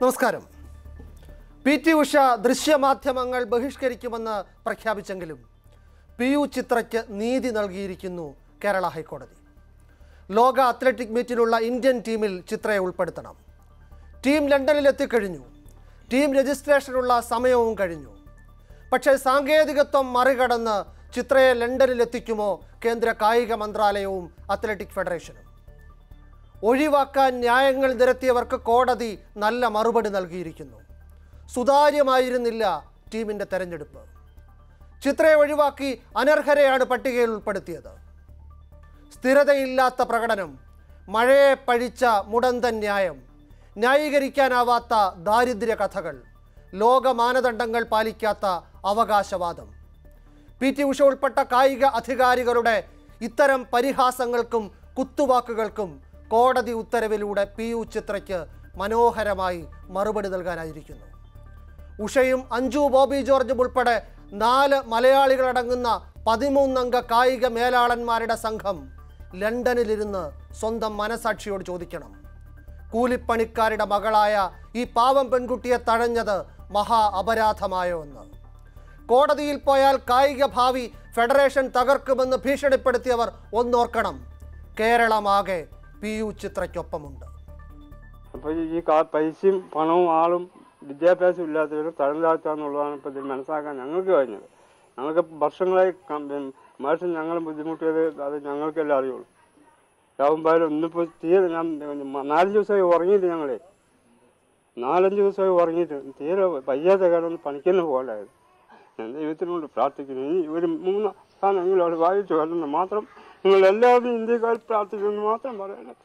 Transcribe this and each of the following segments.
നമസ്കാരം P T Usha ദൃശ്യമാധ്യമങ്ങൾ ബഹിഷ്കരിക്കുമെന്ന് പ്രഖ്യാപിച്ചെങ്കിലും പി യു ചിത്രയ്ക്ക് നീതി നൽകിയിരിക്കുന്നു കേരള ഹൈക്കോടതി ലോക അത്ലറ്റിക് മീറ്റിനുള്ള ഇന്ത്യൻ ടീമിൽ ചിത്രയെ ഉൾപ്പെടുത്തണം ടീം ലണ്ടനിൽ എത്തിക്കഴിഞ്ഞു ടീം രജിസ്ട്രേഷനുള്ള സമയവും കഴിഞ്ഞു പക്ഷേ സാങ്കേതികത്വം മറികടന്ന് ചിത്രയെ ലണ്ടനിൽ എത്തിക്കുമോ കേന്ദ്ര കായിക മന്ത്രാലയവും അത്ലറ്റിക് ഫെഡറേഷനും ഒഴിവാക്കാൻ ന്യായങ്ങൾ നിരത്തിയവർക്ക് കോടതി നല്ല മറുപടി നൽകിയിരിക്കുന്നു സുതാര്യമായിരുന്നില്ല ടീമിൻ്റെ തെരഞ്ഞെടുപ്പ് ചിത്രയെ ഒഴിവാക്കി അനർഹരെയാണ് പട്ടികയിൽ ഉൾപ്പെടുത്തിയത് സ്ഥിരതയില്ലാത്ത പ്രകടനം മഴയെ പഴിച്ച മുടന്തൻ ന്യായം ന്യായീകരിക്കാനാവാത്ത ദാരിദ്ര്യ കഥകൾ ലോക മാനദണ്ഡങ്ങൾ പാലിക്കാത്ത അവകാശവാദം പി ടി ഉഷ ഉൾപ്പെട്ട കായിക അധികാരികളുടെ ഇത്തരം പരിഹാസങ്ങൾക്കും കുത്തുവാക്കുകൾക്കും കോടതി ഉത്തരവിലൂടെ പി യു ചിത്രയ്ക്ക് മനോഹരമായി മറുപടി നൽകാനായിരിക്കുന്നു ഉഷയും അഞ്ജു ബോബി ജോർജും ഉൾപ്പെടെ നാല് മലയാളികളടങ്ങുന്ന പതിമൂന്നംഗ കായിക മേലാളന്മാരുടെ സംഘം ലണ്ടനിലിരുന്ന് സ്വന്തം മനസാക്ഷിയോട് ചോദിക്കണം കൂലിപ്പണിക്കാരുടെ മകളായ ഈ പാവം പെൺകുട്ടിയെ തഴഞ്ഞത് മഹാ അപരാധമായോ എന്ന് കോടതിയിൽ പോയാൽ കായിക ഭാവി ഫെഡറേഷൻ തകർക്കുമെന്ന് ഭീഷണിപ്പെടുത്തിയവർ ഒന്നോർക്കണം കേരളമാകെ പി യു ചിത്രയ്ക്കൊപ്പമുണ്ട് അപ്പോൾ ഈ കാ- പൈസയും പണവും ആളും വിദ്യാഭ്യാസം ഇല്ലാത്തവർ തഴഞ്ഞാഴ്ത്താന്നുള്ളതാണ് ഇപ്പോൾ ഇതിൽ മനസ്സിലാക്കാൻ ഞങ്ങൾക്ക് കഴിഞ്ഞത് ഞങ്ങൾക്ക് വർഷങ്ങളായി മാസം ഞങ്ങൾ ബുദ്ധിമുട്ടിയത് അത് ഞങ്ങൾക്കെല്ലാം അറിയുള്ളൂ രാവുമ്പായാലും ഒന്നിപ്പോൾ തീരെ ഞാൻ നാലഞ്ച് ദിവസമായി ഉറങ്ങിയിട്ട് ഞങ്ങളെ നാലഞ്ച് ദിവസമായി ഉറങ്ങിയിട്ട് തീരെ വയ്യാത്ത കാരണം പണിക്കൊന്നും പോകണ്ടായത് ഞാൻ ദൈവത്തിനോട് പ്രാർത്ഥിക്കുന്നു ഇനി ഒരു മൂന്ന് സ്ഥാനമെങ്കിലും അവിടെ വായിച്ചു വരണം മാത്രം നിങ്ങൾ എല്ലാവരും ഇന്ത്യക്കാർ പ്രാർത്ഥിക്കുമെന്ന് മാത്രം പറയാനുള്ളത്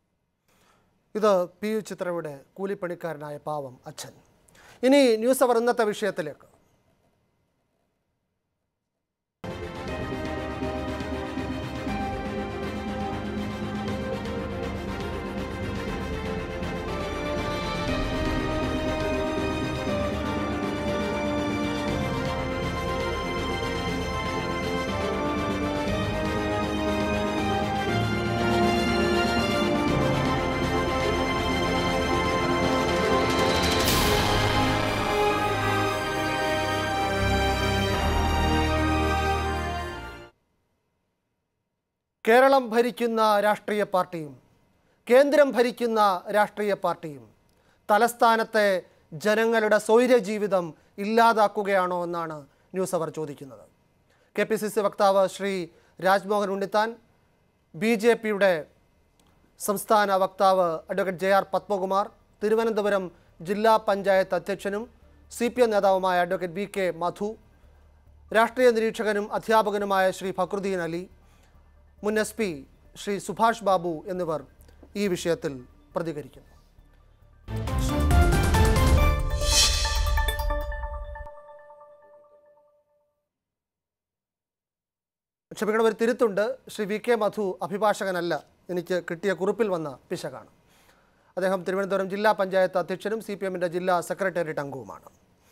ഇത് പി യു ചിത്രയുടെ കൂലിപ്പണിക്കാരനായ പാവം അച്ഛൻ ഇനി ന്യൂസ് അവർ ഇന്നത്തെ വിഷയത്തിലേക്ക് കേരളം ഭരിക്കുന്ന രാഷ്ട്രീയ പാർട്ടിയും കേന്ദ്രം ഭരിക്കുന്ന രാഷ്ട്രീയ പാർട്ടിയും തലസ്ഥാനത്തെ ജനങ്ങളുടെ സ്വൈര്യജീവിതം ഇല്ലാതാക്കുകയാണോ എന്നാണ് ന്യൂസ് അവർ ചോദിക്കുന്നത് കെ പി സി സി വക്താവ് ശ്രീ രാജ്മോഹൻ ഉണ്ണിത്താൻ ബി ജെ പിയുടെ സംസ്ഥാന വക്താവ് advocate J R Padmakumar Thiruvananthapuram ജില്ലാ പഞ്ചായത്ത് അധ്യക്ഷനും സി പി എം നേതാവുമായ അഡ്വക്കേറ്റ് ബി കെ മധു രാഷ്ട്രീയ നിരീക്ഷകനും അധ്യാപകനുമായ ശ്രീ ഫക്രുദ്ദീൻ അലി മുൻ എസ് പി ശ്രീ സുഭാഷ് ബാബു എന്നിവർ ഈ വിഷയത്തിൽ പ്രതികരിക്കുന്നു ക്ഷമിക്കണം ഒരു തിരുത്തുണ്ട് ശ്രീ വി കെ മധു അഭിഭാഷകനല്ല എനിക്ക് കിട്ടിയ കുറിപ്പിൽ വന്ന പിശകാണ് അദ്ദേഹം തിരുവനന്തപുരം ജില്ലാ പഞ്ചായത്ത് അധ്യക്ഷനും സി പി എമ്മിൻ്റെ ജില്ലാ സെക്രട്ടേറിയറ്റ് അംഗവുമാണ്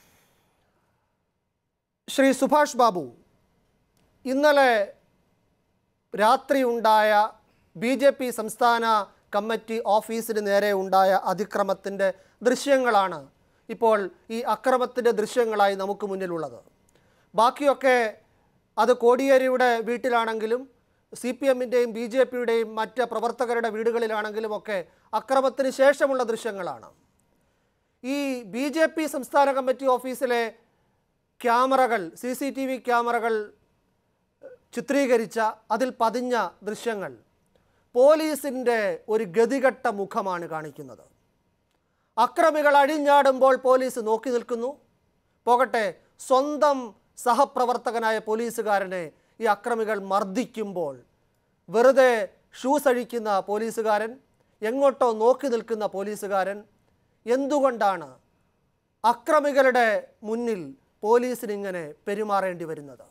ശ്രീ സുഭാഷ് ബാബു ഇന്നലെ രാത്രി ഉണ്ടായ ബി ജെ പി സംസ്ഥാന കമ്മിറ്റി ഓഫീസിന് നേരെ ഉണ്ടായ അതിക്രമത്തിൻ്റെ ദൃശ്യങ്ങളാണ് ഇപ്പോൾ ഈ അക്രമത്തിൻ്റെ ദൃശ്യങ്ങളായി നമുക്ക് മുന്നിലുള്ളത് ബാക്കിയൊക്കെ അത് കോടിയേരിയുടെ വീട്ടിലാണെങ്കിലും സി പി എമ്മിൻ്റെയും ബി ജെ പിയുടെയും മറ്റ് പ്രവർത്തകരുടെ വീടുകളിലാണെങ്കിലും ഒക്കെ അക്രമത്തിന് ശേഷമുള്ള ദൃശ്യങ്ങളാണ് ഈ ബി ജെ പി സംസ്ഥാന കമ്മിറ്റി ഓഫീസിലെ ക്യാമറകൾ സി സി ടി വി ക്യാമറകൾ ചിത്രീകരിച്ച അതിൽ പതിഞ്ഞ ദൃശ്യങ്ങൾ പോലീസിൻ്റെ ഒരു ഗതികെട്ട മുഖമാണ് കാണിക്കുന്നത് അക്രമികൾ അഴിഞ്ഞാടുമ്പോൾ പോലീസ് നോക്കി നിൽക്കുന്നു പോകട്ടെ സ്വന്തം സഹപ്രവർത്തകനായ പോലീസുകാരനെ ഈ അക്രമികൾ മർദ്ദിക്കുമ്പോൾ വെറുതെ ഷൂസ് അഴിക്കുന്ന പോലീസുകാരൻ എങ്ങോട്ടോ നോക്കി നിൽക്കുന്ന പോലീസുകാരൻ എന്തുകൊണ്ടാണ് അക്രമികളുടെ മുന്നിൽ പോലീസിന് ഇങ്ങനെ പെരുമാറേണ്ടി വരുന്നത്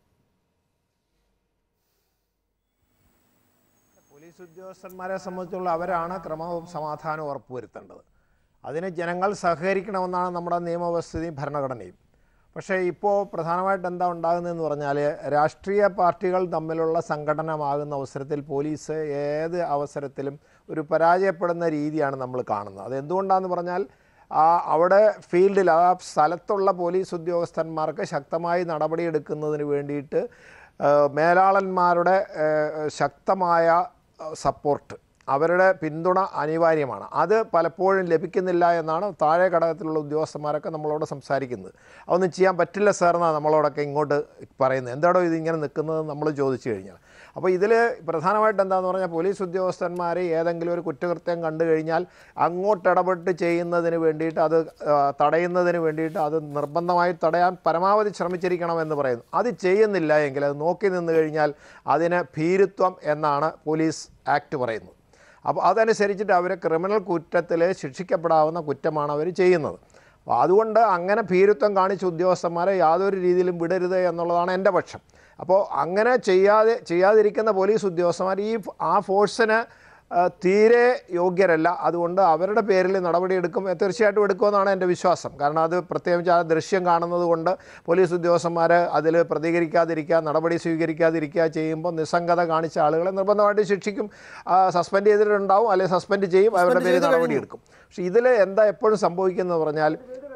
പോലീസ് ഉദ്യോഗസ്ഥന്മാരെ സംബന്ധിച്ചുള്ള അവരാണ് ക്രമവും സമാധാനവും ഉറപ്പുവരുത്തേണ്ടത് അതിന് ജനങ്ങൾ സഹകരിക്കണമെന്നാണ് നമ്മുടെ നിയമവ്യവസ്ഥയും ഭരണഘടനയും പക്ഷേ ഇപ്പോൾ പ്രധാനമായിട്ട് എന്താ ഉണ്ടാകുന്നതെന്ന് പറഞ്ഞാൽ രാഷ്ട്രീയ പാർട്ടികൾ തമ്മിലുള്ള സംഘടനമാകുന്ന അവസരത്തിൽ പോലീസ് ഏത് അവസരത്തിലും ഒരു പരാജയപ്പെടുന്ന രീതിയാണ് നമ്മൾ കാണുന്നത് അത് എന്തുകൊണ്ടാണെന്ന് പറഞ്ഞാൽ ആ അവിടെ ഫീൽഡിൽ ആ സ്ഥലത്തുള്ള പോലീസ് ഉദ്യോഗസ്ഥന്മാർക്ക് ശക്തമായി നടപടിയെടുക്കുന്നതിന് വേണ്ടിയിട്ട് ആ, മേലാളന്മാരുടെ ആ, ശക്തമായ സപ്പോർട്ട് അവരുടെ പിന്തുണ അനിവാര്യമാണ് അത് പലപ്പോഴും ലഭിക്കുന്നില്ല എന്നാണ് താഴെ ഘടകത്തിലുള്ള ഉദ്യോഗസ്ഥന്മാരൊക്കെ നമ്മളോട് സംസാരിക്കുന്നത് അതൊന്നും ചെയ്യാൻ പറ്റില്ല സാർ എന്നാണ് നമ്മളോടൊക്കെ ഇങ്ങോട്ട് പറയുന്നത് എന്താണോ ഇത് ഇങ്ങനെ നിൽക്കുന്നത് നമ്മൾ ചോദിച്ചു കഴിഞ്ഞാൽ അപ്പോൾ ഇതിൽ പ്രധാനമായിട്ട് എന്താണെന്ന് പറഞ്ഞാൽ പോലീസ് ഉദ്യോഗസ്ഥന്മാർ ഏതെങ്കിലും ഒരു കുറ്റകൃത്യം കണ്ടു കഴിഞ്ഞാൽ അങ്ങോട്ട് ഇടപെട്ട് ചെയ്യുന്നതിന് വേണ്ടിയിട്ട് അത് ആ, തടയുന്നതിന് വേണ്ടിയിട്ട് അത് നിർബന്ധമായി തടയാൻ പരമാവധി ശ്രമിച്ചിരിക്കണമെന്ന് പറയുന്നു അത് ചെയ്യുന്നില്ല എങ്കിൽ അത് നോക്കി നിന്ന് കഴിഞ്ഞാൽ അതിന് ഭീരുത്വം എന്നാണ് പോലീസ് ആക്ട് പറയുന്നത് അപ്പോൾ അതനുസരിച്ചിട്ട് അവർ ക്രിമിനൽ കുറ്റത്തിൽ ശിക്ഷിക്കപ്പെടാവുന്ന കുറ്റമാണ് അവർ ചെയ്യുന്നത് അപ്പോൾ അതുകൊണ്ട് അങ്ങനെ ഭീരുത്വം കാണിച്ച ഉദ്യോഗസ്ഥന്മാരെ യാതൊരു രീതിയിലും വിടരുത് എന്നുള്ളതാണ് എൻ്റെ പക്ഷം അപ്പോൾ അങ്ങനെ ചെയ്യാതെ ചെയ്യാതിരിക്കുന്ന പോലീസ് ഉദ്യോഗസ്ഥന്മാർ ഈ ഫ്- ആ ഫോഴ്സിന് ആ, തീരെ യോഗ്യരല്ല അതുകൊണ്ട് അവരുടെ പേരിൽ നടപടിയെടുക്കും എ, തീർച്ചയായിട്ടും എടുക്കുമെന്നാണ് എൻ്റെ വിശ്വാസം കാരണം അത് പ്രത്യേകിച്ച് ആ ദൃശ്യം കാണുന്നത് കൊണ്ട് പോലീസ് ഉദ്യോഗസ്ഥന്മാർ അതിൽ പ്രതികരിക്കാതിരിക്കുക നടപടി സ്വീകരിക്കാതിരിക്കുക ചെയ്യുമ്പോൾ നിസ്സംഗത കാണിച്ച ആളുകളെ നിർബന്ധമായിട്ട് ശിക്ഷിക്കും സസ്പെൻഡ് ചെയ്തിട്ടുണ്ടാവും അല്ലെങ്കിൽ സസ്പെൻഡ് ചെയ്യും അവരുടെ പേരിൽ ചെയ്ത് നടപടിയെടുക്കും പക്ഷേ ഇതിൽ എന്താ എപ്പോഴും സംഭവിക്കുന്നത് പറഞ്ഞാൽ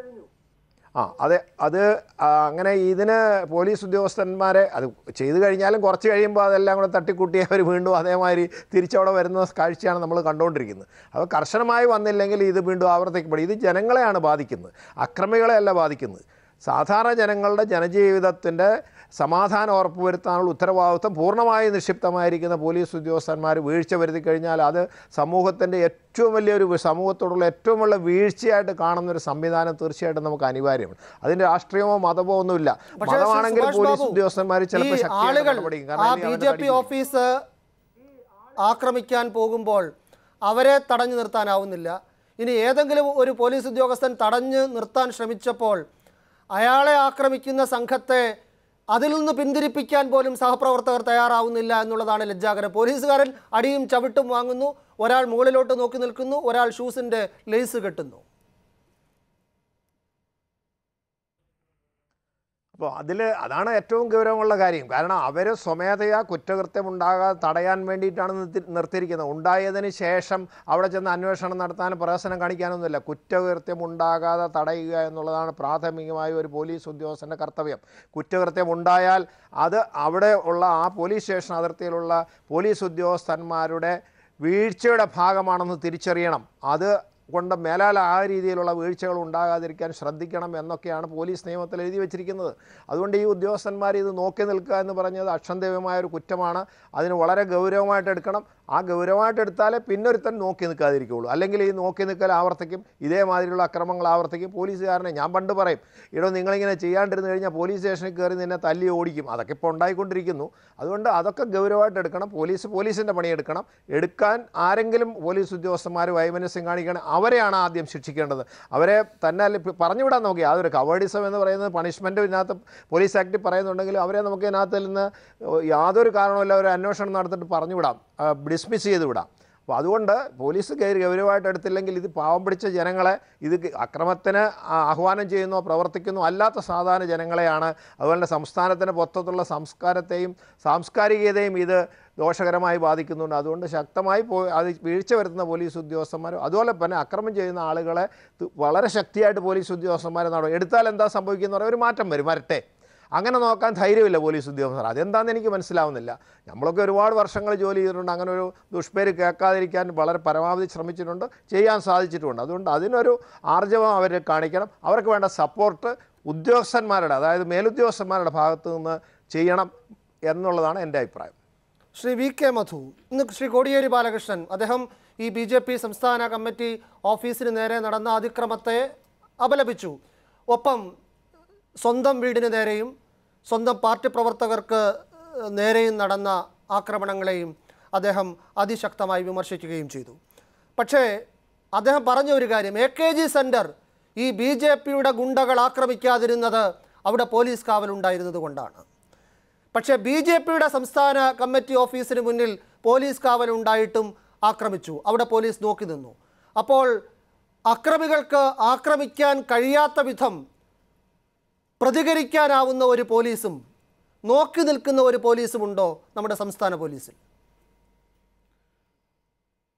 ആ അതെ അത് ആ, അങ്ങനെ ഇതിന് പോലീസ് ഉദ്യോഗസ്ഥന്മാരെ അത് ചെയ്തു കഴിഞ്ഞാലും കുറച്ച് കഴിയുമ്പോൾ അതെല്ലാം കൂടെ തട്ടിക്കൂട്ടി അവർ വീണ്ടും അതേമാതിരി തിരിച്ചവിടെ വരുന്ന കാഴ്ചയാണ് നമ്മൾ കണ്ടുകൊണ്ടിരിക്കുന്നത് അപ്പോൾ കർശനമായി വന്നില്ലെങ്കിൽ ഇത് വീണ്ടും ആവർത്തിക്കപ്പെടും ഇത് ജനങ്ങളെയാണ് ബാധിക്കുന്നത് അക്രമികളെയല്ല ബാധിക്കുന്നത് സാധാരണ ജനങ്ങളുടെ ജനജീവിതത്തിൻ്റെ സമാധാനം ഉറപ്പുവരുത്താനുള്ള ഉത്തരവാദിത്വം പൂർണ്ണമായി നിക്ഷിപ്തമായിരിക്കുന്ന പോലീസ് ഉദ്യോഗസ്ഥന്മാർ വീഴ്ച വരുത്തി കഴിഞ്ഞാൽ അത് സമൂഹത്തിൻ്റെ ഏറ്റവും വലിയൊരു വി- സമൂഹത്തോടുള്ള ഏറ്റവും വലിയ വീഴ്ചയായിട്ട് കാണുന്ന ഒരു സംവിധാനം തീർച്ചയായിട്ടും നമുക്ക് അനിവാര്യമാണ് അതിന് രാഷ്ട്രീയമോ മതമോ ഒന്നുമില്ല പക്ഷേ ശ്രീ മതമാണെങ്കിൽ സുഭാഷ് പോലീസ് ബാബു, ഉദ്യോഗസ്ഥന്മാർ ചിലപ്പോൾ ഈ ശക്തിയായിട്ട് ആളുകൾ നടപടിക്കും ആ കാരണം ബി ഇല്ലെങ്കിൽ ജെ അവരെ പി തടിക്കും. ഓഫീസ് ആക്രമിക്കാൻ പോകുമ്പോൾ അവരെ തടഞ്ഞു നിർത്താനാവുന്നില്ല ഇനി ഏതെങ്കിലും ഒരു പോലീസ് ഉദ്യോഗസ്ഥൻ തടഞ്ഞു നിർത്താൻ ശ്രമിച്ചപ്പോൾ അയാളെ ആക്രമിക്കുന്ന സംഘത്തെ അതിൽ നിന്ന് പിന്തിരിപ്പിക്കാൻ പോലും സഹപ്രവർത്തകർ തയ്യാറാവുന്നില്ല എന്നുള്ളതാണ് ലജ്ജാകരം പോലീസുകാരൻ അടിയും ചവിട്ടും വാങ്ങുന്നു ഒരാൾ മുകളിലോട്ട് നോക്കി നിൽക്കുന്നു ഒരാൾ ഷൂസിൻ്റെ ലേസ് കെട്ടുന്നു അപ്പോൾ അതിൽ അതാണ് ഏറ്റവും ഗൗരവമുള്ള കാര്യം കാരണം അവർ സ്വമേധയാ കുറ്റകൃത്യം ഉണ്ടാകാതെ തടയാൻ വേണ്ടിയിട്ടാണ് നിർത്തി നിർത്തിയിരിക്കുന്നത് ഉണ്ടായതിന് ശേഷം അവിടെ ചെന്ന് അന്വേഷണം നടത്താൻ പ്രഹസനം കാണിക്കാനൊന്നുമില്ല കുറ്റകൃത്യം ഉണ്ടാകാതെ തടയുക എന്നുള്ളതാണ് പ്രാഥമികമായ ഒരു പോലീസ് ഉദ്യോഗസ്ഥൻ്റെ കർത്തവ്യം കുറ്റകൃത്യം ഉണ്ടായാൽ അത് അവിടെ ഉള്ള ആ പോലീസ് സ്റ്റേഷൻ അതിർത്തിയിലുള്ള പോലീസ് ഉദ്യോഗസ്ഥന്മാരുടെ വീഴ്ചയുടെ ഭാഗമാണെന്ന് തിരിച്ചറിയണം അത് കൊണ്ട് മേലാൽ ആ രീതിയിലുള്ള വീഴ്ചകൾ ഉണ്ടാകാതിരിക്കാൻ ശ്രദ്ധിക്കണം എന്നൊക്കെയാണ് പോലീസ് നിയമത്തിൽ എഴുതി വച്ചിരിക്കുന്നത് അതുകൊണ്ട് ഈ ഉദ്യോഗസ്ഥന്മാർ ഇത് നോക്കി നിൽക്കുക എന്ന് പറഞ്ഞത് അക്ഷന്തവ്യമായ ഒരു കുറ്റമാണ് അതിന് വളരെ ഗൗരവമായിട്ട് എടുക്കണം ആ ഗൗരവമായിട്ട് എടുത്താലേ പിന്നൊരുത്തൻ നോക്കി നിൽക്കാതിരിക്കുകയുള്ളൂ അല്ലെങ്കിൽ ഈ നോക്കി നിൽക്കൽ ആവർത്തിക്കും ഇതേമാതിരിയുള്ള അക്രമങ്ങൾ ആവർത്തിക്കും പോലീസുകാരനെ ഞാൻ പണ്ട് പറയും ഇടോ നിങ്ങളിങ്ങനെ ചെയ്യാണ്ടിരുന്ന് കഴിഞ്ഞാൽ പോലീസ് സ്റ്റേഷനിൽ കയറി നിന്നെ തല്ലി ഓടിക്കും അതൊക്കെ ഇപ്പോൾ ഉണ്ടായിക്കൊണ്ടിരിക്കുന്നു അതുകൊണ്ട് അതൊക്കെ ഗൗരവമായിട്ട് എടുക്കണം പോലീസ് പോലീസിൻ്റെ പണിയെടുക്കണം എടുക്കാൻ ആരെങ്കിലും പോലീസ് ഉദ്യോഗസ്ഥന്മാർ വൈമനസ്യം കാണിക്കണം അവരെയാണ് ആദ്യം ശിക്ഷിക്കേണ്ടത് അവരെ തന്നെ അല്ല ഇപ്പം പറഞ്ഞുവിടാൻ നോക്കി യാതൊരു കവേഡിസം എന്ന് പറയുന്നത് പണിഷ്മെൻറ്റ് ഇതിനകത്ത് പോലീസ് ആക്ടിൽ പറയുന്നുണ്ടെങ്കിൽ അവരെ നമുക്ക് ഇതിനകത്ത് നിന്ന് യാതൊരു കാരണവുമില്ല ഒരു അന്വേഷണം നടത്തിയിട്ട് പറഞ്ഞുവിടാം ഡിസ്മിസ് ചെയ്ത് വിടാം അപ്പോൾ അതുകൊണ്ട് പോലീസ് കയറി ഗൗരവമായിട്ട് എടുത്തില്ലെങ്കിൽ ഇത് പാവം പിടിച്ച ജനങ്ങളെ ഇത് അക്രമത്തിന് ആ- ആഹ്വാനം ചെയ്യുന്നോ പ്രവർത്തിക്കുന്നോ അല്ലാത്ത സാധാരണ ജനങ്ങളെയാണ് അതുപോലെ തന്നെ സംസ്ഥാനത്തിന് മൊത്തത്തിലുള്ള സംസ്കാരത്തെയും സാംസ്കാരികതയും ഇത് ദോഷകരമായി ബാധിക്കുന്നുണ്ട് അതുകൊണ്ട് ശക്തമായി പോ അത് വീഴ്ച വരുത്തുന്ന പോലീസ് ഉദ്യോഗസ്ഥന്മാരും അതുപോലെ തന്നെ അക്രമം ചെയ്യുന്ന ആളുകളെ ത് വളരെ ശക്തിയായിട്ട് പോലീസ് ഉദ്യോഗസ്ഥന്മാരെ നടക്കും എടുത്താൽ എന്താ സംഭവിക്കുന്ന പറയാൻ ഒരു മാറ്റം വരും വരട്ടെ അങ്ങനെ നോക്കാൻ ധൈര്യമില്ല പോലീസ് ഉദ്യോഗസ്ഥർ അതെന്താണെന്ന് എനിക്ക് മനസ്സിലാവുന്നില്ല നമ്മളൊക്കെ ഒരുപാട് വർഷങ്ങൾ ജോലി ചെയ്തിട്ടുണ്ട് അങ്ങനെ ഒരു ദുഷ്പേര് കേൾക്കാതിരിക്കാൻ വളരെ പരമാവധി ശ്രമിച്ചിട്ടുണ്ട് ചെയ്യാൻ സാധിച്ചിട്ടുമുണ്ട് അതുകൊണ്ട് അതിനൊരു ആർജവം അവർ കാണിക്കണം അവർക്ക് വേണ്ട സപ്പോർട്ട് ഉദ്യോഗസ്ഥന്മാരുടെ അതായത് മേലുദ്യോഗസ്ഥന്മാരുടെ ഭാഗത്തു നിന്ന് ചെയ്യണം എന്നുള്ളതാണ് എൻ്റെ അഭിപ്രായം ശ്രീ വി കെ മധു ഇന്ന് ശ്രീ കോടിയേരി ബാലകൃഷ്ണൻ അദ്ദേഹം ഈ ബി ജെ പി സംസ്ഥാന കമ്മിറ്റി ഓഫീസിന് നേരെ നടന്ന അതിക്രമത്തെ അപലപിച്ചു ഒപ്പം സ്വന്തം വീടിന് നേരെയും സ്വന്തം പാർട്ടി പ്രവർത്തകർക്ക് നേരെയും നടന്ന ആക്രമണങ്ങളെയും അദ്ദേഹം അതിശക്തമായി വിമർശിക്കുകയും ചെയ്തു പക്ഷേ അദ്ദേഹം പറഞ്ഞ ഒരു കാര്യം എ കെ ജി സെൻറ്റർ ഈ ബി ജെ പിയുടെ ഗുണ്ടകൾ ആക്രമിക്കാതിരുന്നത് അവിടെ പോലീസ് കാവലുണ്ടായിരുന്നത് കൊണ്ടാണ് പക്ഷേ ബി ജെ പിയുടെ സംസ്ഥാന കമ്മിറ്റി ഓഫീസിന് മുന്നിൽ പോലീസ് കാവലുണ്ടായിട്ടും ആക്രമിച്ചു അവിടെ പോലീസ് നോക്കി നിന്നു അപ്പോൾ അക്രമികൾക്ക് ആക്രമിക്കാൻ കഴിയാത്ത വിധം പ്രതികരിക്കാനാവുന്ന ഒരു പോലീസും നോക്കി നിൽക്കുന്ന ഒരു പോലീസും ഉണ്ടോ നമ്മുടെ സംസ്ഥാന പോലീസിൽ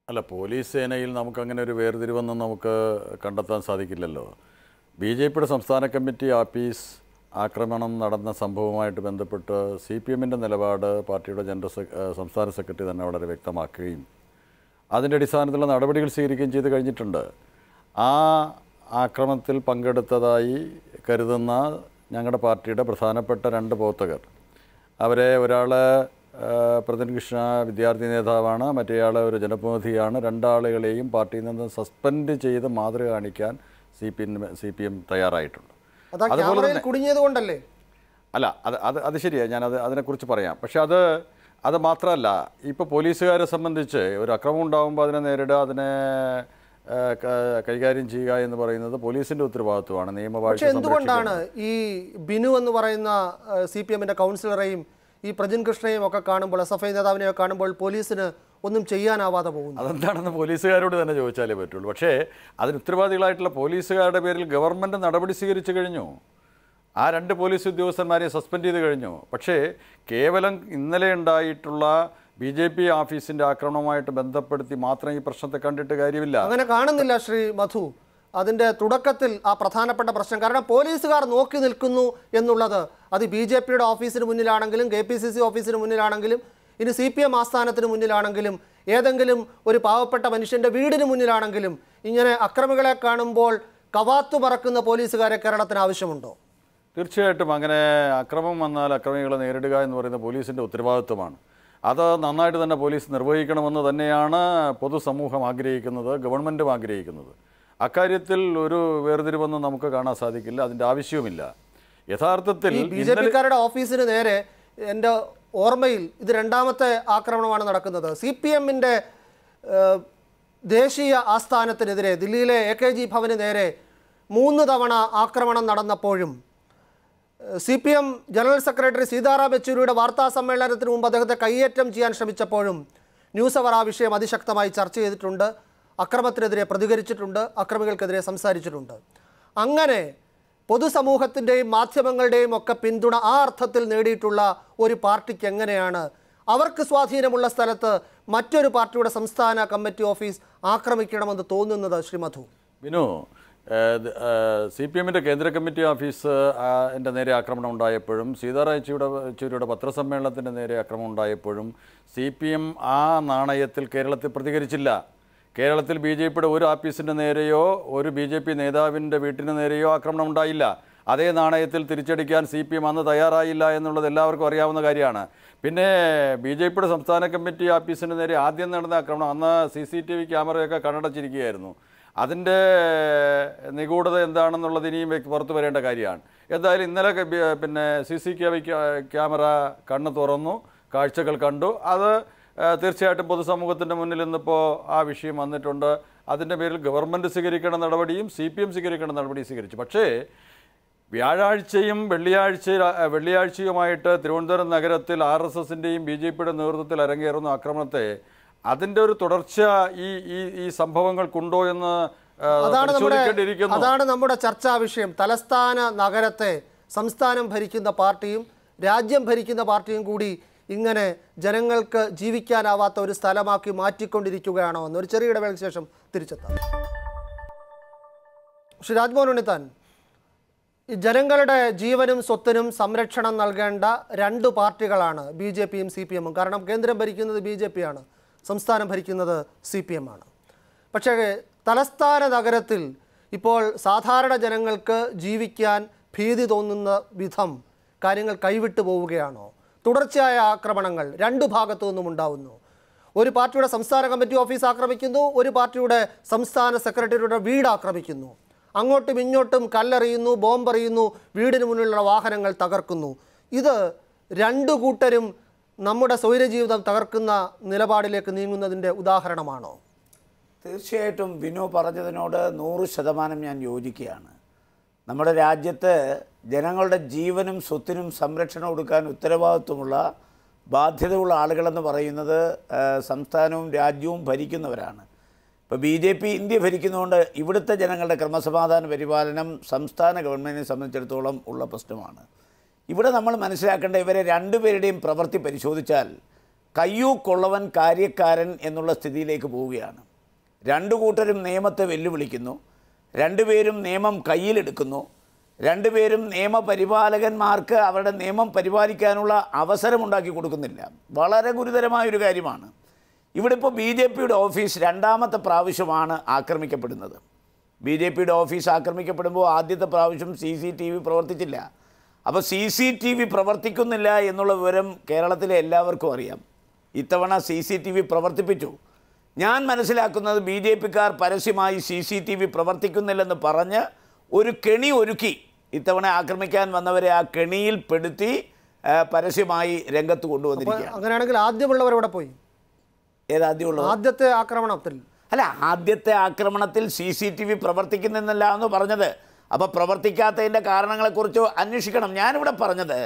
അല്ല പോലീസ് സേനയിൽ നമുക്കങ്ങനെ ഒരു വേർതിരിവൊന്നും നമുക്ക് കണ്ടെത്താൻ സാധിക്കില്ലല്ലോ ബി ജെ പിയുടെ സംസ്ഥാന കമ്മിറ്റി ആഫീസ് ആക്രമണം നടന്ന സംഭവവുമായിട്ട് ബന്ധപ്പെട്ട് സി പി എമ്മിൻ്റെ നിലപാട് പാർട്ടിയുടെ ജനറൽ സെ ഏഹ് സംസ്ഥാന സെക്രട്ടറി തന്നെ വളരെ വ്യക്തമാക്കുകയും അതിൻ്റെ അടിസ്ഥാനത്തിലുള്ള നടപടികൾ സ്വീകരിക്കുകയും ചെയ്ത് കഴിഞ്ഞിട്ടുണ്ട് ആ ആക്രമണത്തിൽ പങ്കെടുത്തതായി കരുതുന്ന ഞങ്ങളുടെ പാർട്ടിയുടെ പ്രധാനപ്പെട്ട രണ്ട് പ്രവർത്തകർ അവരെ ഒരാൾ പ്രതൻ കൃഷ്ണ വിദ്യാർത്ഥി നേതാവാണ് മറ്റേയാൾ ഒരു ജനപ്രതിനിധിയാണ് രണ്ടാളുകളെയും പാർട്ടിയിൽ നിന്ന് സസ്പെൻഡ് ചെയ്ത് മാതൃക കാണിക്കാൻ C P M C P M തയ്യാറായിട്ടുണ്ട് അതാ അതുപോലെ ക്യാമറയിൽ തന്നെ കുടുങ്ങിയത് കൊണ്ടല്ലേ അല്ല അത് അത് അത് ശരിയാണ് ഞാനത് അതിനെക്കുറിച്ച് പറയാം പക്ഷെ അത് അത് മാത്രമല്ല ഇപ്പോൾ പോലീസുകാരെ സംബന്ധിച്ച് ഒരു അക്രമം ഉണ്ടാകുമ്പോൾ അതിനെ നേരിടുക അതിനെ ആ, ക- കൈകാര്യം ചെയ്യുക എന്ന് പറയുന്നത് പോലീസിൻ്റെ ഉത്തരവാദിത്വമാണ് നിയമവാഴ്ച പക്ഷെ എന്തുകൊണ്ടാണ് സംരക്ഷിക്കുക. ഈ ബിനു എന്ന് പറയുന്ന സി പി എമ്മിന്റെ കൗൺസിലറെയും ഈ പ്രജിൻ കൃഷ്ണയും ഒക്കെ കാണുമ്പോൾ എസ് എഫ് ഐ നേതാവിനെയൊക്കെ കാണുമ്പോൾ പോലീസിന് ഒന്നും ചെയ്യാനാവാതെ പോകുന്നു അതെന്താണെന്ന് പോലീസുകാരോട് തന്നെ ചോദിച്ചാലേ പറ്റുള്ളൂ പക്ഷേ അതിന് ഉത്തരവാദികളായിട്ടുള്ള പോലീസുകാരുടെ പേരിൽ ഗവൺമെൻറ് നടപടി സ്വീകരിച്ചു കഴിഞ്ഞു ആ രണ്ട് പോലീസ് ഉദ്യോഗസ്ഥന്മാരെ സസ്പെൻഡ് ചെയ്ത് കഴിഞ്ഞു പക്ഷേ കേവലം ഇന്നലെ ഉണ്ടായിട്ടുള്ള ബി ജെ പി ഓഫീസിൻ്റെ ആക്രമണവുമായിട്ട് ബന്ധപ്പെടുത്തി മാത്രം ഈ പ്രശ്നത്തെ കണ്ടിട്ട് കാര്യമില്ല അങ്ങനെ കാണുന്നില്ല ശ്രീ മധു അതിന്റെ തുടക്കത്തിൽ ആ പ്രധാനപ്പെട്ട പ്രശ്നം കാരണം പോലീസുകാർ നോക്കി നിൽക്കുന്നു എന്നുള്ളത് അത് ബി ജെ പിയുടെ ഓഫീസിന് മുന്നിലാണെങ്കിലും കെ പി സി സി ഓഫീസിന് മുന്നിലാണെങ്കിലും ഇനി സി പി എം ആസ്ഥാനത്തിന് മുന്നിലാണെങ്കിലും ഏതെങ്കിലും ഒരു പാവപ്പെട്ട മനുഷ്യന്റെ വീടിന് മുന്നിലാണെങ്കിലും ഇങ്ങനെ അക്രമികളെ കാണുമ്പോൾ കവാത്തു പറക്കുന്ന പോലീസുകാരെ കേരളത്തിന് ആവശ്യമുണ്ടോ തീർച്ചയായിട്ടും അങ്ങനെ അക്രമം വന്നാൽ അക്രമികളെ നേരിടുക എന്ന് പറയുന്നത് പോലീസിൻ്റെ ഉത്തരവാദിത്വമാണ് അത് നന്നായിട്ട് തന്നെ പോലീസ് നിർവഹിക്കണമെന്ന് തന്നെയാണ് പൊതുസമൂഹം ആഗ്രഹിക്കുന്നത് ഗവൺമെൻറ്റും ആഗ്രഹിക്കുന്നത് അക്കാര്യത്തിൽ ഒരു വേർതിരിവൊന്നും നമുക്ക് കാണാൻ സാധിക്കില്ല അതിൻ്റെ ആവശ്യവുമില്ല യഥാർത്ഥത്തിൽ ഈ ബി ജെ ഇന്നലെ- പിക്കാരുടെ ഓഫീസിന് നേരെ എൻ്റെ ഓർമ്മയിൽ ഇത് രണ്ടാമത്തെ ആക്രമണമാണ് നടക്കുന്നത് സി പി എമ്മിൻ്റെ ദേശീയ ആസ്ഥാനത്തിനെതിരെ ദില്ലിയിലെ എ കെ ജി ഭവന് നേരെ മൂന്ന് തവണ ആക്രമണം നടന്നപ്പോഴും C P M general secretary Sitaram യെച്ചൂരിയുടെ വാർത്താ സമ്മേളനത്തിന് മുമ്പ് അദ്ദേഹത്തെ കയ്യേറ്റം ചെയ്യാൻ ശ്രമിച്ചപ്പോഴും ന്യൂസ് അവർ ആ വിഷയം അതിശക്തമായി ചർച്ച ചെയ്തിട്ടുണ്ട് അക്രമത്തിനെതിരെ പ്രതികരിച്ചിട്ടുണ്ട് അക്രമികൾക്കെതിരെ സംസാരിച്ചിട്ടുണ്ട് അങ്ങനെ പൊതുസമൂഹത്തിൻ്റെയും മാധ്യമങ്ങളുടെയും ഒക്കെ പിന്തുണ ആ അർത്ഥത്തിൽ നേടിയിട്ടുള്ള ഒരു പാർട്ടിക്ക് എങ്ങനെയാണ് അവർക്ക് സ്വാധീനമുള്ള സ്ഥലത്ത് മറ്റൊരു പാർട്ടിയുടെ സംസ്ഥാന കമ്മിറ്റി ഓഫീസ് ആക്രമിക്കണമെന്ന് തോന്നുന്നത് ശ്രീ മധു ബിനു സി പി എമ്മിൻ്റെ കേന്ദ്ര കമ്മിറ്റി ഓഫീസ് ആ, എൻ്റെ നേരെ ആക്രമണം ഉണ്ടായപ്പോഴും സീതാറാം യെച്ചൂരിയുടെ യെച്ചൂരിയുടെ പത്രസമ്മേളനത്തിൻ്റെ നേരെ ആക്രമണം ഉണ്ടായപ്പോഴും സി പി എം ആ നാണയത്തിൽ കേരളത്തിൽ പ്രതികരിച്ചില്ല കേരളത്തിൽ ബി ജെ പിയുടെ ഒരു ഓഫീസിൻ്റെ നേരെയോ ഒരു ബി ജെ പി നേതാവിൻ്റെ വീട്ടിന് നേരെയോ ആക്രമണം ഉണ്ടായില്ല അതേ നാണയത്തിൽ തിരിച്ചടിക്കാൻ സി പി എം അന്ന് തയ്യാറായില്ല എന്നുള്ളത് എല്ലാവർക്കും അറിയാവുന്ന കാര്യമാണ് പിന്നെ ബി ജെ പിയുടെ സംസ്ഥാന കമ്മിറ്റി ഓഫീസിന് നേരെ ആദ്യം നടന്ന ആക്രമണം അന്ന് സി സി ടി വി ക്യാമറയൊക്കെ കണ്ണടച്ചിരിക്കുകയായിരുന്നു അതിൻ്റെ നിഗൂഢത എന്താണെന്നുള്ളത് ഇനിയും വ്യക്ത- പുറത്തു വരേണ്ട കാര്യമാണ് എന്തായാലും ഇന്നലെ ക- ബി- പിന്നെ സി സി ക്യാമറ കണ്ണ് തുറന്നു കാഴ്ചകൾ കണ്ടു അത് ആ, തീർച്ചയായിട്ടും പൊതുസമൂഹത്തിൻ്റെ മുന്നിൽ ഇന്നിപ്പോൾ ആ വിഷയം വന്നിട്ടുണ്ട് അതിൻ്റെ പേരിൽ ഗവൺമെൻറ് സ്വീകരിക്കേണ്ട നടപടിയും സി പി എം സ്വീകരിക്കേണ്ട നടപടിയും സ്വീകരിച്ചു പക്ഷേ വ്യാഴാഴ്ചയും വെള്ളിയാഴ്ച വെള്ളിയാഴ്ചയുമായിട്ട് തിരുവനന്തപുരം നഗരത്തിൽ ആർ എസ് എസിൻ്റെയും ബി ജെ പിയുടെ നേതൃത്വത്തിൽ അരങ്ങേറുന്ന ആക്രമണത്തെ അതിൻ്റെ ഒരു തുടർച്ച ഈ ഈ ഈ സംഭവങ്ങൾക്കുണ്ടോ എന്ന് ആ, അതാണ് നമ്മുടെ പരിശോധിക്കേണ്ടിയിരിക്കുന്നു അതാണ് നമ്മുടെ ചർച്ചാ വിഷയം തലസ്ഥാന നഗരത്തെ സംസ്ഥാനം ഭരിക്കുന്ന പാർട്ടിയും രാജ്യം ഭരിക്കുന്ന പാർട്ടിയും കൂടി ഇങ്ങനെ ജനങ്ങൾക്ക് ജീവിക്കാനാവാത്ത ഒരു സ്ഥലമാക്കി മാറ്റിക്കൊണ്ടിരിക്കുകയാണോ എന്ന് ഒരു ചെറിയ ഇടവേളയ്ക്ക് ശേഷം തിരിച്ചെത്താം ശ്രീ രാജ്മോഹൻ ഉണ്ണിത്താൻ ഈ ജനങ്ങളുടെ ജീവനും സ്വത്തിനും സംരക്ഷണം നൽകേണ്ട രണ്ട് പാർട്ടികളാണ് ബി ജെ പിയും സി പി എമ്മും കാരണം കേന്ദ്രം ഭരിക്കുന്നത് ബി ജെ പി ആണ് സംസ്ഥാനം ഭരിക്കുന്നത് സി പി എം ആണ് പക്ഷേ തലസ്ഥാന നഗരത്തിൽ ഇപ്പോൾ സാധാരണ ജനങ്ങൾക്ക് ജീവിക്കാൻ ഭീതി തോന്നുന്ന വിധം കാര്യങ്ങൾ കൈവിട്ടു പോവുകയാണോ തുടർച്ചയായ ആക്രമണങ്ങൾ രണ്ടു ഭാഗത്തു നിന്നും ഉണ്ടാവുന്നു ഒരു പാർട്ടിയുടെ സംസ്ഥാന കമ്മിറ്റി ഓഫീസ് ആക്രമിക്കുന്നു ഒരു പാർട്ടിയുടെ സംസ്ഥാന സെക്രട്ടറിയുടെ വീട് ആക്രമിക്കുന്നു അങ്ങോട്ടും ഇങ്ങോട്ടും കല്ലെറിയുന്നു ബോംബെറിയുന്നു വീടിന് മുന്നിലുള്ള വാഹനങ്ങൾ തകർക്കുന്നു ഇത് രണ്ടു കൂട്ടരും നമ്മുടെ സ്വൈരജീവിതം തകർക്കുന്ന നിലപാടിലേക്ക് നീങ്ങുന്നതിൻ്റെ ഉദാഹരണമാണോ തീർച്ചയായിട്ടും വിനു പറഞ്ഞതിനോട് നൂറ് ശതമാനം ഞാൻ യോജിക്കുകയാണ് നമ്മുടെ രാജ്യത്ത് ജനങ്ങളുടെ ജീവനും സ്വത്തിനും സംരക്ഷണം കൊടുക്കാൻ ഉത്തരവാദിത്വമുള്ള ബാധ്യതയുള്ള ആളുകളെന്ന് പറയുന്നത് ആ, സംസ്ഥാനവും രാജ്യവും ഭരിക്കുന്നവരാണ് ഇപ്പോൾ ബി ജെ പി ഇന്ത്യ ഭരിക്കുന്നതുകൊണ്ട് ഇവിടുത്തെ ജനങ്ങളുടെ ക്രമസമാധാന പരിപാലനം സംസ്ഥാന ഗവൺമെൻറ്റിനെ സംബന്ധിച്ചിടത്തോളം ഉള്ള പ്രശ്നമാണ് ഇവിടെ നമ്മൾ മനസ്സിലാക്കേണ്ട ഇവരെ രണ്ടുപേരുടെയും പ്രവൃത്തി പരിശോധിച്ചാൽ കയ്യൂക്കൊള്ളവൻ കാര്യക്കാരൻ എന്നുള്ള സ്ഥിതിയിലേക്ക് പോവുകയാണ് രണ്ടു കൂട്ടരും നിയമത്തെ വെല്ലുവിളിക്കുന്നു രണ്ടുപേരും നിയമം കയ്യിലെടുക്കുന്നു രണ്ടുപേരും നിയമപരിപാലകന്മാർക്ക് അവരുടെ നിയമം പരിപാലിക്കാനുള്ള അവസരമുണ്ടാക്കി കൊടുക്കുന്നില്ല വളരെ ഗുരുതരമായൊരു കാര്യമാണ് ഇവിടെ ഇപ്പോൾ ബി ജെ പിയുടെ ഓഫീസ് രണ്ടാമത്തെ പ്രാവശ്യമാണ് ആക്രമിക്കപ്പെടുന്നത് ബി ജെ പിയുടെ ഓഫീസ് ആക്രമിക്കപ്പെടുമ്പോൾ ആദ്യത്തെ പ്രാവശ്യം സി സി ടി വി പ്രവർത്തിച്ചില്ല അപ്പോൾ സി സി ടി വി പ്രവർത്തിക്കുന്നില്ല എന്നുള്ള വിവരം കേരളത്തിലെ എല്ലാവർക്കും അറിയാം ഇത്തവണ സി സി ടി വി പ്രവർത്തിപ്പിച്ചു ഞാൻ മനസ്സിലാക്കുന്നത് ബി ജെ പിക്കാർ പരസ്യമായി സി സി ടി വി പ്രവർത്തിക്കുന്നില്ലെന്ന് പറഞ്ഞ് ഒരു കെണി ഒരുക്കി ഇത്തവണ ആക്രമിക്കാൻ വന്നവരെ ആ കെണിയിൽ പെടുത്തി ആ, പരസ്യമായി രംഗത്ത് അപ്പോൾ കൊണ്ടുവന്നിരിക്കുകയാണ് അങ്ങനെയാണെങ്കിൽ ആദ്യമുള്ളവർ എവിടെ പോയി ഏതാദ്യമുള്ളത് ആദ്യത്തെ ആക്രമണത്തിൽ അല്ല ആദ്യത്തെ ആക്രമണത്തിൽ സി സി ടി വി പ്രവർത്തിക്കുന്നില്ല എന്ന് പറഞ്ഞത് അപ്പോൾ പ്രവർത്തിക്കാത്തതിൻ്റെ കാരണങ്ങളെക്കുറിച്ച് അന്വേഷിക്കണം ഞാനിവിടെ പറഞ്ഞത്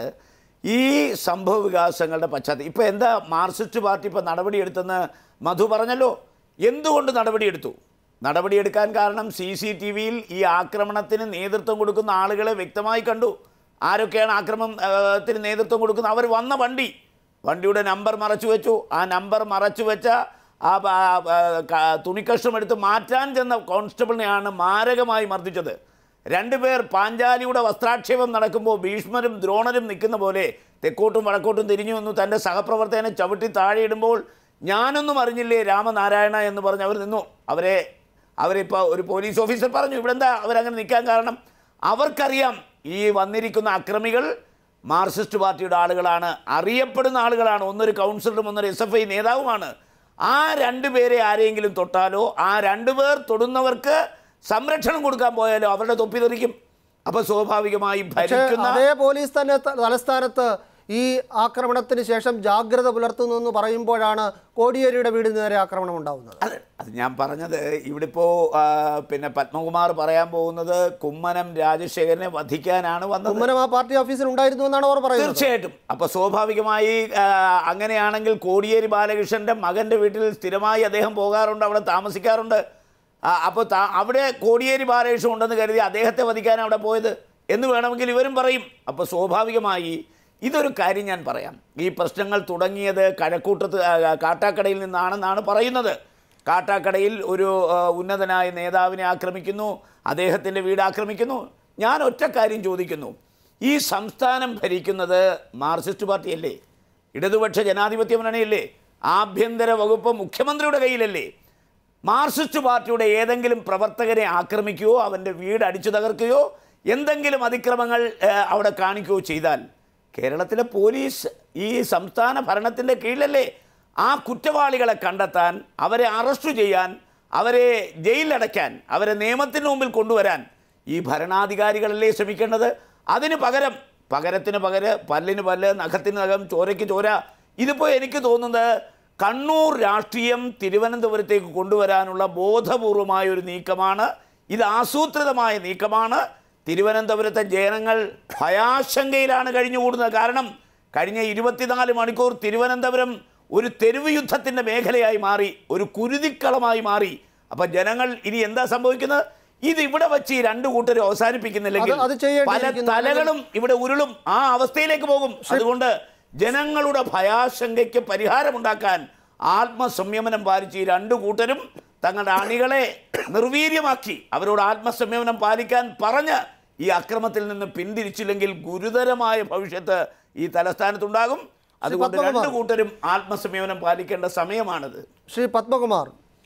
ഈ സംഭവ വികാസങ്ങളുടെ പശ്ചാത്തലം ഇപ്പോൾ എന്താ മാർക്സിസ്റ്റ് പാർട്ടി ഇപ്പോൾ നടപടിയെടുത്തെന്ന് മധു പറഞ്ഞല്ലോ എന്തുകൊണ്ട് നടപടിയെടുത്തു നടപടിയെടുക്കാൻ കാരണം സി സി ടി വിയിൽ ഈ ആക്രമണത്തിന് നേതൃത്വം കൊടുക്കുന്ന ആളുകളെ വ്യക്തമായി കണ്ടു ആരൊക്കെയാണ് ആക്രമണത്തിന് നേതൃത്വം കൊടുക്കുന്നത് അവർ വന്ന വണ്ടി വണ്ടിയുടെ നമ്പർ മറച്ചു വെച്ചു ആ നമ്പർ മറച്ചു വെച്ച ആ ബ- ആ ബ- ക- തുണിക്കഷ്ണം എടുത്ത് മാറ്റാൻ ചെന്ന കോൺസ്റ്റബിളിനെയാണ് മാരകമായി മർദ്ദിച്ചത് രണ്ടുപേർ പാഞ്ചാലിയുടെ വസ്ത്രാക്ഷേപം നടക്കുമ്പോൾ ഭീഷ്മരും ദ്രോണരും നിൽക്കുന്ന പോലെ തെക്കോട്ടും വടക്കോട്ടും തിരിഞ്ഞു വന്നു തൻ്റെ സഹപ്രവർത്തകനെ ചവിട്ടി താഴെയിടുമ്പോൾ ഞാനൊന്നും അറിഞ്ഞില്ലേ രാമനാരായണ എന്ന് പറഞ്ഞ് അവർ നിന്നു അവരെ അവരിപ്പോൾ ഒരു പോലീസ് ഓഫീസർ പറഞ്ഞു ഇവിടെ എന്താ അവരങ്ങനെ നിൽക്കാൻ കാരണം അവർക്കറിയാം ഈ വന്നിരിക്കുന്ന അക്രമികൾ മാർക്സിസ്റ്റ് പാർട്ടിയുടെ ആളുകളാണ് അറിയപ്പെടുന്ന ആളുകളാണ് ഒന്നൊരു കൗൺസിലറും ഒന്നൊരു എസ് എഫ് ഐ നേതാവുമാണ് ആ രണ്ടുപേരെ ആരെങ്കിലും തൊട്ടാലോ ആ രണ്ടുപേർ തൊടുന്നവർക്ക് സംരക്ഷണം കൊടുക്കാൻ പോയാലോ അവരുടെ തൊപ്പി തെറിക്കും അപ്പോൾ സ്വാഭാവികമായി പക്ഷേ ഭരിക്കുന്ന അതേ പോലീസ് തന്നെ ത- തലസ്ഥാനത്ത് ഈ ആക്രമണത്തിന് ശേഷം ജാഗ്രത പുലർത്തുന്നു എന്ന് പറയുമ്പോഴാണ് കോടിയേരിയുടെ വീടിന് നേരെ ആക്രമണം ഉണ്ടാവുന്നത് അതെ അത് ഞാൻ പറഞ്ഞത് ഇവിടെ ഇപ്പോൾ പിന്നെ പത്മകുമാർ പറയാൻ പോകുന്നത് കുമ്മനം രാജശേഖരനെ വധിക്കാനാണ് വന്നത് കുമ്മനം ആ പാർട്ടി ഓഫീസിൽ ഉണ്ടായിരുന്നു എന്നാണ് അവർ പറയുന്നത് തീർച്ചയായിട്ടും അപ്പോൾ സ്വാഭാവികമായി ആ, അങ്ങനെയാണെങ്കിൽ കോടിയേരി ബാലകൃഷ്ണൻ്റെ മകൻ്റെ വീട്ടിൽ സ്ഥിരമായി അദ്ദേഹം പോകാറുണ്ട് അവിടെ താമസിക്കാറുണ്ട് ആ, അപ്പോൾ താ അവിടെ കോടിയേരി ബാലകൃഷ്ണൻ ഉണ്ടെന്ന് കരുതി അദ്ദേഹത്തെ വധിക്കാൻ അവിടെ പോയത് എന്ന് വേണമെങ്കിൽ ഇവരും പറയും അപ്പോൾ സ്വാഭാവികമായി ഇതൊരു കാര്യം ഞാൻ പറയാം ഈ പ്രശ്നങ്ങൾ തുടങ്ങിയത് കഴക്കൂട്ടത്ത് ആ, കാട്ടാക്കടയിൽ നിന്നാണെന്നാണ് പറയുന്നത് കാട്ടാക്കടയിൽ ഒരു ആ, ഉന്നതനായ നേതാവിനെ ആക്രമിക്കുന്നു അദ്ദേഹത്തിൻ്റെ വീട് ആക്രമിക്കുന്നു ഞാൻ ഒറ്റ കാര്യം ചോദിക്കുന്നു ഈ സംസ്ഥാനം ഭരിക്കുന്നത് മാർക്സിസ്റ്റ് പാർട്ടിയല്ലേ ഇടതുപക്ഷ ജനാധിപത്യ മുന്നണിയല്ലേ ആഭ്യന്തര വകുപ്പ് മുഖ്യമന്ത്രിയുടെ കയ്യിലല്ലേ മാർക്സിസ്റ്റ് പാർട്ടിയുടെ ഏതെങ്കിലും പ്രവർത്തകരെ ആക്രമിക്കുകയോ അവൻ്റെ വീട് അടിച്ചു തകർക്കുകയോ എന്തെങ്കിലും അതിക്രമങ്ങൾ ഏഹ്, അവിടെ കാണിക്കുകയോ ചെയ്താൽ കേരളത്തിലെ പോലീസ് ഈ സംസ്ഥാന ഭരണത്തിൻ്റെ കീഴിലല്ലേ ആ കുറ്റവാളികളെ കണ്ടെത്താൻ അവരെ അറസ്റ്റ് ചെയ്യാൻ അവരെ ജയിലിലടയ്ക്കാൻ അവരെ നിയമത്തിന് മുമ്പിൽ കൊണ്ടുവരാൻ ഈ ഭരണാധികാരികളല്ലേ ശ്രമിക്കേണ്ടത് അതിന് പകരം പകരത്തിന് പകരം പല്ലിന് പല്ല് നഖത്തിന് നഖം ചോരയ്ക്ക് ചോര ഇതിപ്പോൾ എനിക്ക് തോന്നുന്നത് കണ്ണൂർ രാഷ്ട്രീയം തിരുവനന്തപുരത്തേക്ക് കൊണ്ടുവരാനുള്ള ബോധപൂർവമായ ഒരു നീക്കമാണ് ഇത് ആസൂത്രിതമായ നീക്കമാണ് തിരുവനന്തപുരത്തെ ജനങ്ങൾ ഭയാശങ്കയിലാണ് കഴിഞ്ഞുകൂടുന്നത് കാരണം കഴിഞ്ഞ ഇരുപത്തിനാല് മണിക്കൂർ തിരുവനന്തപുരം ഒരു തെരുവ് യുദ്ധത്തിൻ്റെ മേഖലയായി മാറി ഒരു കുരുതിക്കളമായി മാറി അപ്പം ജനങ്ങൾ ഇനി എന്താ സംഭവിക്കുന്നത് ഇത് ഇവിടെ വെച്ച് ഈ രണ്ട് കൂട്ടരും അവസാനിപ്പിക്കുന്നില്ലെങ്കിൽ അത് അത് ചെയ്യേണ്ടിയിരിക്കുന്നു. പല തലകളും ഇവിടെ ഉരുളും ആ അവസ്ഥയിലേക്ക് പോകും അതുകൊണ്ട് ജനങ്ങളുടെ ഭയാശങ്കയ്ക്ക് പരിഹാരമുണ്ടാക്കാൻ ആത്മസംയമനം പാലിച്ച് ഈ രണ്ടു കൂട്ടരും തങ്ങളുടെ അണികളെ നിർവീര്യമാക്കി അവരോട് ആത്മസംയമനം പാലിക്കാൻ പറഞ്ഞ് ഈ അക്രമത്തിൽ നിന്ന് പിന്തിരിച്ചില്ലെങ്കിൽ ഗുരുതരമായ ഭവിഷ്യത്ത് ഈ തലസ്ഥാനത്തുണ്ടാകും അതുകൊണ്ട് പത്മകുമാർ. രണ്ടു കൂട്ടരും ആത്മസംയമനം പാലിക്കേണ്ട സമയമാണിത് ശ്രീ പത്മകുമാർ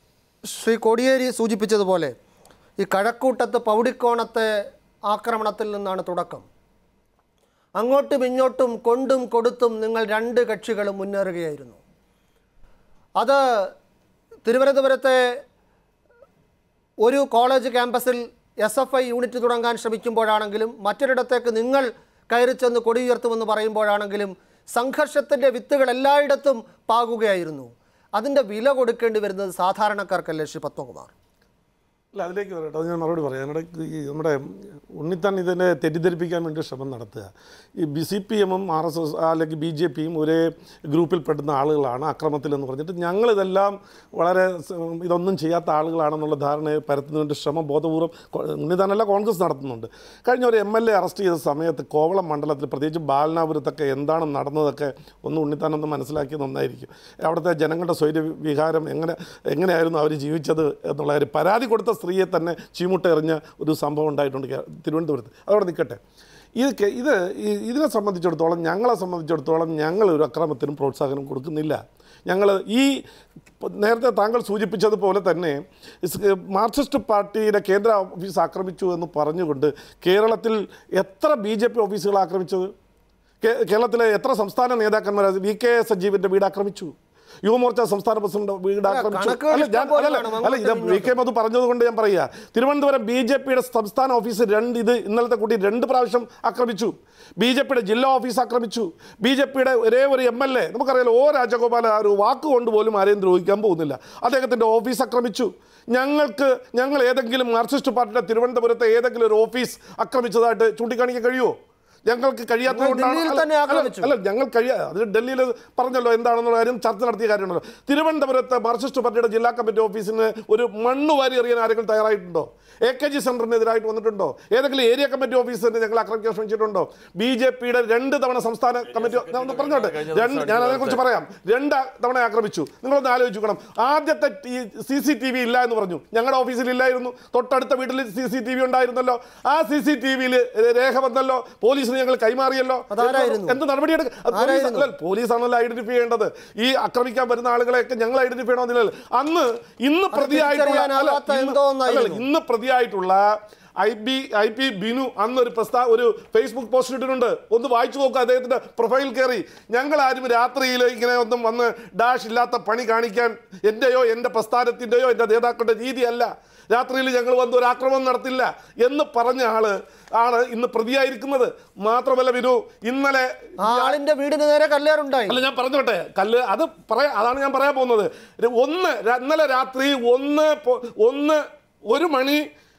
ശ്രീ കോടിയേരി സൂചിപ്പിച്ചതുപോലെ ഈ കഴക്കൂട്ടത്ത് പൗടിക്കോണത്തെ ആക്രമണത്തിൽ നിന്നാണ് തുടക്കം അങ്ങോട്ടും ഇങ്ങോട്ടും കൊണ്ടും കൊടുത്തും നിങ്ങൾ രണ്ട് കക്ഷികളും മുന്നേറുകയായിരുന്നു അത് തിരുവനന്തപുരത്തെ ഒരു കോളേജ് ക്യാമ്പസിൽ എസ് എഫ് ഐ യൂണിറ്റ് തുടങ്ങാൻ ശ്രമിക്കുമ്പോഴാണെങ്കിലും മറ്റൊരിടത്തേക്ക് നിങ്ങൾ കയറി ചെന്ന് കൊടി ഉയർത്തുമെന്ന് പറയുമ്പോഴാണെങ്കിലും സംഘർഷത്തിൻ്റെ വിത്തുകൾ എല്ലായിടത്തും പാകുകയായിരുന്നു അതിൻ്റെ വില കൊടുക്കേണ്ടി വരുന്നത് സാധാരണക്കാർക്കല്ലേ ശ്രീ പത്മകുമാർ അല്ല അതിലേക്ക് വരട്ടെ അത് ഞാൻ മറുപടി പറയാം അതിനിടയ്ക്ക് ഈ നമ്മുടെ ഉണ്ണിത്താൻ ഇതിനെ തെറ്റിദ്ധരിപ്പിക്കാൻ വേണ്ടി ശ്രമം നടത്തുക ഈ ബി സി പി എമ്മും ആർ എസ് എസ് അല്ലെങ്കിൽ ബി ജെ പിയും ഒരേ ഗ്രൂപ്പിൽപ്പെടുന്ന ആളുകളാണ് അക്രമത്തിലെന്ന് പറഞ്ഞിട്ട് ഞങ്ങളിതെല്ലാം വളരെ സ- ഇതൊന്നും ചെയ്യാത്ത ആളുകളാണെന്നുള്ള ധാരണയെ പരത്തുന്നതിൻ്റെ ശ്രമം ബോധപൂർവ്വം കൊ- ഉണ്ണിത്താനല്ല കോൺഗ്രസ് നടത്തുന്നുണ്ട് കഴിഞ്ഞ ഒരു എം എൽ എ അറസ്റ്റ് ചെയ്ത സമയത്ത് കോവളം മണ്ഡലത്തിൽ പ്രത്യേകിച്ച് ബാലനാപുരത്തൊക്കെ എന്താണ് നടന്നതൊക്കെ ഒന്ന് ഉണ്ണിത്താനൊന്ന് മനസ്സിലാക്കിയത് നന്നായിരിക്കും അവിടുത്തെ ജനങ്ങളുടെ സ്വൈര്യ വിഹാരം എങ്ങനെ എങ്ങനെയായിരുന്നു അവർ ജീവിച്ചത് എന്നുള്ള ഒരു പരാതി കൊടുത്ത സ്ത്രീയെ തന്നെ ചീമുട്ട എറിഞ്ഞ ഒരു സംഭവം ഉണ്ടായിട്ടുണ്ട് കേ- തിരുവനന്തപുരത്ത് അതവിടെ നിൽക്കട്ടെ ഇത് കെ- ഇത് ഈ- ഇതിനെ സംബന്ധിച്ചിടത്തോളം ഞങ്ങളെ സംബന്ധിച്ചിടത്തോളം ഞങ്ങൾ ഒരു അക്രമത്തിനും പ്രോത്സാഹനം കൊടുക്കുന്നില്ല ഞങ്ങൾ ഈ പ- നേരത്തെ താങ്കൾ സൂചിപ്പിച്ചതുപോലെ തന്നെ ഇസ് മാർക്സിസ്റ്റ് പാർട്ടിയുടെ കേന്ദ്ര ഓഫീസ് ആക്രമിച്ചു എന്ന് പറഞ്ഞുകൊണ്ട് കേരളത്തിൽ എത്ര ബി ജെ പി ഓഫീസുകൾ ആക്രമിച്ചത് കേ- കേരളത്തിലെ എത്ര സംസ്ഥാന നേതാക്കന്മാർ വി കെ സജീവിൻ്റെ വീട് ആക്രമിച്ചു യുവമോർച്ച സംസ്ഥാന പ്രസിഡന്റ് വീട് ആക്രമിച്ചു കണക്കുകൾ അല്ല, ഞാൻ- ഇഷ്ടം പോലെ അല്ല, കാണും. അല്ല ഇത് അങ്ങോട്ടും വി കെ മധു പറഞ്ഞത് കൊണ്ട് ഞാൻ പറയുക തിരുവനന്തപുരം ബി ജെ പിയുടെ സംസ്ഥാന ഓഫീസ് രണ്ട് ഇത് ഇന്നലത്തെ കൂടി രണ്ട് പ്രാവശ്യം ആക്രമിച്ചു ബി ജെ പിയുടെ ജില്ലാ ഓഫീസ് ആക്രമിച്ചു ബി ജെ പിയുടെ ഒരേ ഒരു എം എൽ എ നമുക്കറിയാലോ ഓ രാജഗോപാൽ ആ ഒരു വാക്ക് കൊണ്ട് പോലും ആരെയും ദ്രോഹിക്കാൻ പോകുന്നില്ല അദ്ദേഹത്തിൻ്റെ ഓഫീസ് ആക്രമിച്ചു ഞങ്ങൾക്ക് ഞങ്ങൾ ഏതെങ്കിലും മാർക്സിസ്റ്റ് പാർട്ടിയുടെ തിരുവനന്തപുരത്തെ ഏതെങ്കിലും ഒരു ഓഫീസ് ആക്രമിച്ചതായിട്ട് ചൂണ്ടിക്കാണിക്കാൻ കഴിയുമോ ഞങ്ങൾക്ക് കഴിയാത്തത് കൊണ്ടാണ് ഡൽഹിയിൽ അല്ല, തന്നെ അല്ല, ആക്രമിച്ചു. അല്ല ഞങ്ങൾ കഴിയാ അത് ഡൽഹിയിൽ പറഞ്ഞല്ലോ എന്താണെന്നുള്ള കാര്യം ചർച്ച നടത്തിയ കാര്യമുണ്ടല്ലോ തിരുവനന്തപുരത്ത് മാർക്സിസ്റ്റ് പാർട്ടിയുടെ ജില്ലാ കമ്മിറ്റി ഓഫീസിന് ഒരു മണ്ണ് വാരി എറിയാൻ ആരെങ്കിലും തയ്യാറായിട്ടുണ്ടോ എ കെ ജി സെന്ററിനെതിരായിട്ട് വന്നിട്ടുണ്ടോ ഏതെങ്കിലും ഏരിയ കമ്മിറ്റി ഓഫീസിന് ഞങ്ങൾ ആക്രമിക്കാൻ ശ്രമിച്ചിട്ടുണ്ടോ ബി ജെ പിയുടെ രണ്ട് തവണ സംസ്ഥാന കമ്മിറ്റി ഞാൻ ഒന്ന് പറഞ്ഞോട്ടെ രണ്ട് ഞാൻ അതിനെക്കുറിച്ച് പറയാം രണ്ട് തവണ ആക്രമിച്ചു നിങ്ങളൊന്ന് ആലോചിച്ച് നോക്കണം ആദ്യത്തെ സി സി ടി വി ഇല്ല എന്ന് പറഞ്ഞു ഞങ്ങളുടെ ഓഫീസിൽ ഇല്ലായിരുന്നു തൊട്ടടുത്ത വീട്ടിൽ സി സി ടി വി ഉണ്ടായിരുന്നല്ലോ ആ സി സി ടി വിയിൽ രേഖ വന്നല്ലോ പോലീസിന് ഞങ്ങൾ കൈമാറിയല്ലോ അതാരായിരുന്നു? എന്ത് നടപടിയെടുക്കും അത് പോലീസ് ആരായിരുന്നു? അല്ല പോലീസാണല്ലോ ഐഡന്റിഫൈ ചെയ്യേണ്ടത് ഈ ആക്രമിക്കാൻ വരുന്ന ആളുകളെയൊക്കെ ഞങ്ങൾ ഐഡന്റിഫൈ ചെയ്യണമെന്നില്ലല്ലോ അന്ന് ഇന്ന് പ്രതിയായിട്ടുള്ള അല്ല, തിരിച്ചറിയാനാവാത്ത ഇന്ന് എന്തോ ഒന്നായിരുന്നു. അല്ലല്ല, ഇന്ന് പ്രതിയായിട്ടുള്ള I B I P Binu അന്നൊരു പ്രസ്താ ഒരു ഫേസ്ബുക്ക് പോസ്റ്റ് ഇട്ടിട്ടുണ്ട് ഒന്ന് വായിച്ചു നോക്കുക അദ്ദേഹത്തിന്റെ പ്രൊഫൈൽ കയറി ഞങ്ങൾ ആരും രാത്രിയിൽ ഇങ്ങനെ ഒന്നും വന്ന് ഡാഷ് ഇല്ലാത്ത പണി കാണിക്കാൻ എൻ്റെയോ എൻ്റെ പ്രസ്ഥാനത്തിൻ്റെയോ എൻ്റെ നേതാക്കളുടെ രീതിയല്ല രാത്രിയിൽ ഞങ്ങൾ വന്ന് ഒരു ആക്രമണം നടത്തില്ല എന്ന് പറഞ്ഞ ആള് ആണ് ഇന്ന് പ്രതിയായിരിക്കുന്നത് മാത്രമല്ല വിനു ഇന്നലെ ആ ആളിന്റെ വീടിന് നേരെ കല്ലേറുണ്ടായി അല്ല ഞാൻ പറഞ്ഞോട്ടെ കല്ല് അത് പറയാ അതാണ് ഞാൻ പറയാൻ പോകുന്നത് ര- ഒന്ന് ര- ഇന്നലെ രാത്രി ഒന്ന് പൊ- ഒന്ന് ഒരു മണി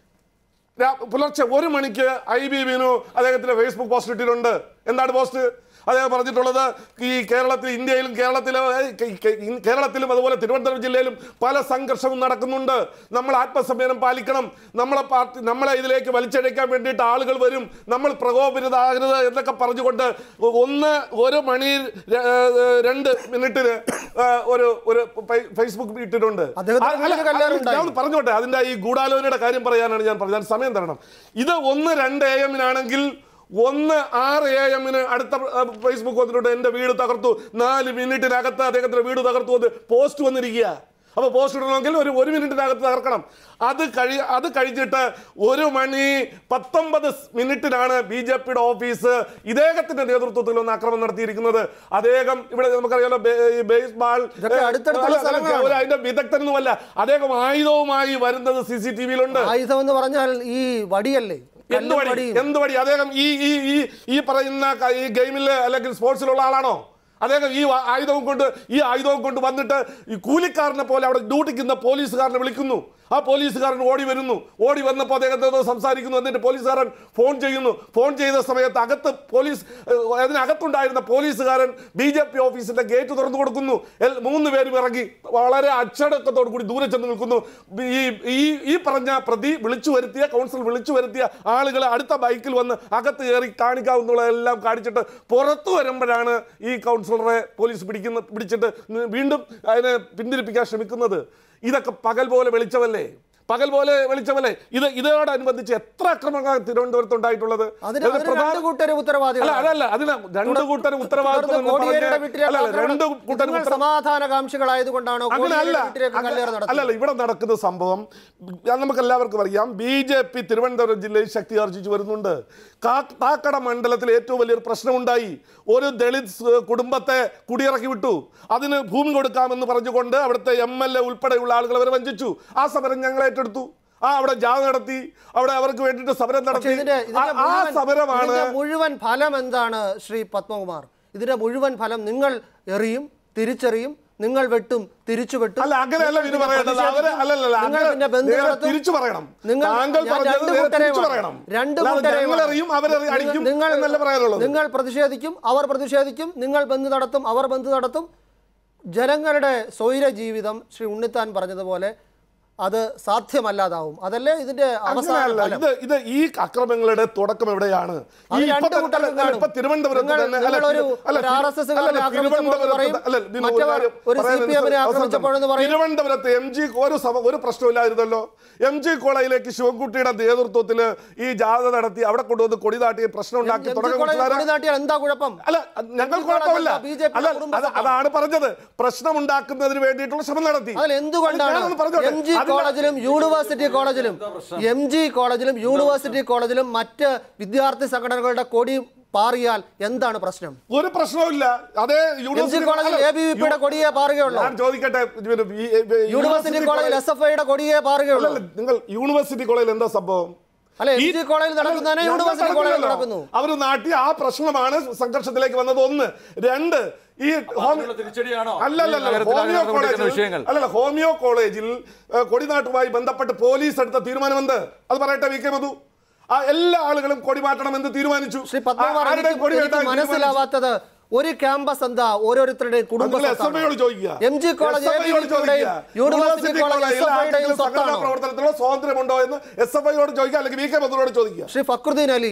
രാ- പുലർച്ചെ ഒരു മണിക്ക് ഐ ബി ബിനു അദ്ദേഹത്തിന്റെ ഫേസ്ബുക്ക് പോസ്റ്റ് ഇട്ടിട്ടുണ്ട് എന്താണ് പോസ്റ്റ് അദ്ദേഹം പറഞ്ഞിട്ടുള്ളത് ഈ കേരളത്തിൽ ഇന്ത്യയിലും കേരളത്തിലും ഏ, കെ- കെ- ഇൻ- കേരളത്തിലും അതുപോലെ തിരുവനന്തപുരം ജില്ലയിലും പല സംഘർഷവും നടക്കുന്നുണ്ട് നമ്മൾ ആത്മസംയമനം പാലിക്കണം നമ്മളെ പാർട്ടി നമ്മളെ ഇതിലേക്ക് വലിച്ചഴയ്ക്കാൻ വേണ്ടിയിട്ട് ആളുകൾ വരും നമ്മൾ പ്രകോപിതരാകരുത് എന്നൊക്കെ പറഞ്ഞുകൊണ്ട് ഒന്ന് ഒരു മണി ര- ഏ, രണ്ട് മിനിറ്റിന് ഏ, ഒരു ഒരു ഫേ- ഫേസ്ബുക്ക് ഇട്ടിട്ടുണ്ട് അദ്ദേഹത്തിന്റെ ആ, അല്ല, വീട്ടിൽ കല്ലേറുണ്ടായി. ഞാൻ ഒന്ന് പറഞ്ഞോട്ടെ അതിന്റെ ഈ ഗൂഢാലോചനയുടെ കാര്യം പറയാനാണ് ഞാൻ പറഞ്ഞത് സമയം തരണം ഇത് ഒന്ന് രണ്ട് എ എമ്മിനാണെങ്കിൽ ഒന്ന് ആറ് എ എമ്മിന് അടുത്ത അഹ്, ഫേസ്ബുക്ക് വന്നിട്ടുണ്ട് എൻ്റെ വീട് തകർത്തു നാല് മിനിറ്റിനകത്ത് അദ്ദേഹത്തിന്റെ വീട് തകർത്തു വന്ന് പോസ്റ്റ് വന്നിരിക്കുക അപ്പോൾ പോസ്റ്റ് ഇടണമെങ്കിൽ ഒരു ഒരു മിനിറ്റിനകത്ത് തകർക്കണം അത് കഴി അത് കഴിഞ്ഞിട്ട് ഒരു മണി പത്തൊമ്പത് സ് മിനിറ്റിനാണ് ബി ജെ പിയുടെ ഓഫീസ് ഇദ്ദേഹത്തിന്റെ നേതൃത്വത്തിൽ ഒന്ന് ആക്രമണം നടത്തിയിരിക്കുന്നത് അദ്ദേഹം ഇവിടെ നമുക്കറിയാലോ ബേ- ഈ ബേസ്ബാൾ ഇതൊക്കെ അടുത്തടുത്തുള്ള അല്ല, അല്ല, സ്ഥലങ്ങളാണ്. ഒരു അതിന്റെ വിദഗ്ധനൊന്നുമല്ല അദ്ദേഹം ആയുധവുമായി വരുന്നത് സി സി ടി വിയിലുണ്ട് ആയുധം എന്ന് പറഞ്ഞാൽ ഈ വടിയല്ലേ എന്ത് കല്ലും വടി വടിയും. എന്ത് വടി അദ്ദേഹം ഈ ഈ ഈ ഈ പറയുന്ന ക- ഈ ഗെയിമിൽ അല്ലെങ്കിൽ സ്പോർട്സിലുള്ള ആളാണോ അദ്ദേഹം ഈ വ- ആയുധവും കൊണ്ട് ഈ ആയുധവും കൊണ്ട് വന്നിട്ട് ഈ കൂലിക്കാരനെ പോലെ അവിടെ ഡ്യൂട്ടിക്കുന്ന പോലീസുകാരനെ വിളിക്കുന്നു ആ പോലീസുകാരൻ ഓടി വരുന്നു ഓടി വന്നപ്പോൾ അദ്ദേഹത്തെ സംസാരിക്കുന്നു എന്നിട്ട് പോലീസുകാരൻ ഫോൺ ചെയ്യുന്നു ഫോൺ ചെയ്ത സമയത്ത് അകത്ത് പോലീസ് ഏഹ്, അതിനകത്തുണ്ടായിരുന്ന പോലീസുകാരൻ ബി ജെ പി ഓഫീസിന്റെ ഗേറ്റ് തുറന്നു കൊടുക്കുന്നു എൽ- മൂന്ന് പേരും ഇറങ്ങി വളരെ അച്ചടക്കത്തോടു കൂടി ദൂരെ ചെന്ന് നിൽക്കുന്നു ഈ ഈ ഈ പറഞ്ഞ പ്രതി വിളിച്ചു വരുത്തിയ കൗൺസിൽ വിളിച്ചു വരുത്തിയ ആളുകളെ അടുത്ത ബൈക്കിൽ വന്ന് അകത്ത് കയറി കാണിക്കാവുന്നതെല്ലാം കാണിച്ചിട്ട് പുറത്തു വരുമ്പോഴാണ് ഈ കൗൺസിലറെ പോലീസ് പിടിക്കുന്ന പിടിച്ചിട്ട് വീണ്ടും അതിനെ പിന്തിരിപ്പിക്കാൻ ശ്രമിക്കുന്നത് ഇതൊക്കെ പകൽ പോലെ വെളിച്ചമല്ലേ പകൽ പോലെ വെളിച്ചമല്ലേ ഇത് ഇതോടനുബന്ധിച്ച് എത്ര അക്രമങ്ങൾ തിരുവനന്തപുരത്ത് ഉണ്ടായിട്ടുള്ളത് അതിന് ഇതിൽ അതിന് പ്രധാന- രണ്ട് കൂട്ടരും അല്ല ഉത്തരവാദികളാണ് അതല്ല അതിന് രണ്ട് കൂട്ടരും ഉത്തരവാദിത്വം തുടർന്ന് എന്ന് കോടിയേരിയുടെ പറഞ്ഞ് വീട്ടിലേക്ക് അല്ല അല്ല, ആക്രമണം- രണ്ട് കൂട്ടരും നിങ്ങൾ ഉത്തര- സമാധാനകാംക്ഷികളായതുകൊണ്ടാണോ അങ്ങനെയല്ല കോടിയേരിയുടെ വീട്ടിലേക്ക് അങ്ങ- കല്ലേറ് അല്ലല്ല നടത്തുന്നത് ഇവിടെ നടക്കുന്ന സംഭവം ഞാൻ നമുക്ക് എല്ലാവർക്കും അറിയാം ബി ജെ പി തിരുവനന്തപുരം ജില്ലയിൽ ശക്തി ആർജിച്ചു വരുന്നുണ്ട് കാ- കാക്കട മണ്ഡലത്തിൽ ഏറ്റവും വലിയൊരു പ്രശ്നമുണ്ടായി ഒരു ദളിത് സ് കുടുംബത്തെ കുടിയിറക്കി വിട്ടു അതിന് ഭൂമി കൊടുക്കാമെന്ന് പറഞ്ഞുകൊണ്ട് അവിടുത്തെ എം എൽ എ ഉൾപ്പെടെയുള്ള ആളുകൾ അവരെ വഞ്ചിച്ചു ആ സമരം ഞങ്ങൾ ഏറ്റെടുത്തു ആ അവിടെ ജാഥ നടത്തി അവിടെ അവർക്ക് വേണ്ടിയിട്ട് സമരം പക്ഷേ നടത്തി ഇതിന്റെ ഇതിന്റെ ആ- ആ മുഴുവൻ- സമരമാണ് ഇതിന്റെ മുഴുവൻ ഫലം എന്താണ് ശ്രീ പത്മകുമാർ ഇതിന്റെ മുഴുവൻ ഫലം നിങ്ങൾ എറിയും തിരിച്ചറിയും നിങ്ങൾ വെട്ടും തിരിച്ചു വെട്ടും അല്ല അങ്ങനെയല്ല നിങ്ങൾ വിനു പിന്നെ പറയേണ്ടത് അവര് പ്രതിഷേധിക്കും. അല്ലല്ല നിങ്ങൾ അങ്ങ് പിന്നെ ബന്ധു നേരെ നടത്തും. തിരിച്ചു പറയണം നിങ്ങൾ താങ്കൾ ഞാൻ പറഞ്ഞത് രണ്ട് നേരെ കൂട്ടരെയും തിരിച്ചു ആണ്. പറയണം രണ്ട് അല്ലാതെ കൂട്ടരെയും ഞങ്ങൾ ആണ്. അറിയും അവരറി അടിക്കും നിങ്ങൾ എന്നല്ല പറയാനുള്ളത് നിങ്ങൾ പ്രതിഷേധിക്കും അവർ പ്രതിഷേധിക്കും നിങ്ങൾ ബന്ദ് നടത്തും അവർ ബന്ദ് നടത്തും ജനങ്ങളുടെ സ്വൈര ജീവിതം ശ്രീ ഉണ്ണിത്താൻ പറഞ്ഞതുപോലെ അത് സാധ്യമല്ലാതാവും അതല്ലേ ഇതിന്റെ അവസാന അങ്ങനെയല്ല ഫലം. ഇത് ഇത് ഈ അക്രമങ്ങളുടെ തുടക്കം എവിടെയാണ് അത് ഈ രണ്ട് ഇപ്പൊ തന്നെ- കൂട്ടർക്കും അല്ല, കാണും. ഇപ്പൊ തിരുവനന്തപുരത്ത് നിങ്ങൾ- തന്നെ അല്ല, നിങ്ങളൊരു- അല്ല, ഒരു RSS അല്ല, കാരനെ ആക്രമിച്ചപ്പോൾ തിരുവനന്തപുരത്ത് പറയും, അല്ല, വിനു, ഒരു മറ്റവർ കാര്യം ഒരു പറയാൻ CPM നെ അവസരം ആക്രമിച്ചപ്പോഴെന്ന് പറയും. തിരുവനന്തപുരത്ത് എം ജി ഒരു സഭ ഒരു പ്രശ്നമില്ലായിരുന്നല്ലോ എം ജി കോളേജിലേക്ക് ശിവൻകുട്ടിയുടെ നേതൃത്വത്തിൽ ഈ ജാഥ നടത്തി അവിടെ കൊണ്ടുവന്ന് കൊടി നാട്ടി പ്രശ്നം ഉണ്ടാക്കി എം ജി തുടക്കം കോളേജിൽ കുറിച്ചതാരാ? കൊടി നാട്ടിയാൽ എന്താ കുഴപ്പം അല്ല ഞങ്ങൾ കുഴപ്പമില്ല ബി ജെ പി അല്ല അത് അതാണ് പറഞ്ഞത് പ്രശ്നമുണ്ടാക്കുന്നതിന് വേണ്ടിയിട്ടുള്ള ശ്രമം നടത്തി അതിൽ എന്തുകൊണ്ടാണ് അത് ഞാനൊന്ന് പറഞ്ഞോട്ടെ. എം ജി അതിന് കോളേജിലും യൂണിവേഴ്സിറ്റി കോളേജിലും എം ജി കോളേജിലും യൂണിവേഴ്സിറ്റി കോളേജിലും മറ്റ് വിദ്യാർത്ഥി സംഘടനകളുടെ കൊടി പാറിയാൽ എന്താണ് പ്രശ്നം ഒരു പ്രശ്നവുമില്ല അതേ എം ജി യൂണിവേഴ്സിറ്റി കോളേജിൽ എ ബി വി പിയുടെ കൊടിയെ പാറുകയുള്ളൂ ഞാൻ ചോദിക്കട്ടെ ഇതിന് ഈ- ഈ- യൂണിവേഴ്സിറ്റി കോളേജിൽ എസ് എഫ് ഐയുടെ കൊടിയെ പാറുകയുള്ളൂ അല്ലല്ല, നിങ്ങൾ യൂണിവേഴ്സിറ്റി കോളേജിൽ എന്താ സംഭവം അല്ല എം ഈ- ജി കോളേജിൽ നടക്കുന്നതിനെ അല്ല, യൂണിവേഴ്സിറ്റി ഞങ്ങൾ കോളേജിൽ നടക്കുന്നില്ലല്ലോ. നടക്കുന്നു അവര് നാട്ടി ആ പ്രശ്നമാണ് സംഘർഷത്തിലേക്ക് വന്നത് ഒന്ന് രണ്ട് ഈ ഹോമി- അതിനുള്ള തിരിച്ചടിയാണോ? അല്ലല്ലല്ല, ഈ നഗരത്തിൽ ഹോമിയോ നടന്നുകൊണ്ടിരിക്കുന്ന കോളേജിൽ വിഷയങ്ങൾ. അല്ലല്ല ഹോമിയോ കോളേജിൽ ഏഹ്, കൊടിനാട്ടുമായി ബന്ധപ്പെട്ട് പോലീസ് എടുത്ത തീരുമാനം എന്ത് അത് പറയട്ടെ വി കെ മധു ആ എല്ലാ ആളുകളും കൊടി മാറ്റണമെന്ന് തീരുമാനിച്ചു ശ്രീ പത്മകുമാർ ആ- ആരുടെയും എനിക്ക് കൊടി എനിക്ക് വേണ്ടാന്ന് തീരുമാനിച്ചു. മനസ്സിലാവാത്തത് ഒരു ക്യാമ്പസ് എന്താ ഓരോരുത്തരുടെയും കുടുംബ നിങ്ങൾ എസ് എഫ് ഐയോട് ചോദിക്കുക M G college S F ഐയോട് ചോദിക്കുക. യൂണിവേഴ്സിറ്റി കോളേജ് എസ് എഫ് ഐയുടെയും ആർക്കെങ്കിലും സംഘടനാ സ്വത്താണോ പ്രവർത്തനത്തിലുള്ള സ്വാതന്ത്ര്യമുണ്ടോ എന്ന് എസ് എഫ് ഐയോട് ചോദിക്കുക അല്ലെങ്കിൽ വി കെ മധുരോട് ചോദിക്കുക ശ്രീ ഫക്രുദ്ദീൻ അലി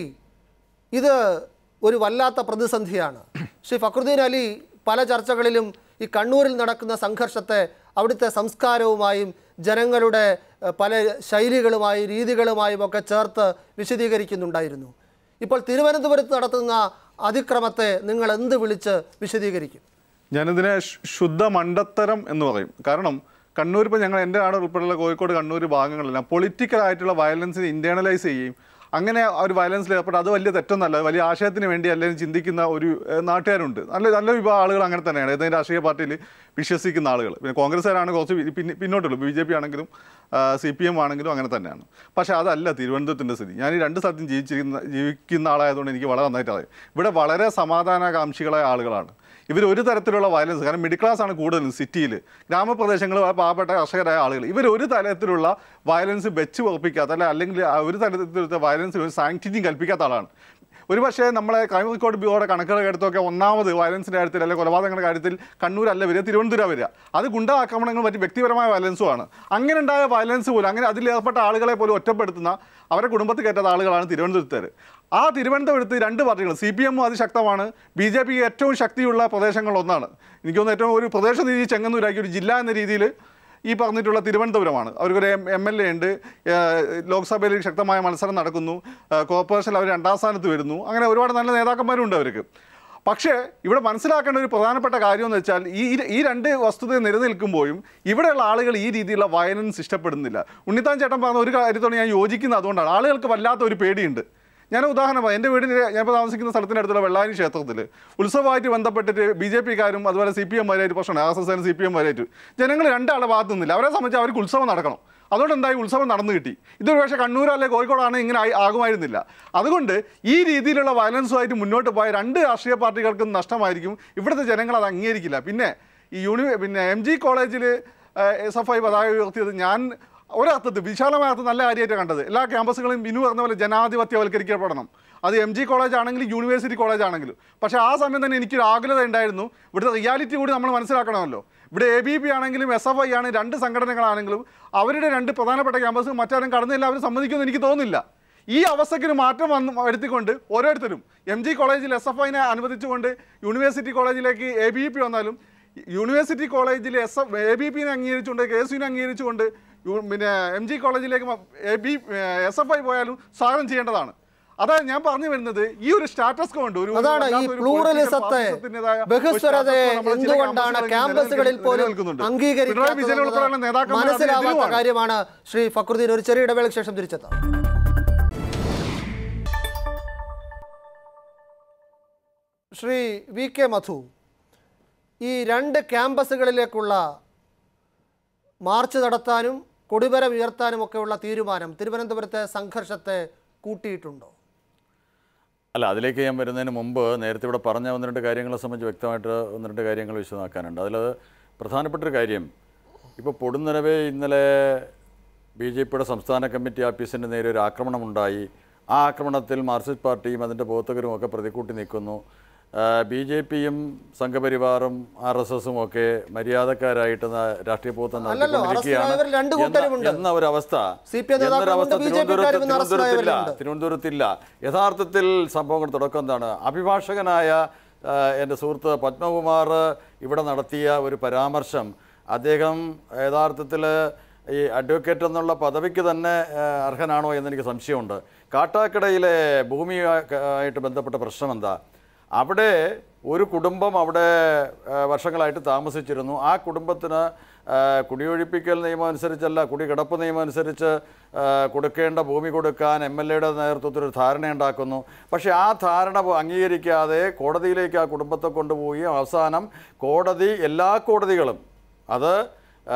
ഇത് ഒരു വല്ലാത്ത പ്രതിസന്ധിയാണ് ശ്രീ ഫക്രുദ്ദീൻ അലി പല ചർച്ചകളിലും ഈ കണ്ണൂരിൽ നടക്കുന്ന സംഘർഷത്തെ അവിടുത്തെ സംസ്കാരവുമായും ജനങ്ങളുടെ ഏഹ്, പല ശൈലികളുമായും രീതികളുമായും ഒക്കെ ചേർത്ത് വിശദീകരിക്കുന്നുണ്ടായിരുന്നു ഇപ്പോൾ തിരുവനന്തപുരത്ത് നടത്തുന്ന അതിക്രമത്തെ നിങ്ങൾ എന്ത് വിളിച്ച് വിശദീകരിക്കും ഞാനിതിനെ ശു- ശുദ്ധ മണ്ടത്തരം എന്ന് പറയും കാരണം കണ്ണൂർ ഇപ്പോൾ ഞങ്ങൾ എൻ്റെ നാട് ഉൾപ്പെടെയുള്ള കോഴിക്കോട് കണ്ണൂർ ഭാഗങ്ങളെല്ലാം പൊളിറ്റിക്കൽ ആയിട്ടുള്ള വയലൻസിനെ ഇൻറ്റേണലൈസ് ചെയ്യും അങ്ങനെ ആ ഒരു വയലൻസിൽ ഏർപ്പെട്ട് അത് വലിയ തെറ്റൊന്നല്ല വലിയ ആശയത്തിന് വേണ്ടി അല്ലെങ്കിൽ ചിന്തിക്കുന്ന ഒരു ഏഹ്, നാട്ടുകാരുണ്ട് നല്ല നല്ല വിഭാഗം ആളുകൾ അങ്ങനെ തന്നെയാണ് ഏതെങ്കിലും രാഷ്ട്രീയ പാർട്ടിയിൽ വിശ്വസിക്കുന്ന ആളുകൾ പിന്നെ കോൺഗ്രസ്സുകാരാണ് കുറച്ച് പി- പിന്നി- പിന്നോട്ടുള്ളൂ ബി ജെ പി ആണെങ്കിലും സി പി എം ആണെങ്കിലും അങ്ങനെ തന്നെയാണ് പക്ഷേ അതല്ല തിരുവനന്തപുരത്തിൻ്റെ സ്ഥിതി ഞാൻ ഈ രണ്ട് സ്ഥലത്തും ജീവിച്ചിരിക്കുന്ന ജീവിക്കുന്ന ആളായതുകൊണ്ട് എനിക്ക് വളരെ നന്നായിട്ട് അറിയാം ഇവിടെ വളരെ സമാധാനകാംക്ഷികളായ ആളുകളാണ് ഇവർ ഒരു തരത്തിലുള്ള വയലൻസ് കാരണം മിഡിൽ ക്ലാസ് ആണ് കൂടുതലും സിറ്റിയിൽ ഗ്രാമപ്രദേശങ്ങൾ പാവപ്പെട്ട കർഷകരായ ആളുകൾ ഇവർ ഒരു തരത്തിലുള്ള വയലൻസ് വെച്ച് ഉറപ്പിക്കാത്ത അല്ല അല്ലെങ്കിൽ ആ ഒരു തരത്തിലുള്ള വയലൻസിന് ഒരു സാങ്ക്ടിറ്റിയും കൽപ്പിക്കാത്ത ആളാണ് ഒരു പക്ഷേ നമ്മളെ ക്രൈം റെക്കോർഡ് ബ്യൂറോയുടെ കണക്കുകൾ എടുത്തൊക്കെ ഒന്നാമത് വയലൻസിൻ്റെ കാര്യത്തിൽ അല്ലെങ്കിൽ കൊലപാതകങ്ങളുടെ കാര്യത്തിൽ കണ്ണൂരല്ല വരിക തിരുവനന്തപുരം വരിക അത് ഗുണ്ട ആക്രമണങ്ങൾ മറ്റ് വ്യക്തിപരമായ വയലൻസും ആണ് അങ്ങനെ ഉണ്ടായ വയലൻസ് പോലും അങ്ങനെ അതിൽ ഏർപ്പെട്ട ആളുകളെ പോലും ഒറ്റപ്പെടുത്തുന്ന അവരെ കുടുംബത്തിൽ കയറ്റാത്ത ആളുകളാണ് തിരുവനന്തപുരത്തുകാർ ആ തിരുവനന്തപുരത്ത് രണ്ട് പാർട്ടികൾ സി പി എമ്മും അതിശക്തമാണ് ബി ജെ പി ഏറ്റവും ശക്തിയുള്ള പ്രദേശങ്ങളിലൊന്നാണ് എനിക്ക് തോന്നുന്നു ഏറ്റവും ഒരു പ്രദേശ നീതി ചെങ്ങന്നൂരാക്കി ഒരു ജില്ല എന്ന രീതിയിൽ ഈ പറഞ്ഞിട്ടുള്ള തിരുവനന്തപുരമാണ് അവർക്കൊരു എം എൽ എ ഉണ്ട് ഏഹ് ലോക്സഭയിൽ ശക്തമായ മത്സരം നടക്കുന്നു ഏഹ് കോർപ്പറേഷനിൽ അവർ രണ്ടാം സ്ഥാനത്ത് വരുന്നു അങ്ങനെ ഒരുപാട് നല്ല നേതാക്കന്മാരും ഉണ്ട് അവർക്ക് പക്ഷേ ഇവിടെ മനസ്സിലാക്കേണ്ട ഒരു പ്രധാനപ്പെട്ട കാര്യം എന്ന് വെച്ചാൽ ഈ ഈ- ഈ രണ്ട് വസ്തുത നിലനിൽക്കുമ്പോഴും ഇവിടെയുള്ള ആളുകൾ ഈ രീതിയിലുള്ള വയലൻസ് ഇഷ്ടപ്പെടുന്നില്ല ഉണ്ണിത്താൻ ചേട്ടൻ പറഞ്ഞ ഒരു കാര്യത്തോട് ഞാൻ യോജിക്കുന്നത് അതുകൊണ്ടാണ് ആളുകൾക്ക് വല്ലാത്ത ഒരു പേടിയുണ്ട് ഞാൻ ഉദാഹരണം പറയാം എൻ്റെ വീടിൻ്റെ ഞാനിപ്പോൾ താമസിക്കുന്ന സ്ഥലത്തിൻ്റെ അടുത്തുള്ള വെള്ളാരി ക്ഷേത്രത്തിൽ ഉത്സവമായിട്ട് ബന്ധപ്പെട്ടിട്ട് ബി ജെ പിക്കാരും അതുപോലെ സി പി എം വരായിട്ട് പ്രശ്നമാണ് R S S C P M വരായിട്ട് ജനങ്ങൾ രണ്ടാളെ ഭാഗത്തു നിന്നില്ല അവരെ സംബന്ധിച്ച് അവർക്ക് ഉത്സവം നടക്കണം അതുകൊണ്ട് എന്തായി ഉത്സവം നടന്നു കിട്ടി ഇതൊരു പക്ഷേ കണ്ണൂർ അല്ലെ കോഴിക്കോടാണ് ഇങ്ങനെ ആയി- ആകുമായിരുന്നില്ല അതുകൊണ്ട് ഈ രീതിയിലുള്ള വയലൻസുമായിട്ട് മുന്നോട്ട് പോയ രണ്ട് രാഷ്ട്രീയ പാർട്ടികൾക്കും നഷ്ടമായിരിക്കും ഇവിടുത്തെ ജനങ്ങൾ അത് അംഗീകരിക്കില്ല പിന്നെ ഈ യൂണി പിന്നെ എം ജി കോളേജിൽ എസ് എഫ് ഐ പതാക ഉയർത്തിയത് ഞാൻ ഒരർത്ഥത്തിൽ വിശാലമായ അർത്ഥം നല്ല കാര്യമായിട്ട് കണ്ടത് എല്ലാ ക്യാമ്പസുകളും ബിനു പറഞ്ഞ പോലെ ജനാധിപത്യവൽക്കരിക്കപ്പെടണം അത് എം ജി കോളേജ് ആണെങ്കിലും യൂണിവേഴ്സിറ്റി കോളേജ് ആണെങ്കിലും പക്ഷേ ആ സമയം തന്നെ എനിക്കൊരു ആകുലത ഉണ്ടായിരുന്നു ഇവിടുത്തെ റിയാലിറ്റി കൂടി നമ്മൾ മനസ്സിലാക്കണമല്ലോ ഇവിടെ എ ബി പി ആണെങ്കിലും എസ് എഫ് ഐ ആണ് രണ്ട് സംഘടനകളാണെങ്കിലും അവരുടെ രണ്ട് പ്രധാനപ്പെട്ട ക്യാമ്പസ് മറ്റാരും കടന്നില്ല അവർ സമ്മതിക്കുമെന്ന് എനിക്ക് തോന്നുന്നില്ല ഈ അവസ്ഥയ്ക്ക് ഒരു മാറ്റം വന്ന് വരുത്തിക്കൊണ്ട് ഓരോരുത്തരും എം ജി കോളേജിൽ എസ് എഫ് ഐനെ അനുവദിച്ചുകൊണ്ട് യൂണിവേഴ്സിറ്റി കോളേജിലേക്ക് എ ബി പി വന്നാലും യൂണിവേഴ്സിറ്റി കോളേജിൽ എസ് എഫ് എ ബി പിനെ അംഗീകരിച്ചുകൊണ്ട് കെ എസ് യുവിനെ അംഗീകരിച്ചുകൊണ്ട് യു- പിന്നെ എം ജി കോളേജിലേക്ക് A B S F I പോയാലും സ്വാഗതം ചെയ്യേണ്ടതാണ് അതാണ് ഞാൻ പറഞ്ഞു വരുന്നത് ഈ ഒരു സ്റ്റാറ്റസ് കൊണ്ട് ഒരു അതാണ് ഈ വല്ലാത്തൊരു പ്ലൂറലിസത്തെ political fascism-ത്തിൻ്റെതായ ഒരു ബഹുസ്വരതയെ status നമ്മുടെ ചില എന്തുകൊണ്ടാണ് ക്യാമ്പസുകളിൽ ക്യാമ്പസുകളിൽ പോലും നിലനിൽക്കുന്നുണ്ട്. പിണറായി വിജയൻ ഉൾപ്പെടെയുള്ള അംഗീകരിക്കാത്തത് നേതാക്കന്മാർ അതിന് മനസ്സിലാവാത്ത എതിരുമാണ്. കാര്യമാണ് ശ്രീ ഫക്രുദ്ദീൻ ഒരു ചെറിയ ഇടവേളയ്ക്ക് ശേഷം തിരിച്ചെത്താം ശ്രീ വി കെ മധു ഈ രണ്ട് ക്യാമ്പസുകളിലേക്കുള്ള മാർച്ച് നടത്താനും കൊടിമരം ഉയർത്താനും ഒക്കെയുള്ള തീരുമാനം തിരുവനന്തപുരത്തെ സംഘർഷത്തെ കൂട്ടിയിട്ടുണ്ടോ അല്ല അതിലേക്ക് ഞാൻ വരുന്നതിന് മുമ്പ് നേരത്തെ ഇവിടെ പറഞ്ഞ ഒന്ന് രണ്ട് കാര്യങ്ങളെ സംബന്ധിച്ച് വ്യക്തമായിട്ട് ഒന്ന് രണ്ട് കാര്യങ്ങൾ വിശദമാക്കാനുണ്ട് അതിൽ പ്രധാനപ്പെട്ട ഒരു കാര്യം ഇപ്പോൾ പൊടുന്നനവേ ഇന്നലെ ബി ജെ പിയുടെ സംസ്ഥാന കമ്മിറ്റി ഓഫീസിൻ്റെ നേരെ ഒരു ആക്രമണമുണ്ടായി ആ ആക്രമണത്തിൽ മാർക്സിസ്റ്റ് പാർട്ടിയും അതിൻ്റെ പ്രവർത്തകരും ഒക്കെ പ്രതിക്കൂട്ടി നിൽക്കുന്നു ബി ജെ പിയും സംഘപരിവാറും ആർ എസ് എസും ഒക്കെ മര്യാദക്കാരായിട്ട് ന- രാഷ്ട്രീയ പ്രവർത്തനം അല്ലല്ലോ, നടത്തിക്കൊണ്ടിരിക്കുകയാണ് അറസ്റ്റിലായവർ രണ്ട് കൂട്ടരുമുണ്ട്. എന്ന- എന്ന ഒരവസ്ഥ CPM നേതാക്കളുമുണ്ട്, എന്നൊരവസ്ഥ BJP തിരുവനന്തപുരത്ത് കാരും ഇന്ന് തിരുവനന്തപുരത്തില്ല അറസ്റ്റിലായവരുണ്ട്. തിരുവനന്തപുരത്തില്ല യഥാർത്ഥത്തിൽ സംഭവങ്ങൾ തുടക്കം എന്താണ് അഭിഭാഷകനായ ആ, എൻ്റെ സുഹൃത്ത് പത്മകുമാർ ഇവിടെ നടത്തിയ ഒരു പരാമർശം അദ്ദേഹം യഥാർത്ഥത്തിൽ ഈ അഡ്വക്കേറ്റ് എന്നുള്ള പദവിക്ക് തന്നെ ആ, അർഹനാണോ എന്നെനിക്ക് സംശയമുണ്ട് കാട്ടാക്കടയിലെ ഭൂമി ആയിട്ട് ബന്ധപ്പെട്ട പ്രശ്നം എന്താ അവിടെ ഒരു കുടുംബം അവിടെ ആ, വർഷങ്ങളായിട്ട് താമസിച്ചിരുന്നു ആ കുടുംബത്തിന് ആ, കുടിയൊഴിപ്പിക്കൽ നിയമം അനുസരിച്ചല്ല കുടികിടപ്പ് നിയമം അനുസരിച്ച് ആ, കൊടുക്കേണ്ട ഭൂമി കൊടുക്കാൻ എം എൽ എയുടെ നേതൃത്വത്തിൽ ഒരു ധാരണയുണ്ടാക്കുന്നു പക്ഷേ ആ ധാരണ അംഗീകരിക്കാതെ കോടതിയിലേക്ക് ആ കുടുംബത്തെ കൊണ്ടുപോയി അവസാനം കോടതി എല്ലാ കോടതികളും അത് ആ,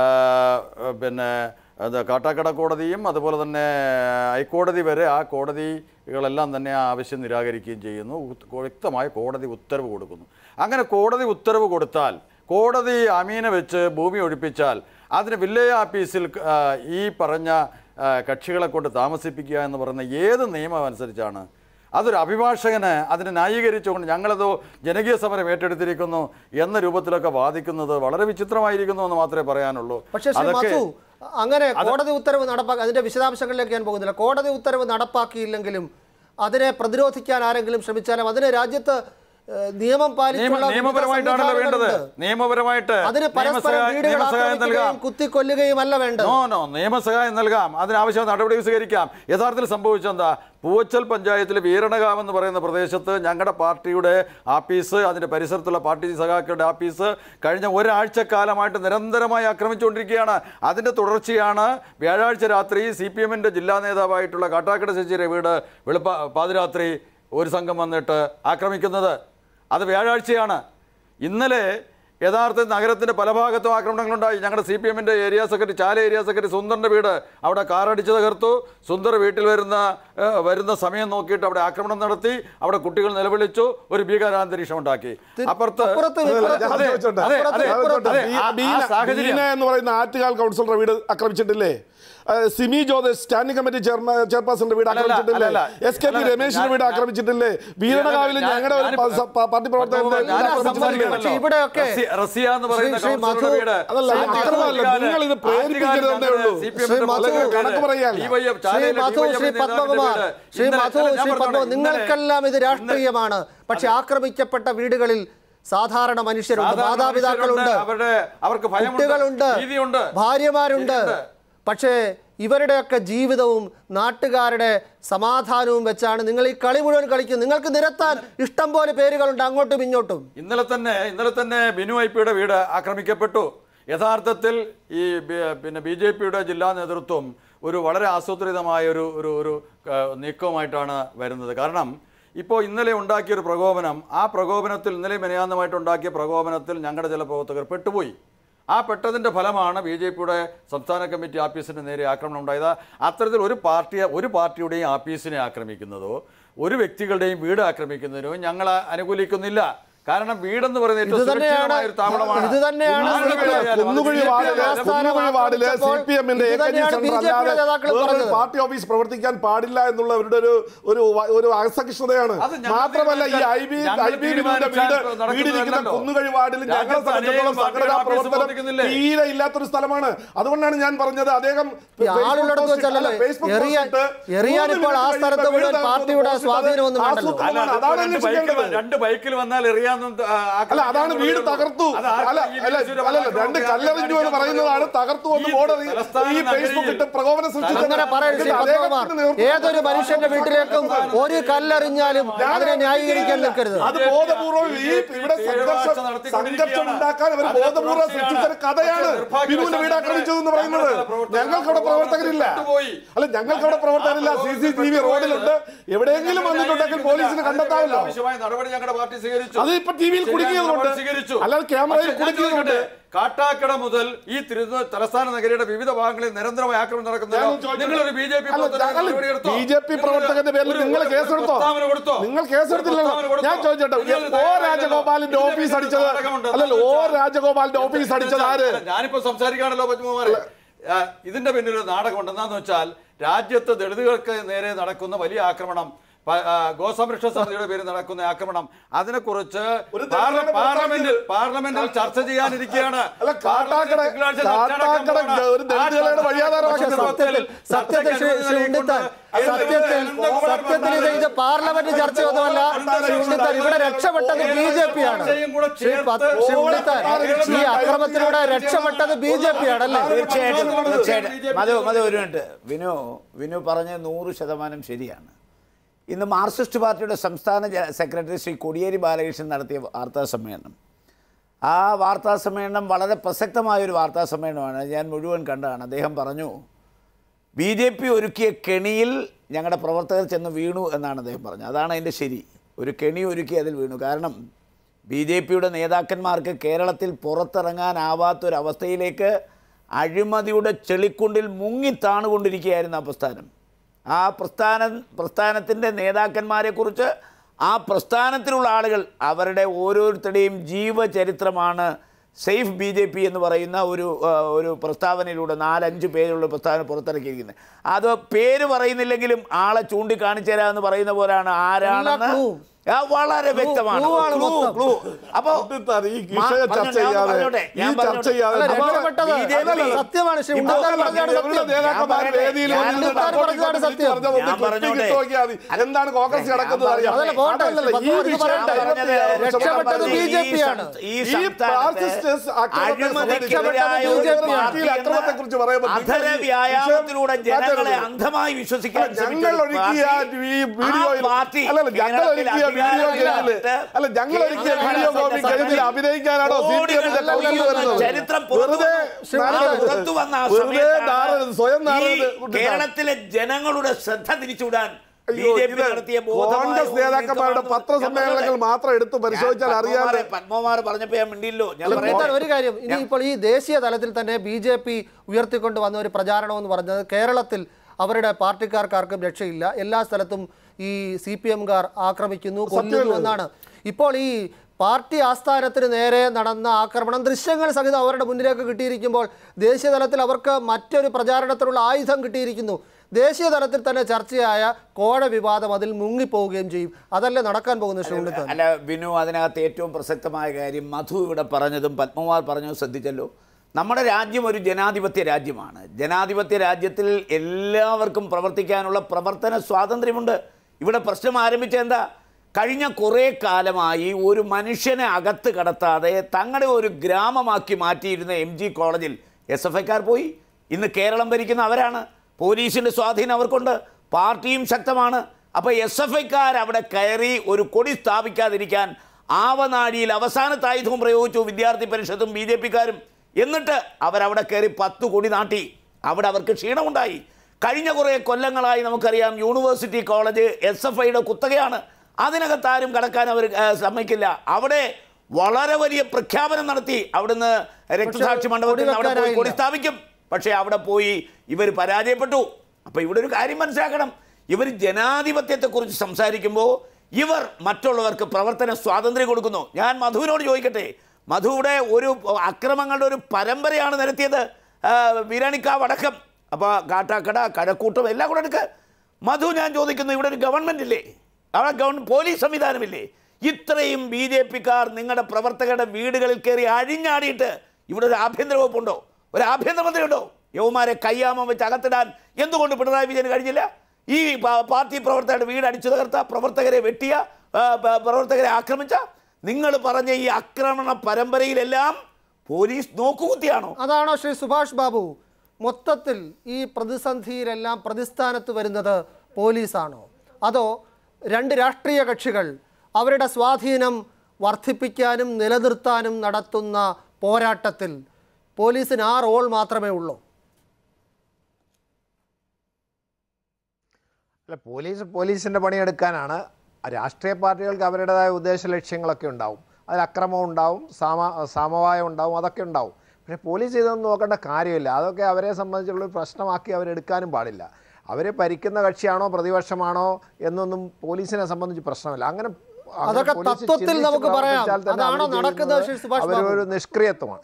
പിന്നെ അത് കാട്ടാക്കട കോടതിയും അതുപോലെ തന്നെ ഹൈക്കോടതി വരെ ആ കോടതികളെല്ലാം തന്നെ ആ ആവശ്യം നിരാകരിക്കുകയും ചെയ്യുന്നു ഉത്- വ്യക്തമായ കോടതി ഉത്തരവ് കൊടുക്കുന്നു അങ്ങനെ കോടതി ഉത്തരവ് കൊടുത്താൽ കോടതി അമീനെ വെച്ച് ഭൂമി ഒഴിപ്പിച്ചാൽ അതിന് വില്ലേജ് ഓഫീസിൽ ആ, ഈ പറഞ്ഞ ആ, കക്ഷികളെ കൊണ്ട് താമസിപ്പിക്കുക എന്ന് പറയുന്ന ഏത് നിയമം അനുസരിച്ചാണ് അതൊരു അഭിഭാഷകന് അതിനെ ന്യായീകരിച്ചുകൊണ്ട് ഞങ്ങളത് ജനകീയ സമരം ഏറ്റെടുത്തിരിക്കുന്നു എന്ന രൂപത്തിലൊക്കെ വാദിക്കുന്നത് വളരെ വിചിത്രമായിരിക്കുന്നു എന്ന് മാത്രമേ പറയാനുള്ളൂ പക്ഷേ ശ്രീ അതൊക്കെ മധു അങ്ങനെ കോടതി ഉത്തരവ് നടപ്പാക്കി അതിന്റെ വിശദാംശങ്ങളിലേക്ക് ഞാൻ പോകുന്നില്ല കോടതി ഉത്തരവ് നടപ്പാക്കിയില്ലെങ്കിലും അതിനെ പ്രതിരോധിക്കാൻ ആരെങ്കിലും ശ്രമിച്ചാലും അതിന് രാജ്യത്ത് ഏഹ്, നിയമം നിയമ പാലിച്ചുള്ള വിവിധ നിയമപരമായിട്ടാണല്ലോ വേണ്ടത് സംവിധാനങ്ങളുണ്ട്. നിയമപരമായിട്ട് അതിന് പരസ്പരം നിയമസഹായം വീടുകൾ നിയമസഹായം നൽകാം ആക്രമിക്കുകയും കുത്തിക്കൊല്ലുകയും അല്ല വേണ്ടത് നോ നോ നിയമസഹായം നൽകാം അതിനാവശ്യമായ നടപടി സ്വീകരിക്കാം യഥാർത്ഥത്തിൽ സംഭവിച്ചെന്താ പൂവച്ചൽ പഞ്ചായത്തിലെ വീരണകാവ് എന്ന് പറയുന്ന പ്രദേശത്ത് ഞങ്ങളുടെ പാർട്ടിയുടെ ആഫീസ് അതിൻ്റെ പരിസരത്തുള്ള പാർട്ടി സഖാക്കളുടെ ആഫീസ് കഴിഞ്ഞ ഒരാഴ്ചക്കാലമായിട്ട് നിരന്തരമായി ആക്രമിച്ചുകൊണ്ടിരിക്കുകയാണ് അതിൻ്റെ തുടർച്ചയാണ് വ്യാഴാഴ്ച രാത്രി സി പി എമ്മിൻ്റെ ജില്ലാ നേതാവായിട്ടുള്ള കാട്ടാക്കട ശശിയുടെ വീട് വെളുപ്പ പാതിരാത്രി ഒരു സംഘം വന്നിട്ട് ആക്രമിക്കുന്നത് അത് വ്യാഴാഴ്ചയാണ് ഇന്നലെ യഥാർത്ഥത്തിൽ നഗരത്തിന്റെ പല ഭാഗത്തും ആക്രമണങ്ങളുണ്ടായി ഞങ്ങളുടെ സി പി എമ്മിന്റെ area secretary Chala area secretary സുന്ദറിന്റെ വീട് അവിടെ കാറടിച്ച് തകർത്തു സുന്ദർ വീട്ടിൽ വരുന്ന ഏഹ്, വരുന്ന സമയം നോക്കിയിട്ട് അവിടെ ആക്രമണം നടത്തി അവിടെ കുട്ടികൾ നിലവിളിച്ചു ഒരു ഭീകരാന്തരീക്ഷം ഉണ്ടാക്കി അപ്പുറത്ത് അപ്പുറത്ത് ഇപ്പുറത്ത് അതെ, ചോദിച്ചോട്ടെ? അതെ, അതെ, അപ്പുറത്ത് അതെ, ബീ- ആ- ആ ബീന- സാഹചര്യം ബീന എന്ന് പറയുന്ന ആറ്റുകാൽ കൗൺസിലറുടെ വീട് ആക്രമിച്ചിട്ടില്ലേ ആ, Simi Jyothish standing committee chairman ചെയർപേഴ്സന്റെ വീട് അല്ലല്ല, ആക്രമിച്ചിട്ടില്ലേ അല്ലല്ല. എസ് കെ പി അല്ലല്ല, രമേശിന്റെ ഞാൻ- വീട് ഞാൻ- ആക്രമിച്ചിട്ടില്ലേ വീരണകാവിൽ ഞാൻ- ഞങ്ങളുടെ ഒരു ഞാൻ- പ- സ- പ- പാർട്ടി പ്രവർത്തകന്റെ ഞാൻ വീട് ആക്രമിച്ചിട്ടില്ലേ? പക്ഷേ ഇവിടെയൊക്കെ റസിയ- റസിയ എന്ന് പറയുന്ന ശ്രീ- ശ്രീ കൗൺസിലറുടെ മധു- വീട് അതല്ല, ശ്രീ അക്രമമല്ല. ആറ്റുകാൽ- നിങ്ങൾ ഇത് പ്രേരിപ്പിക്കരുതെന്നേ ഉള്ളൂ. സി പി എമ്മിന്റെ ശ്രീ മധു, പ്രവർത്തകരുടെ കണക്ക് വീട്, പറയല്ല. DYF, ശ്രീ ചാലയിലെ മധു DYF ശ്രീ നേതാവിന്റെ പത്മകുമാർ വീട്. ശ്രീ ഇന്നലെ- മധു അല്ല, ഞാൻ ശ്രീ പറഞ്ഞോട്ടെ, പത്മകുമാർ ഇന്നലെ- നിങ്ങൾക്കെല്ലാം ഇത് രാഷ്ട്രീയമാണ് പക്ഷെ ആക്രമിക്കപ്പെട്ട വീടുകളിൽ സാധാരണ മനുഷ്യരുണ്ട് സാധാരണ മാതാപിതാക്കളുണ്ട് മനുഷ്യരുണ്ട്, അവരുടെ അവർക്ക് ഭയമുണ്ട് കുട്ടികളുണ്ട് ഭീതിയുണ്ട് ഭാര്യമാരുണ്ട് ശരിയുണ്ട്. പക്ഷേ ഇവരുടെയൊക്കെ ജീവിതവും നാട്ടുകാരുടെ സമാധാനവും വെച്ചാണ് നിങ്ങൾ ഈ കളി മുഴുവൻ കളിക്കുന്നത് നിങ്ങൾക്ക് നിരത്താൻ ഇഷ്ടം പോലെ പേരുകളുണ്ട് അങ്ങോട്ടും ഇങ്ങോട്ടും ഇന്നലെ തന്നെ ഇന്നലെ തന്നെ ബിനു ഐ പിയുടെ വീട് ആക്രമിക്കപ്പെട്ടു യഥാർത്ഥത്തിൽ ഈ ബി- പിന്നെ ബി ജെ പിയുടെ ജില്ലാ നേതൃത്വം ഒരു വളരെ ആസൂത്രിതമായ ഒരു ഒരു ഒരു ആ, നീക്കവുമായിട്ടാണ് വരുന്നത് കാരണം ഇപ്പോൾ ഇന്നലെ ഉണ്ടാക്കിയൊരു പ്രകോപനം ആ പ്രകോപനത്തിൽ ഇന്നലെ മെനയാന്തമായിട്ട് ഉണ്ടാക്കിയ പ്രകോപനത്തിൽ ഞങ്ങളുടെ ചില പ്രവർത്തകർ പെട്ടുപോയി ആ പെട്ടതിൻ്റെ ഫലമാണ് ബി ജെ പിയുടെ സംസ്ഥാന കമ്മിറ്റി ആഫീസിന് നേരെ ആക്രമണം ഉണ്ടായത് അത്തരത്തിൽ ഒരു പാർട്ടിയെ ഒരു പാർട്ടിയുടെയും ആഫീസിനെ ആക്രമിക്കുന്നതോ ഒരു വ്യക്തികളുടെയും വീട് ആക്രമിക്കുന്നതിനോ ഞങ്ങൾ അനുകൂലിക്കുന്നില്ല കാരണം വീടെന്ന് പറയുന്നത് ഏറ്റവും ഇത് തന്നെയാണ് സുരക്ഷിതമായ ഒരു താവളമാണ് ഇത് തന്നെയാണ് ആരുടെ CPM വീടായാലും അത് കുന്നുകുഴി CPM വാർഡില് ആസ്ഥാനം കുന്നുകുഴി വാർഡില് സി ആക്രമിച്ചപ്പോൾ പി എമ്മിന്റെ ഇത് തന്നെയാണ് സെന്റർ BJP യുടെ അല്ലാതെ നേതാക്കൾ വേറൊരു പറഞ്ഞത്. പാർട്ടി ഓഫീസ് പ്രവർത്തിക്കാൻ പാടില്ല എന്നുള്ള അവരുടെ ഒരു ഒരു വ- ഒരു അസഹിഷ്ണുതയാണ് അത് ഞങ്ങൾ മാത്രമല്ല ഈ ഐ ബി ഞങ്ങൾ ഐ ബി വീട് തീരുമാനിച്ചാൽ നടക്കുന്നതല്ലല്ലോ. വീടിരിക്കുന്ന കുന്നുകഴി വാർഡിൽ ഞങ്ങളെ രാജ്യത്ത് സംബന്ധിച്ചിടത്തോളം അനേകം സംഘടനാ പാർട്ടിയുടെ ഓഫീസ് പ്രവർത്തനം പ്രവർത്തിക്കുന്നില്ലേ? തീരെ ഇല്ലാത്തൊരു സ്ഥലമാണ് അതുകൊണ്ടാണ് ഞാൻ പറഞ്ഞത് അദ്ദേഹം ഈ ആളുള്ളിടത്ത് വെച്ചല്ലല്ലോ എറിയാൻ എറിയാൻ ഇപ്പോൾ ആ സ്ഥലത്ത് മുഴുവൻ പാർട്ടിയുടെ സ്വാധീനമൊന്നും വേണ്ടല്ലോ അല്ല, ആസൂത്രണമാണ് അതാണ് രണ്ട് ബൈക്കിൽ അന്വേഷിക്കേണ്ടത് രണ്ട് ബൈക്കിൽ വന്നാൽ എറിയാന്നും ആ, അല്ല അതാണ് ആക്രമിക്കാന്നും വീട് പറയുള്ളൂ. തകർത്തു അത് ആർക്കും അല്ല ഈ അല്ല വിദേശീയരുടെ അല്ലല്ല പതാക രണ്ട് ഒക്കെ കല്ലെറിഞ്ഞു എന്ന് പറയുന്നതാണ് തകർത്തു എന്ന് ഈ ബോർഡർ തലസ്ഥാന ഈ ഫേസ്ബുക്ക് നഗരിയിൽ ഇട്ട് പ്രകോപനം സൃഷ്ടിച്ചത് അങ്ങനെ പറയരുത് ശ്രീ എന്നിട്ട് പത്മകുമാർ അദ്ദേഹത്തിന്റെ നേതൃത്വത്തിൽ ഏതൊരു മനുഷ്യന്റെ വീട്ടിലേക്കും ഒരു കല്ലെറിഞ്ഞാലും അതിനെ ന്യായീകരിക്കാൻ നിൽക്കരുത് അത് ബോധപൂർവ്വം ഈ ഇവിടെ സംഘർഷം സംഘർഷം ഉണ്ടാക്കാൻ അവർ ബോധപൂർവ്വം സൃഷ്ടിച്ച ഒരു കഥയാണ് ബിനുവിന്റെ വീട് ആക്രമിച്ചതെന്ന് പറയുന്നത് ഞങ്ങൾക്ക് അവിടെ പ്രവർത്തകരില്ല അല്ല ഞങ്ങൾക്ക് അവിടെ പ്രവർത്തകരില്ല സി സി ടി വി റോഡിലുണ്ട് എവിടെയെങ്കിലും വന്നിട്ടുണ്ടെങ്കിൽ പോലീസിന് കണ്ടെത്താമല്ലോ ആവശ്യമായ നടപടി ഞങ്ങളുടെ പാർട്ടി സ്വീകരിച്ചു അത് ഇപ്പൊ ടി വിയിൽ ശരിയായ കുടുങ്ങിയത് കൊണ്ട് നിലപാട് സ്വീകരിച്ചു. അല്ലാതെ ക്യാമറയിൽ പക്ഷേ ഞാൻ കുടുങ്ങിയത് കൊണ്ട് ചോദിക്കട്ടെ, കാട്ടാക്കട മുതൽ ഈ തിരുവന തലസ്ഥാന നഗരിയുടെ വിവിധ ഭാഗങ്ങളിൽ നിരന്തരമായ ആക്രമണം നടക്കുന്നല്ലോ ഞാൻ ചോദിച്ചോട്ടെ. നിങ്ങളൊരു ബി ജെ പി അല്ല, അല്ല, ബി ജെ പി പ്രവർത്തകന്റെ പേരിൽ നിങ്ങൾ കേസെടുത്തോ നിങ്ങൾ കേസെടുത്തില്ലല്ലോ ഞാൻ ചോദിച്ചോട്ടെ ഓ രാജഗോപാലിന്റെ ഓഫീസ് അടിച്ചത് അല്ലല്ലോ ഓ രാജഗോപാലിന്റെ ഓഫീസ് അടിച്ചത് ആര് ഞാനിപ്പോ സംസാരിക്കാണല്ലോ പത്മകുമാരെ ആ, ഇതിന്റെ പിന്നിൽ ഒരു നാടകമുണ്ട് എന്താന്ന് വെച്ചാൽ രാജ്യത്ത് ദളിതുകൾക്ക് നേരെ നടക്കുന്ന വലിയ ആക്രമണം പ- ആ, ഗോസംരക്ഷണ സമിതിയുടെ പേരിൽ നടക്കുന്ന ആക്രമണം അതിനെക്കുറിച്ച് ഒരു പാർല- ദളിതനെ പാർലമെന്റിൽ പാർലമെന്റിൽ ചർച്ച ചെയ്യാനിരിക്കുകയാണ് അല്ല, കാട്ടാക്കട- പാർലമെന്റിൽ തിങ്കളാഴ്ച ചർച്ച നടക്കാൻ കാട്ടാക്കട പോവാണ്. ഒരു ദളിതുകളുടെ ആ വഴിയാധാരമാക്കി ചർച്ച സത്യത്തിൽ സത്യത്തിൽ ശ്രീ ശ്രീ ഉണ്ണിത്താൻ സത്യത്തിൽ സത്യത്തിൽ ഇത് ഇത് പാർലമെന്റ് ചർച്ചയൊന്നുമല്ല ശ്രീ ഉണ്ണിത്താൻ ഇവിടെ രക്ഷപ്പെട്ടത് ബി ജെ പി ആണ് ശ്രീ പത്- ശ്രീ ഉണ്ണിത്താൻ ഈ അക്രമത്തിലൂടെ രക്ഷപ്പെട്ടത് ബി ജെ പി ആണല്ലേ തീർച്ചയായിട്ടും തീർച്ചയായിട്ടും മധു മധു ഒരു മിനിറ്റ് വിനു വിനു പറഞ്ഞ നൂറ് ശതമാനം ശരിയാണ് ഇന്ന് മാർക്സിസ്റ്റ് പാർട്ടിയുടെ സംസ്ഥാന ജ- സെക്രട്ടറി ശ്രീ കോടിയേരി ബാലകൃഷ്ണൻ നടത്തിയ വാർത്താ സമ്മേളനം ആ വാർത്താ സമ്മേളനം വളരെ പ്രസക്തമായൊരു വാർത്താ സമ്മേളനമാണ് ഞാൻ മുഴുവൻ കണ്ടതാണ് അദ്ദേഹം പറഞ്ഞു ബി ജെ പി ഒരുക്കിയ കെണിയിൽ ഞങ്ങളുടെ പ്രവർത്തകർ ചെന്ന് വീണു എന്നാണ് അദ്ദേഹം പറഞ്ഞത് അതാണ് അതിൻ്റെ ശരി ഒരു കെണി ഒരുക്കി അതിൽ വീണു കാരണം ബി ജെ പിയുടെ നേതാക്കന്മാർക്ക് കേരളത്തിൽ പുറത്തിറങ്ങാനാവാത്തൊരവസ്ഥയിലേക്ക് അഴിമതിയുടെ ചെളിക്കുണ്ടിൽ മുങ്ങിത്താണുകൊണ്ടിരിക്കുകയായിരുന്നു ആ പ്രസ്ഥാനം ആ പ്രസ്ഥാനം പ്രസ്ഥാനത്തിൻ്റെ നേതാക്കന്മാരെക്കുറിച്ച് ആ പ്രസ്ഥാനത്തിലുള്ള ആളുകൾ അവരുടെ ഓരോരുത്തരുടെയും ജീവചരിത്രമാണ് സേഫ് ബി ജെ പി എന്ന് പറയുന്ന ഒരു ആ, ഒരു പ്രസ്താവനയിലൂടെ നാലഞ്ച് പേരുള്ള പ്രസ്താവന പുറത്തിറക്കിയിരിക്കുന്നത് അത് പേര് പറയുന്നില്ലെങ്കിലും ആളെ ചൂണ്ടിക്കാണിച്ചു തരാമെന്ന് പറയുന്ന പോലാണ് ആരാണെന്ന് clue. ആ, വളരെ വ്യക്തമാണ് clue ആണ് Clue, മൊത്തം. clue. അപ്പോ ഉണ്ണിത്താൻ, ഈ മാ- വിഷയം പറഞ്ഞോ, ചർച്ച ഞാൻ ചെയ്യാതെ പറഞ്ഞോട്ടെ, ഈ ഞാൻ ചർച്ച പറഞ്ഞോട്ടെ. ചെയ്യാതെ അല്ല, നമ്മൾ- രക്ഷപ്പെട്ടത് BJP അല്ലല്ല, സത്യമാണ് ശ്രീ ഇപ്പോൾ ഉണ്ണിത്താൻ പറഞ്ഞതാണ് ഇവരുടെ സത്യം നേതാക്കന്മാർ ഞാൻ വേദിയിൽ പറയട്ടെ, വന്നിരുന്ന് ഞാൻ അങ്ങോട്ടും പറഞ്ഞതാണ് ഇങ്ങോട്ടും സത്യം. പറഞ്ഞത് ഒന്ന് ഞാൻ പറഞ്ഞോട്ടെ. ക്ലിക്ക് നോക്കിയാൽ മതി. എന്താണ് കോൺഗ്രസ് ഞാൻ നടക്കുന്നത് അറിയാം അതല്ല, പോട്ടെ, അതല്ലല്ല, ഈ പത്മനാഭൻ ഇത് വിഷയം പറയട്ടെ. പറഞ്ഞത് രക്ഷപ്പെട്ടത് ഈ BJP ആണ്. സം- ഈ ഈ സംസ്ഥാനത്ത് ഫാസിസ്റ്റ് ആക്രമണത്തെ അഴിമതിക്കെതിരായ സംബന്ധിച്ച് ഒരു BJP ആണ്. പാർട്ടി എന്ന അക്രമത്തെക്കുറിച്ച് പറയുമ്പോൾ നിങ്ങൾ അധര ഈ വ്യായാമത്തിലൂടെ വിഷയം ജനങ്ങളെ മാറ്റരുത്. അന്ധമായി വിശ്വസിക്കാൻ അല്ല, ശ്രമിച്ച ഞങ്ങൾ ഒരു ഒരുക്കിയ പാർട്ടി, ഈ ആ വീഡിയോയിൽ പാർട്ടി അല്ലല്ല ഞങ്ങൾ കേരളത്തിൽ ഒരുക്കിയ വീഡിയോ അധികാരമില്ലാത്ത ഗെയിമില് അല്ല ഞങ്ങൾ ഒരുക്കിയ വീഡിയോ കേരളത്തിന്റെ ഗെയിമിൽ അഭിനയിക്കാനാണോ സി പി എമ്മിന്റെ കോടികൾ കൗണ്ടർ വരുന്നത് ചരിത്രം പുറത്തു വെറുതെ വന്നു. ആ നാരരുത്. പുറത്തു വന്ന ആ വെറുതെ സമയത്താണ് നാരരുത്. സ്വയം ഈ നാരരുത്. കേരളത്തിലെ ജനങ്ങളുടെ ശ്രദ്ധ തിരിച്ചുവിടാൻ ബി അയ്യോ, ജെ ഇത് പി നടത്തിയ ബോധമായ കോൺഗ്രസ് ഒരു നേതാക്കന്മാരുടെ നീക്കമാണ് പത്രസമ്മേളനങ്ങൾ ഞാൻ മാത്രം എടുത്ത് പരിശോധിച്ചാൽ ഞാൻ അറിയാതെ പത്മകുമാറെ- പത്മകുമാർ പറഞ്ഞപ്പോ ഞാൻ മിണ്ടിയില്ലോ ഞാൻ ഉണ്ണിത്താൻ പറയട്ടെ. ഒരു കാര്യം ഇനി ഇപ്പോൾ ഈ ദേശീയ തലത്തിൽ തന്നെ ബി ജെ പി ഉയർത്തിക്കൊണ്ട് വന്ന ഒരു പ്രചാരണം എന്ന് പറഞ്ഞത് കേരളത്തിൽ അവരുടെ പാർട്ടിക്കാർക്കാർക്കും രക്ഷയില്ല എല്ലാ സ്ഥലത്തും ഈ സി പി എംകാർ ആക്രമിക്കുന്നു കൊല്ലുന്നു എന്നാണ് ഇപ്പോൾ ഈ പാർട്ടി ആസ്ഥാനത്തിന് നേരെ നടന്ന ആക്രമണം ദൃശ്യങ്ങൾ സഹിതം അവരുടെ മുന്നിലേക്ക് കിട്ടിയിരിക്കുമ്പോൾ ദേശീയ തലത്തിൽ അവർക്ക് മറ്റൊരു പ്രചാരണത്തിനുള്ള ആയുധം കിട്ടിയിരിക്കുന്നു ദേശീയ തലത്തിൽ തന്നെ ചർച്ചയായ കോഴ വിവാദം അതിൽ മുങ്ങിപ്പോവുകയും ചെയ്യും അതല്ലേ നടക്കാൻ പോകുന്നത് ശ്രീ ഉണ്ണിത്താൻ അല്ല ബിനു അതിനകത്ത് ഏറ്റവും പ്രസക്തമായ കാര്യം മധു ഇവിടെ പറഞ്ഞതും പത്മകുമാർ പറഞ്ഞതും ശ്രദ്ധിച്ചല്ലോ നമ്മുടെ രാജ്യം ഒരു ജനാധിപത്യ രാജ്യമാണ് ജനാധിപത്യ രാജ്യത്തിൽ എല്ലാവർക്കും പ്രവർത്തിക്കാനുള്ള പ്രവർത്തന സ്വാതന്ത്ര്യമുണ്ട് ഇവിടെ പ്രശ്നം ആരംഭിച്ച എന്താ കഴിഞ്ഞ കുറേ കാലമായി ഒരു മനുഷ്യനെ അകത്ത് കടത്താതെ തങ്ങളുടെ ഒരു ഗ്രാമമാക്കി മാറ്റിയിരുന്ന എം ജി കോളേജിൽ എസ് എഫ് ഐക്കാർ പോയി ഇന്ന് കേരളം ഭരിക്കുന്ന അവരാണ് പോലീസിൻ്റെ സ്വാധീനം അവർക്കുണ്ട് പാർട്ടിയും ശക്തമാണ് അപ്പോൾ എസ് എഫ് ഐക്കാർ അവിടെ കയറി ഒരു കൊടി സ്ഥാപിക്കാതിരിക്കാൻ ആവനാഴിയിൽ അവസാനത്തെ ആയുധവും പ്രയോഗിച്ചു വിദ്യാർത്ഥി പരിഷത്തും ബി ജെ പിക്കാരും എന്നിട്ട് അവരവിടെ കയറി പത്ത് കൊടി നാട്ടി അവിടെ അവർക്ക് ക്ഷീണമുണ്ടായി കഴിഞ്ഞ കുറേ കൊല്ലങ്ങളായി നമുക്കറിയാം യൂണിവേഴ്സിറ്റി കോളേജ് എസ് എഫ് ഐയുടെ കുത്തകയാണ് അതിനകത്ത് ആരും കടക്കാൻ അവർ ഏ, സമ്മതിക്കില്ല അവിടെ വളരെ വലിയ പ്രഖ്യാപനം നടത്തി അവിടുന്ന് രക്തസാക്ഷി മണ്ഡപത്തിൽ നിന്ന് അവിടെ പോയി കൊടി സ്ഥാപിക്കും പക്ഷേ അവിടെ പോയി ഇവർ പരാജയപ്പെട്ടു അപ്പോൾ ഇവിടെ ഒരു കാര്യം മനസ്സിലാക്കണം ഇവർ ജനാധിപത്യത്തെക്കുറിച്ച് സംസാരിക്കുമ്പോൾ ഇവർ മറ്റുള്ളവർക്ക് പ്രവർത്തന സ്വാതന്ത്ര്യം കൊടുക്കുന്നു ഞാൻ മധുവിനോട് ചോദിക്കട്ടെ മധുവിടെ ഒരു അക്രമങ്ങളുടെ ഒരു പരമ്പരയാണ് നിരത്തിയത് ആ, വീരാണിക്കാവ് അടക്കം അപ്പോൾ കാട്ടാക്കട കഴക്കൂട്ടം എല്ലാം കൂടെ എടുക്കുക മധു ഞാൻ ചോദിക്കുന്നു ഇവിടെ ഒരു ഗവൺമെൻറ് ഇല്ലേ അവിടെ ഗവൺമെൻറ് പോലീസ് സംവിധാനമില്ലേ ഇത്രയും ബി ജെ പിക്കാർ നിങ്ങളുടെ പ്രവർത്തകരുടെ വീടുകളിൽ കയറി അഴിഞ്ഞാടിയിട്ട് ഇവിടെ ഒരു ആഭ്യന്തര വകുപ്പുണ്ടോ ഒരു ആഭ്യന്തരമന്ത്രി ഉണ്ടോ യവമാരെ കയ്യാമം വെച്ച് അകത്തിടാൻ എന്തുകൊണ്ട് പിണറായി വിജയന് കഴിഞ്ഞില്ല ഈ പ- പാർട്ടി പ്രവർത്തകരുടെ വീട് അടിച്ചു തകർത്ത പ്രവർത്തകരെ വെട്ടിയ ആ, പ- പ്രവർത്തകരെ ആക്രമിച്ച നിങ്ങൾ പറഞ്ഞ ഈ ആക്രമണ പരമ്പരയിലെല്ലാം പോലീസ് നോക്കുകുത്തിയാണോ അതാണോ ശ്രീ സുഭാഷ് ബാബു മൊത്തത്തിൽ ഈ പ്രതിസന്ധിയിലെല്ലാം പ്രതിസ്ഥാനത്ത് വരുന്നത് പോലീസാണോ അതോ രണ്ട് രാഷ്ട്രീയ കക്ഷികൾ അവരുടെ സ്വാധീനം വർദ്ധിപ്പിക്കാനും നിലനിർത്താനും നടത്തുന്ന പോരാട്ടത്തിൽ പോലീസിന് ആ റോൾ മാത്രമേ ഉള്ളൂ അല്ല പോലീസ് പോലീസിൻ്റെ പണിയെടുക്കാനാണ് രാഷ്ട്രീയ പാർട്ടികൾക്ക് അവരുടേതായ ഉദ്ദേശ ലക്ഷ്യങ്ങളൊക്കെ ഉണ്ടാവും അതിൽ അക്രമം ഉണ്ടാവും സാമ സമവായം ഉണ്ടാവും അതൊക്കെ ഉണ്ടാവും പക്ഷേ പോലീസ് ഇതൊന്നും നോക്കേണ്ട കാര്യമില്ല അതൊക്കെ അവരെ സംബന്ധിച്ചുള്ള ഒരു പ്രശ്നമാക്കി അവരെടുക്കാനും പാടില്ല അവരെ ഭരിക്കുന്ന കക്ഷിയാണോ പ്രതിപക്ഷമാണോ എന്നൊന്നും പോലീസിനെ സംബന്ധിച്ച് പ്രശ്നമില്ല അങ്ങനെ അങ്ങനെ അതൊക്കെ പോലീസ് തത്വത്തിൽ ചിന്തിച്ച് നമുക്ക് പറയാം. പ്രവർത്തിച്ചാൽ തന്നെ അതാണോ അവര് നടക്കുന്നത് ചെയ്യുന്നത് ശ്രീ സുഭാഷ് ബാബു? അവരൊരു നിഷ്ക്രിയത്വമാണ്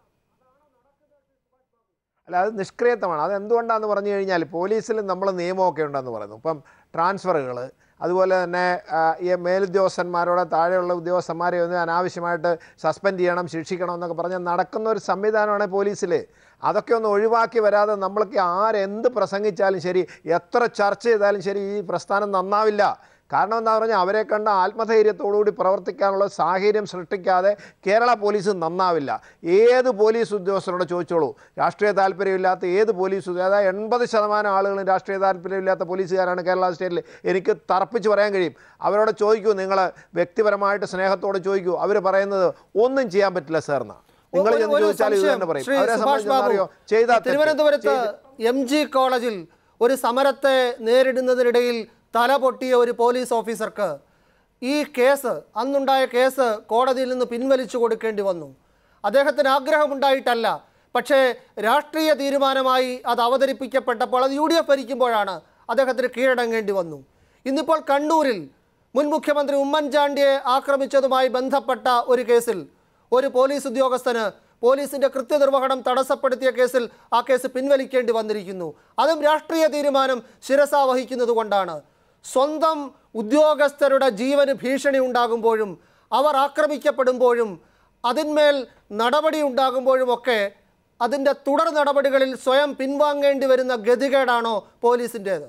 അല്ല അത് നിഷ്ക്രിയത്വമാണ് അത് എന്തുകൊണ്ടാന്ന് പറഞ്ഞു കഴിഞ്ഞാൽ പോലീസിൽ നമ്മൾ നിയമമൊക്കെ ഉണ്ടെന്ന് പറയുന്നു ഇപ്പം ട്രാൻസ്ഫറുകൾ അതുപോലെ തന്നെ ആ, ഈ മേലുദ്യോഗസ്ഥന്മാരോട് താഴെയുള്ള ഉദ്യോഗസ്ഥന്മാരെ ഒന്നും അനാവശ്യമായിട്ട് സസ്പെൻഡ് ചെയ്യണം ശിക്ഷിക്കണം എന്നൊക്കെ പറഞ്ഞാൽ നടക്കുന്ന ഒരു സംവിധാനമാണ് പോലീസിൽ അതൊക്കെ ഒന്ന് ഒഴിവാക്കി വരാതെ നമ്മൾക്ക് ആരെന്ത് പ്രസംഗിച്ചാലും ശരി എത്ര ചർച്ച ചെയ്താലും ശരി ഈ പ്രസ്ഥാനം നന്നാവില്ല കാരണം എന്താ പറഞ്ഞാൽ അവരെ കണ്ട ആത്മധൈര്യത്തോടുകൂടി പ്രവർത്തിക്കാനുള്ള സാഹചര്യം സൃഷ്ടിക്കാതെ കേരള പോലീസ് നന്നാവില്ല ഏത് പോലീസ് ഉദ്യോഗസ്ഥരോട് ചോദിച്ചോളൂ രാഷ്ട്രീയ താല്പര്യമില്ലാത്ത ഏത് പോലീസ് ഉദ്യോഗ- അതായത് എൺപത് ശതമാനം ആളുകളും രാഷ്ട്രീയ താല്പര്യമില്ലാത്ത പോലീസുകാരാണ് കേരള സ്റ്റേറ്റിൽ എനിക്ക് തറപ്പിച്ച് പറയാൻ കഴിയും അവരോട് ചോദിക്കൂ നിങ്ങൾ വ്യക്തിപരമായിട്ട് സ്നേഹത്തോടെ ചോദിക്കൂ അവർ പറയുന്നത് ഒന്നും ചെയ്യാൻ പറ്റില്ല സാറിന് നിങ്ങൾ ഒരു- ചെന്ന് ഒരു ചോദിച്ചാൽ ഇത് സംശയം. തന്നെ പറയും ശ്രീ അവരെ സുഭാഷ് സംബന്ധിച്ച് ബാബു, അറിയോ ചെയ്താൽ തെറ്റ്. തിരുവനന്തപുരത്ത് ചെയ്ത് എം ജി കോളേജിൽ ഒരു സമരത്തെ നേരിടുന്നതിനിടയിൽ തല പൊട്ടിയ ഒരു പോലീസ് ഓഫീസർക്ക് ഈ കേസ് അന്നുണ്ടായ കേസ് കോടതിയിൽ നിന്ന് പിൻവലിച്ചു കൊടുക്കേണ്ടി വന്നു അദ്ദേഹത്തിന് ആഗ്രഹമുണ്ടായിട്ടല്ല പക്ഷേ രാഷ്ട്രീയ തീരുമാനമായി അത് അവതരിപ്പിക്കപ്പെട്ടപ്പോൾ അത് യു ഡി എഫ് ഭരിക്കുമ്പോഴാണ് അദ്ദേഹത്തിന് കീഴടങ്ങേണ്ടി വന്നു ഇന്നിപ്പോൾ കണ്ണൂരിൽ മുൻ മുഖ്യമന്ത്രി ഉമ്മൻചാണ്ടിയെ ആക്രമിച്ചതുമായി ബന്ധപ്പെട്ട ഒരു കേസിൽ ഒരു പോലീസ് ഉദ്യോഗസ്ഥന് പോലീസിന്റെ കൃത്യനിർവഹണം തടസ്സപ്പെടുത്തിയ കേസിൽ ആ കേസ് പിൻവലിക്കേണ്ടി വന്നിരിക്കുന്നു അതും രാഷ്ട്രീയ തീരുമാനം ശിരസ വഹിക്കുന്നത് കൊണ്ടാണ് സ്വന്തം ഉദ്യോഗസ്ഥരുടെ ജീവന് ഭീഷണി ഉണ്ടാകുമ്പോഴും അവർ ആക്രമിക്കപ്പെടുമ്പോഴും അതിന്മേൽ നടപടി ഉണ്ടാകുമ്പോഴുമൊക്കെ അതിൻ്റെ തുടർ നടപടികളിൽ സ്വയം പിൻവാങ്ങേണ്ടി വരുന്ന ഗതികേടാണോ പോലീസിൻ്റേത്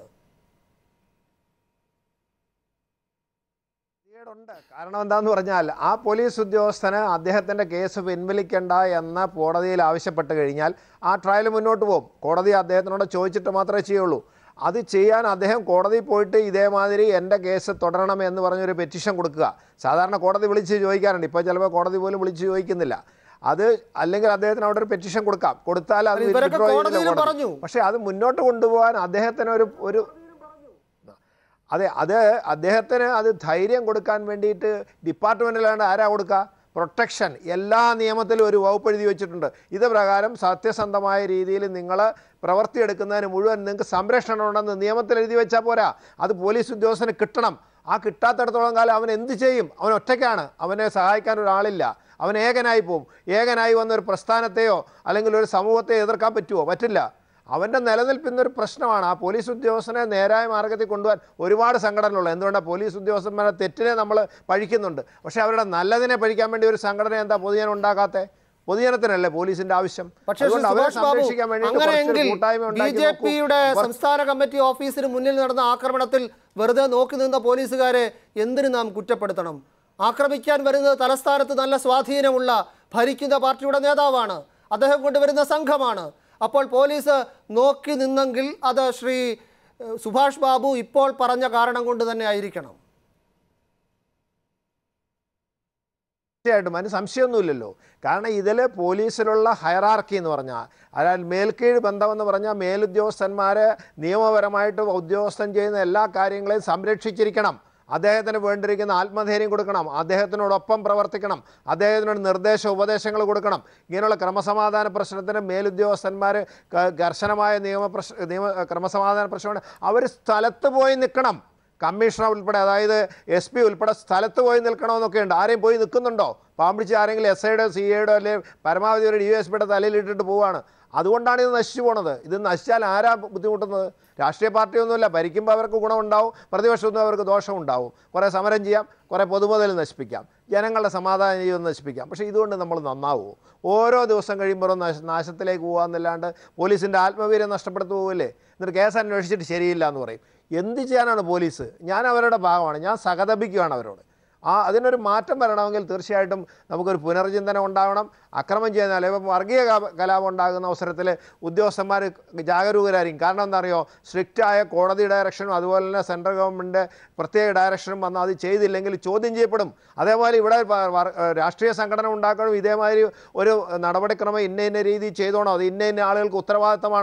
ഉണ്ട് കാരണം എന്താന്ന് പറഞ്ഞാൽ ആ പോലീസ് ഉദ്യോഗസ്ഥന് അദ്ദേഹത്തിൻ്റെ കേസ് പിൻവലിക്കേണ്ട എന്ന് കോടതിയിൽ ആവശ്യപ്പെട്ട് കഴിഞ്ഞാൽ ആ ട്രയൽ മുന്നോട്ട് പോകും കോടതി അദ്ദേഹത്തിനോട് ചോദിച്ചിട്ട് മാത്രമേ ചെയ്യുള്ളൂ അത് ചെയ്യാൻ അദ്ദേഹം കോടതിയിൽ പോയിട്ട് ഇതേമാതിരി എൻ്റെ കേസ് തുടരണം എന്ന് പറഞ്ഞൊരു പെറ്റീഷൻ കൊടുക്കുക സാധാരണ കോടതി വിളിച്ച് ചോദിക്കാറുണ്ട് ഇപ്പോൾ ചിലപ്പോൾ കോടതി പോലും വിളിച്ച് ചോദിക്കുന്നില്ല അത് അല്ലെങ്കിൽ അദ്ദേഹത്തിന് അവിടെ ഒരു പെറ്റീഷൻ കൊടുക്കാം കൊടുത്താൽ അത് ഇവരൊക്കെ withdraw ചെയ്യില്ല കോടതിയിലും കോടതി. പറഞ്ഞു. പക്ഷേ അത് മുന്നോട്ട് കൊണ്ടുപോകാൻ അദ്ദേഹത്തിന് ഒരു ഒരു അതെ അത് അദ്ദേഹത്തിന് അത് ധൈര്യം കൊടുക്കാൻ വേണ്ടിയിട്ട് ഡിപ്പാർട്ട്മെൻറ്റിലാണ്ട് ആരാ കൊടുക്കുക പ്രൊട്ടക്ഷൻ എല്ലാ നിയമത്തിലും ഒരു വകുപ്പ് എഴുതി വെച്ചിട്ടുണ്ട് ഇത് പ്രകാരം സത്യസന്ധമായ രീതിയിൽ നിങ്ങൾ പ്രവർത്തിയെടുക്കുന്നതിന് മുഴുവൻ നിങ്ങൾക്ക് സംരക്ഷണം ഉണ്ടെന്ന് നിയമത്തിൽ എഴുതി വെച്ചാൽ പോരാ അത് പോലീസ് ഉദ്യോഗസ്ഥന് കിട്ടണം ആ കിട്ടാത്തിടത്തോളം കാലം അവൻ എന്ത് ചെയ്യും അവൻ ഒറ്റയ്ക്കാണ് അവനെ സഹായിക്കാൻ ഒരാളില്ല അവൻ ഏകനായി പോകും ഏകനായി വന്ന ഒരു പ്രസ്ഥാനത്തെയോ അല്ലെങ്കിൽ ഒരു സമൂഹത്തെ എതിർക്കാൻ പറ്റുമോ പറ്റില്ല അവൻ്റെ നിലനിൽപ്പിന്നൊരു പ്രശ്നമാണ് ആ പോലീസ് ഉദ്യോഗസ്ഥനെ നേരായ മാർഗത്തിൽ കൊണ്ടുപോകാൻ ഒരുപാട് സംഘടനകളുണ്ട് എന്തുകൊണ്ടാണ് പോലീസ് ഉദ്യോഗസ്ഥന്മാരെ തെറ്റിനെ നമ്മൾ പഴിക്കുന്നുണ്ട് പക്ഷേ അവരുടെ നല്ലതിനെ പഴിക്കാൻ വേണ്ടി ഒരു സംഘടന എന്താ പൊതുജനം ഉണ്ടാക്കാത്തെ പൊതുജനത്തിനല്ലേ പോലീസിന്റെ ആവശ്യം പക്ഷേ ശ്രീ അതുകൊണ്ട് അവരെ സുഭാഷ് ബാബു സംരക്ഷിക്കാൻ വേണ്ടിയിട്ട് കുറച്ചൊരു അങ്ങനെയെങ്കിൽ കൂട്ടായ്മ ബി ഉണ്ടാക്കി ജെ നോക്കൂ. പിയുടെ കുറച്ച് സംസ്ഥാന കമ്മിറ്റി ഓഫീസിന് മുന്നിൽ നടന്ന ആക്രമണത്തിൽ വെറുതെ നോക്കി നിന്ന പോലീസുകാരെ എന്തിനു നാം കുറ്റപ്പെടുത്തണം ആക്രമിക്കാൻ വരുന്നത് തലസ്ഥാനത്ത് നല്ല സ്വാധീനമുള്ള ഭരിക്കുന്ന പാർട്ടിയുടെ നേതാവാണ് അദ്ദേഹം കൊണ്ടുവരുന്ന സംഘമാണ് അപ്പോൾ പോലീസ് നോക്കി നിന്നെങ്കിൽ അത് ശ്രീ ഏഹ്, സുഭാഷ് ബാബു ഇപ്പോൾ പറഞ്ഞ കാരണം കൊണ്ട് തന്നെ ആയിരിക്കണം തീർച്ചയായിട്ടും അതിന് സംശയമൊന്നുമില്ലല്ലോ കാരണം ഇതിൽ പോലീസിലുള്ള ഹയറാർക്കി എന്ന് പറഞ്ഞാൽ അതായത് മേൽക്കീഴ് ബന്ധമെന്ന് പറഞ്ഞാൽ മേലുദ്യോഗസ്ഥന്മാരെ നിയമപരമായിട്ട് ഉദ്യോഗസ്ഥൻ ചെയ്യുന്ന എല്ലാ കാര്യങ്ങളെയും സംരക്ഷിച്ചിരിക്കണം അദ്ദേഹത്തിന് വേണ്ടിയിരിക്കുന്ന ആത്മധൈര്യം കൊടുക്കണം അദ്ദേഹത്തിനോടൊപ്പം പ്രവർത്തിക്കണം അദ്ദേഹത്തിനോട് നിർദ്ദേശ ഉപദേശങ്ങൾ കൊടുക്കണം ഇങ്ങനെയുള്ള ക്രമസമാധാന പ്രശ്നത്തിന് മേലുദ്യോഗസ്ഥന്മാർ ക- കർശനമായ നിയമ പ്രശ്ന നിയമ ക്രമസമാധാന പ്രശ്നമാണ് അവർ സ്ഥലത്ത് പോയി നിൽക്കണം കമ്മീഷണർ ഉൾപ്പെടെ അതായത് എസ് പി ഉൾപ്പെടെ സ്ഥലത്ത് പോയി നിൽക്കണമെന്നൊക്കെ ഉണ്ട് ആരെയും പോയി നിൽക്കുന്നുണ്ടോ പാമ്പിടിച്ച് ആരെങ്കിലും എസ് ഐയുടെ സി ഐയുടെ അല്ലെങ്കിൽ പരമാവധി ഒരു ഡി എസ് പിയുടെ തലയിലിട്ടിട്ട് പോവാണ് അതുകൊണ്ടാണ് ഇത് നശിച്ചു പോണത് ഇത് നശിച്ചാൽ ആരാ ബുദ്ധിമുട്ടുന്നത് രാഷ്ട്രീയ പാർട്ടിയൊന്നുമില്ല ഭരിക്കുമ്പോൾ അവർക്ക് ഗുണമുണ്ടാവും പ്രതിപക്ഷമൊന്നും അവർക്ക് ദോഷമുണ്ടാവും കുറേ സമരം ചെയ്യാം കുറേ പൊതുമുതൽ നശിപ്പിക്കാം ജനങ്ങളുടെ സമാധാന ജീവിതം നശിപ്പിക്കാം പക്ഷേ ഇതുകൊണ്ട് നമ്മൾ നന്നാവുമോ ഓരോ ദിവസം കഴിയുമ്പോഴും നാശ നാശത്തിലേക്ക് പോകാമെന്നല്ലാണ്ട് പോലീസിൻ്റെ ആത്മവീര്യം നഷ്ടപ്പെടുത്തു പോകില്ലേ എന്നിട്ട് കേസ് അന്വേഷിച്ചിട്ട് ശരിയില്ല എന്ന് പറയും എന്ത് ചെയ്യാനാണ് പോലീസ് ഞാൻ അവരുടെ ഭാഗമാണ് ഞാൻ സഹതപിക്കുകയാണ് അവരോട് ആ അതിനൊരു മാറ്റം വരണമെങ്കിൽ തീർച്ചയായിട്ടും നമുക്കൊരു പുനർചിന്തനം ഉണ്ടാവണം അക്രമം ചെയ്യുന്ന ഇപ്പം വർഗീയ കലാ- കലാപം ഉണ്ടാകുന്ന അവസരത്തിൽ ഉദ്യോഗസ്ഥന്മാർ ജാഗരൂകരായിരിക്കും കാരണം എന്താ അറിയോ സ്ട്രിക്റ്റായ കോടതി ഡയറക്ഷനും അതുപോലെ തന്നെ സെൻട്രൽ ഗവൺമെൻറ് പ്രത്യേക ഡയറക്ഷനും വന്ന് അത് ചെയ്തില്ലെങ്കിൽ ചോദ്യം ചെയ്യപ്പെടും അതേപോലെ ഇവിടെ വ- വർ- രാഷ്ട്രീയ സംഘടന ഉണ്ടാക്കണം ഇതേമാതിരി ഒരു നടപടിക്രമം ഇന്ന ഇന്ന രീതി ചെയ്തോണം അത് ഇന്ന ഇന്ന ആളുകൾക്ക് ഉത്തരവാദിത്തമാണ്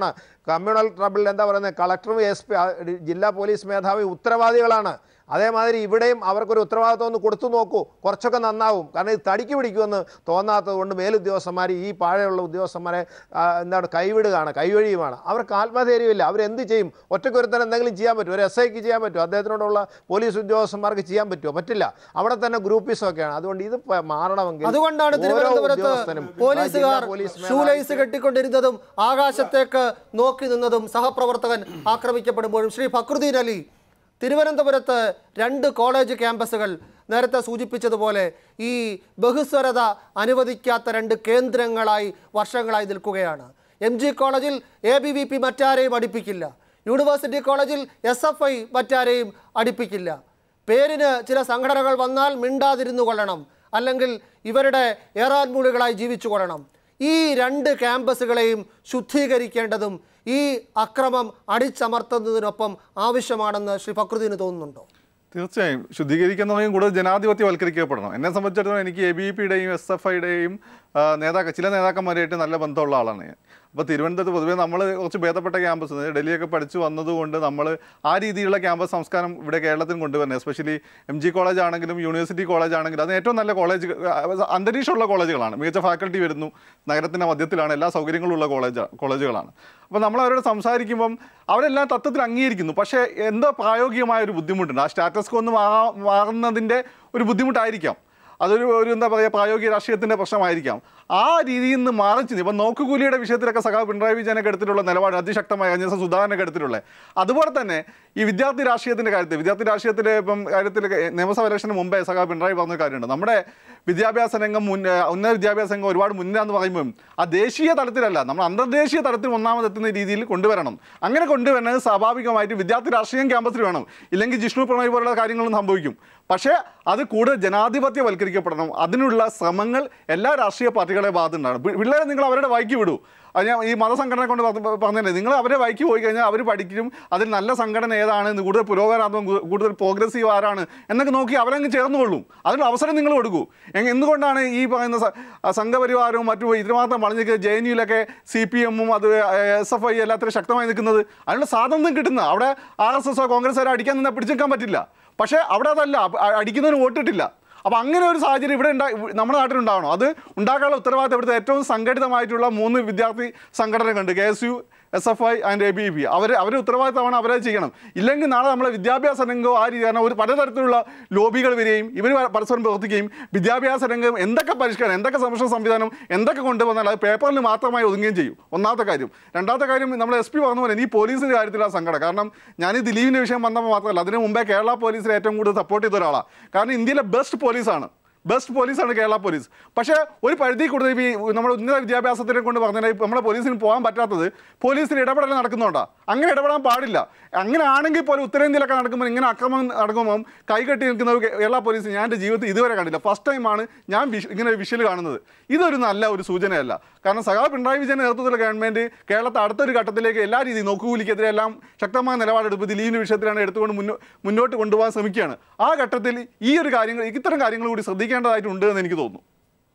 കമ്മ്യൂണൽ ട്രബിളിൽ എന്താ പറയുന്നത് കളക്ടറും എസ് പി ജില്ലാ പോലീസ് മേധാവി ഉത്തരവാദികളാണ് അതേമാതിരി ഇവിടെയും അവർക്കൊരു ഉത്തരവാദിത്വം ഒന്ന് കൊടുത്തു നോക്കൂ കുറച്ചൊക്കെ നന്നാവും കാരണം ഇത് തടിക്ക് പിടിക്കുമെന്ന് തോന്നാത്തത് കൊണ്ട് മേലുദ്യോഗസ്ഥന്മാർ ഈ പാഴയുള്ള ഉദ്യോഗസ്ഥന്മാരെ ആ, എന്താണ് കൈവിടുകയാണ് കൈവഴിയുമാണ് അവർക്ക് ആത്മധൈര്യമില്ല അവരെന്ത് ചെയ്യും ഒറ്റക്കൊരുത്തൻ എന്തെങ്കിലും ചെയ്യാൻ പറ്റും ഒരു എസ് ഐക്ക് ചെയ്യാൻ പറ്റും അദ്ദേഹത്തിനോടുള്ള പോലീസ് ഉദ്യോഗസ്ഥന്മാർക്ക് ചെയ്യാൻ പറ്റുമോ പറ്റില്ല അവിടെ തന്നെ ഗ്രൂപ്പീസും ഒക്കെയാണ് അതുകൊണ്ട് ഇത് പ- മാറണമെങ്കിൽ അതുകൊണ്ടാണ് ഓരോ തിരുവനന്തപുരത്ത് ഉദ്യോഗസ്ഥനും, പോലീസുകാർ ജില്ലാ പോലീസ് മേധാവി- ഷൂലൈസ് കെട്ടിക്കൊണ്ടിരുന്നതും ആകാശത്തേക്ക് നോക്കി നിന്നതും സഹപ്രവർത്തകൻ ആക്രമിക്കപ്പെടുമ്പോഴും ശ്രീ ഫക്രുദ്ദീൻ അലി തിരുവനന്തപുരത്ത് രണ്ട് കോളേജ് ക്യാമ്പസുകൾ നേരത്തെ സൂചിപ്പിച്ചതുപോലെ ഈ ബഹുസ്വരത അനുവദിക്കാത്ത രണ്ട് കേന്ദ്രങ്ങളായി വർഷങ്ങളായി നിൽക്കുകയാണ് എം ജി കോളേജിൽ എ ബി വി പി മറ്റാരെയും അടുപ്പിക്കില്ല യൂണിവേഴ്സിറ്റി കോളേജിൽ എസ് എഫ് ഐ മറ്റാരെയും അടുപ്പിക്കില്ല പേരിന് ചില സംഘടനകൾ വന്നാൽ മിണ്ടാതിരുന്നു കൊള്ളണം അല്ലെങ്കിൽ ഇവരുടെ ഏറാൻമൂളികളായി ജീവിച്ചു കൊള്ളണം ഈ രണ്ട് ക്യാമ്പസുകളെയും ശുദ്ധീകരിക്കേണ്ടതും ഈ അക്രമം അടിച്ചമർത്തുന്നതിനൊപ്പം ആവശ്യമാണെന്ന് ശ്രീ ഫക്രുദ്ദീന് തോന്നുന്നുണ്ടോ തീർച്ചയായും ശുദ്ധീകരിക്കുന്നവയും കൂടുതൽ ജനാധിപത്യവൽക്കരിക്കപ്പെടണം എന്നെ സംബന്ധിച്ചിടത്തോളം എനിക്ക് എ ബി പിയുടെയും എസ് എഫ് ഐയുടെയും നേതാക്കൾ ചില നേതാക്കന്മാരായിട്ട് നല്ല ബന്ധമുള്ള ആളാണ് ഞാൻ അപ്പോൾ തിരുവനന്തപുരത്ത് പൊതുവേ നമ്മൾ കുറച്ച് ഭേദപ്പെട്ട ക്യാമ്പസ് ഡൽഹിയൊക്കെ പഠിച്ചു വന്നതുകൊണ്ട് നമ്മൾ ആ രീതിയിലുള്ള ക്യാമ്പസ് സംസ്കാരം ഇവിടെ കേരളത്തിൽ കൊണ്ടുവരുന്നത് എസ്പെഷ്യലി എം ജി കോളേജ് ആണെങ്കിലും യൂണിവേഴ്സിറ്റി കോളേജ് ആണെങ്കിലും അത് ഏറ്റവും നല്ല കോളേജ് അന്തരീക്ഷമുള്ള കോളേജുകളാണ് മികച്ച ഫാക്കൽറ്റി വരുന്നു നഗരത്തിൻ്റെ മധ്യത്തിലാണ് എല്ലാ സൗകര്യങ്ങളും ഉള്ള കോളേജ് കോളേജുകളാണ് അപ്പോൾ നമ്മൾ അവരോട് സംസാരിക്കുമ്പം അവരെല്ലാം തത്വത്തിൽ അംഗീകരിക്കുന്നു പക്ഷേ എന്തോ പ്രായോഗികമായ ഒരു ബുദ്ധിമുട്ടുണ്ട് ആ സ്റ്റാറ്റസ് കോ ഒന്ന് മാ- മാറുന്നതിൻ്റെ ഒരു ബുദ്ധിമുട്ടായിരിക്കാം അതൊരു ഒരു എന്താ പറയുക പ്രായോഗിക രാഷ്ട്രീയത്തിൻ്റെ പ്രശ്നമായിരിക്കാം ആ രീതിയിൽ നിന്ന് മാറിച്ച് ഇപ്പം നോക്കുകൂലിയുടെ വിഷയത്തിലൊക്കെ സഖാവ് പിണറായി വിജയനൊക്കെ എടുത്തിട്ടുള്ള നിലപാട് അതിശക്തമായ കഴിഞ്ഞ ദിവസം സുധാകരനൊക്കെ എടുത്തിട്ടുള്ളത് അതുപോലെ തന്നെ ഈ വിദ്യാർത്ഥി രാഷ്ട്രീയത്തിൻ്റെ കാര്യത്തിൽ വിദ്യാർത്ഥി രാഷ്ട്രീയത്തിലെ ഇപ്പം കാര്യത്തിൽ നിയമസഭ ഇലക്ഷന് മുമ്പേ സഖാവ് പിണറായി പറഞ്ഞ കാര്യമുണ്ട് നമ്മുടെ വിദ്യാഭ്യാസ രംഗം മുൻ ഉന്നത വിദ്യാഭ്യാസ രംഗം ഒരുപാട് മുന്നിലാന്ന് പറയുമ്പോൾ ആ ദേശീയ തലത്തിലല്ല നമ്മൾ അന്തർദേശീയ തലത്തിൽ ഒന്നാമതെത്തുന്ന രീതിയിൽ കൊണ്ടുവരണം അങ്ങനെ കൊണ്ടുവരുന്നത് സ്വാഭാവികമായിട്ട് വിദ്യാർത്ഥി രാഷ്ട്രീയം ക്യാമ്പസിൽ വേണം ഇല്ലെങ്കിൽ ജിഷ്ണു പ്രണയ് പോലുള്ള കാര്യങ്ങളും സംഭവിക്കും പക്ഷേ അത് കൂടുതൽ ജനാധിപത്യവൽക്കരിക്കപ്പെടണം അതിനുള്ള ശ്രമങ്ങൾ എല്ലാ രാഷ്ട്രീയ പാർട്ടികളെ ഭാഗത്തുണ്ടാണ് പി- പിള്ളേരെ നിങ്ങൾ അവരുടെ വഴിക്ക് വിടൂ അത് ഞാൻ ഈ മതസംഘടന കൊണ്ട് പറഞ്ഞ- പറഞ്ഞതല്ലേ നിങ്ങൾ അവരെ വഴിക്ക് പോയി കഴിഞ്ഞാൽ അവർ പഠിക്കും അതിൽ നല്ല സംഘടന ഏതാണ് എന്ന് കൂടുതൽ പുരോഗമനാത്മകം കൂ- കൂടുതൽ പ്രോഗ്രസീവ് ആരാണ് എന്നൊക്കെ നോക്കി അവരങ്ങ് ചേർന്നുകൊള്ളും അതിനുള്ള അവസരം നിങ്ങൾ കൊടുക്കൂ എങ് എന്തുകൊണ്ടാണ് ഈ പറയുന്ന സ- ആ സംഘപരിവാരവും മറ്റു ഇതിനുമാത്രം വളഞ്ഞ് ജെ എൻ യുയിലൊക്കെ സി പി എമ്മും അത് എസ് എഫ് ഐ എല്ലാത്തിനും ശക്തമായി നിൽക്കുന്നത് അതിനുള്ള സ്വാതന്ത്ര്യം കിട്ടുന്ന അവിടെ ആർ എസ് എസോ കോൺഗ്രസ്സുകാരോ അടിക്കാൻ നിന്നാൽ പിടിച്ചെടുക്കാൻ പറ്റില്ല പക്ഷേ അവിടെ അതല്ല അപ്പ- അ- അടിക്കുന്നതിന് വോട്ടിട്ടില്ല അപ്പോൾ അങ്ങനെ ഒരു സാഹചര്യം ഇവിടെ ഉണ്ടാ ഇവ- നമ്മുടെ നാട്ടിലുണ്ടാവണം അത് ഉണ്ടാക്കാനുള്ള ഉത്തരവാദിത്തം ഇവിടുത്തെ ഏറ്റവും സംഘടിതമായിട്ടുള്ള മൂന്ന് വിദ്യാർത്ഥി സംഘടനകളുണ്ട് K S U S F I and A B P അവർ അവരുടെ ഉത്തരവാദിത്തമാണ് അവരെ ചെയ്യണം ഇല്ലെങ്കിൽ നാളെ നമ്മളെ വിദ്യാഭ്യാസ രംഗം ആ രീതി കാരണം ഒരു പലതരത്തിലുള്ള ലോബികൾ വരികയും ഇവർ പരസ്പരം പ്രവർത്തിക്കുകയും വിദ്യാഭ്യാസ രംഗം എന്തൊക്കെ പരിഷ്കാരം എന്തൊക്കെ സംരക്ഷണ സംവിധാനം എന്തൊക്കെ കൊണ്ടുവന്നാൽ അത് പേപ്പറിൽ മാത്രമായി ഒതുങ്ങുകയും ചെയ്യും ഒന്നാമത്തെ കാര്യം രണ്ടാമത്തെ കാര്യം നമ്മൾ എസ് പി പറഞ്ഞ പോലെ ഈ പോലീസിൻ്റെ കാര്യത്തിൽ ആ സങ്കടം കാരണം ഞാൻ ഈ ദിലീപിൻ്റെ വിഷയം വന്നപ്പോൾ മാത്രമല്ല അതിന് മുമ്പേ കേരള പോലീസിനെ ഏറ്റവും കൂടുതൽ സപ്പോർട്ട് ചെയ്ത ഒരാളാണ് കാരണം ഇന്ത്യയിലെ ബെസ്റ്റ് പോലീസാണ് ബെസ്റ്റ് പോലീസാണ് കേരള പോലീസ് പക്ഷേ ഒരു പരിധി കൂടുതൽ ഈ നമ്മുടെ ഉന്നത വിദ്യാഭ്യാസത്തിനെ കൊണ്ട് പറഞ്ഞാൽ ഇപ്പം നമ്മുടെ പോലീസിന് പോകാൻ പറ്റാത്തത് പോലീസിന് ഇടപെടൽ നടക്കുന്നുണ്ടോ അങ്ങനെ ഇടപെടാൻ പാടില്ല അങ്ങനെ ആണെങ്കിൽ പോലും ഉത്തരേന്ത്യയിലൊക്കെ നടക്കുമ്പോൾ ഇങ്ങനെ അക്രമം നടക്കുമ്പോൾ കൈകെട്ടി നിൽക്കുന്ന ഒരു കേരള പോലീസ് ഞാൻ എൻ്റെ ജീവിതത്തിൽ ഇതുവരെ കണ്ടില്ല ഫസ്റ്റ് ടൈമാണ് ഞാൻ വിഷ് ഇങ്ങനെ ഒരു വിഷ്വൽ കാണുന്നത് ഇതൊരു നല്ല ഒരു സൂചനയല്ല കാരണം സഖാവ് പിണറായി വിജയൻ്റെ നേതൃത്വത്തിലുള്ള ഗവൺമെൻറ് കേരളത്തെ അടുത്തൊരു ഘട്ടത്തിലേക്ക് എല്ലാ രീതിയും നോക്കുകൂലിക്കെതിരെ എല്ലാം ശക്തമായ നിലപാടെടുപ്പ് ദിലീപിൻ്റെ വിഷയത്തിലാണ് എടുത്തുകൊണ്ട് മുന്നോ മുന്നോട്ട് കൊണ്ടുപോകാൻ ശ്രമിക്കുകയാണ് ആ ഘട്ടത്തിൽ ഈ ഒരു കാര്യങ്ങൾ ഇത്തരം കാര്യങ്ങൾ കൂടി ശ്രദ്ധിക്കേണ്ടതായിട്ടുണ്ട് എന്ന് എനിക്ക് തോന്നുന്നു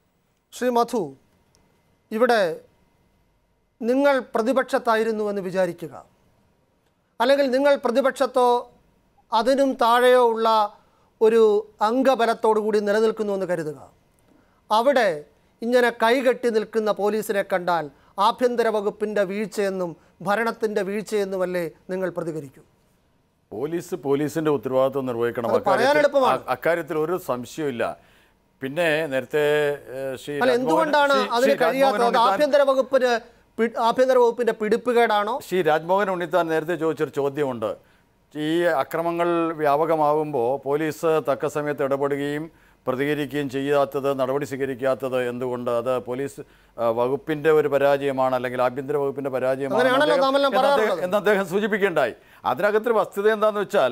ശ്രീ മധു ഇവിടെ നിങ്ങൾ പ്രതിപക്ഷത്തായിരുന്നു എന്ന് വിചാരിക്കുക അല്ലെങ്കിൽ നിങ്ങൾ പ്രതിപക്ഷത്തോ അതിനും താഴെയോ ഉള്ള ഒരു അംഗബലത്തോടു കൂടി നിലനിൽക്കുന്നു എന്ന് കരുതുക അവിടെ ഇങ്ങനെ കൈകെട്ടി നിൽക്കുന്ന പോലീസിനെ കണ്ടാൽ ആഭ്യന്തര വകുപ്പിൻ്റെ വീഴ്ചയെന്നും ഭരണത്തിൻ്റെ വീഴ്ചയെന്നുമല്ലേ നിങ്ങൾ പ്രതികരിക്കൂ പോലീസ് പോലീസിന്റെ ഉത്തരവാദിത്വം നിർവഹിക്കണം അത് പറയാൻ അക്കാര്യത്തിൽ- എളുപ്പമാണ്. അ- അക്കാര്യത്തിൽ ഒരു സംശയമില്ല പിന്നെ നേരത്തെ ഏഹ്, ശ്രീ അല്ല രാജ്മോഹൻ- എന്തുകൊണ്ടാണ് ശ്രീ- അതിന് ശ്രീ കഴിയാത്തത് രാജ്മോഹൻ അത് ഉണ്ണിത്താൻ- ആഭ്യന്തര വകുപ്പിന് പി- ആഭ്യന്തര വകുപ്പിന്റെ പിടിപ്പുകേടാണോ ശ്രീ രാജ്മോഹൻ ഉണ്ണിത്താൻ നേരത്തെ ചോദിച്ചൊരു ചോദ്യമുണ്ട് ഈ അക്രമങ്ങൾ വ്യാപകമാകുമ്പോൾ പോലീസ് തക്ക സമയത്ത് ഇടപെടുകയും പ്രതികരിക്കുകയും ചെയ്യാത്തത് നടപടി സ്വീകരിക്കാത്തത് എന്തുകൊണ്ട് അത് പോലീസ് ആ, വകുപ്പിന്റെ ഒരു പരാജയമാണ് അല്ലെങ്കിൽ ആഭ്യന്തര വകുപ്പിന്റെ പരാജയമാണ് അങ്ങനെയാണല്ലോ അദ്ദേഹം- നാമെല്ലാം എന്ന് അദ്ദേഹം- പറയാറുള്ളത്. എന്ന് അദ്ദേഹം സൂചിപ്പിക്കേണ്ടായി അതിനകത്തൊരു വസ്തുത എന്താണെന്ന് വെച്ചാൽ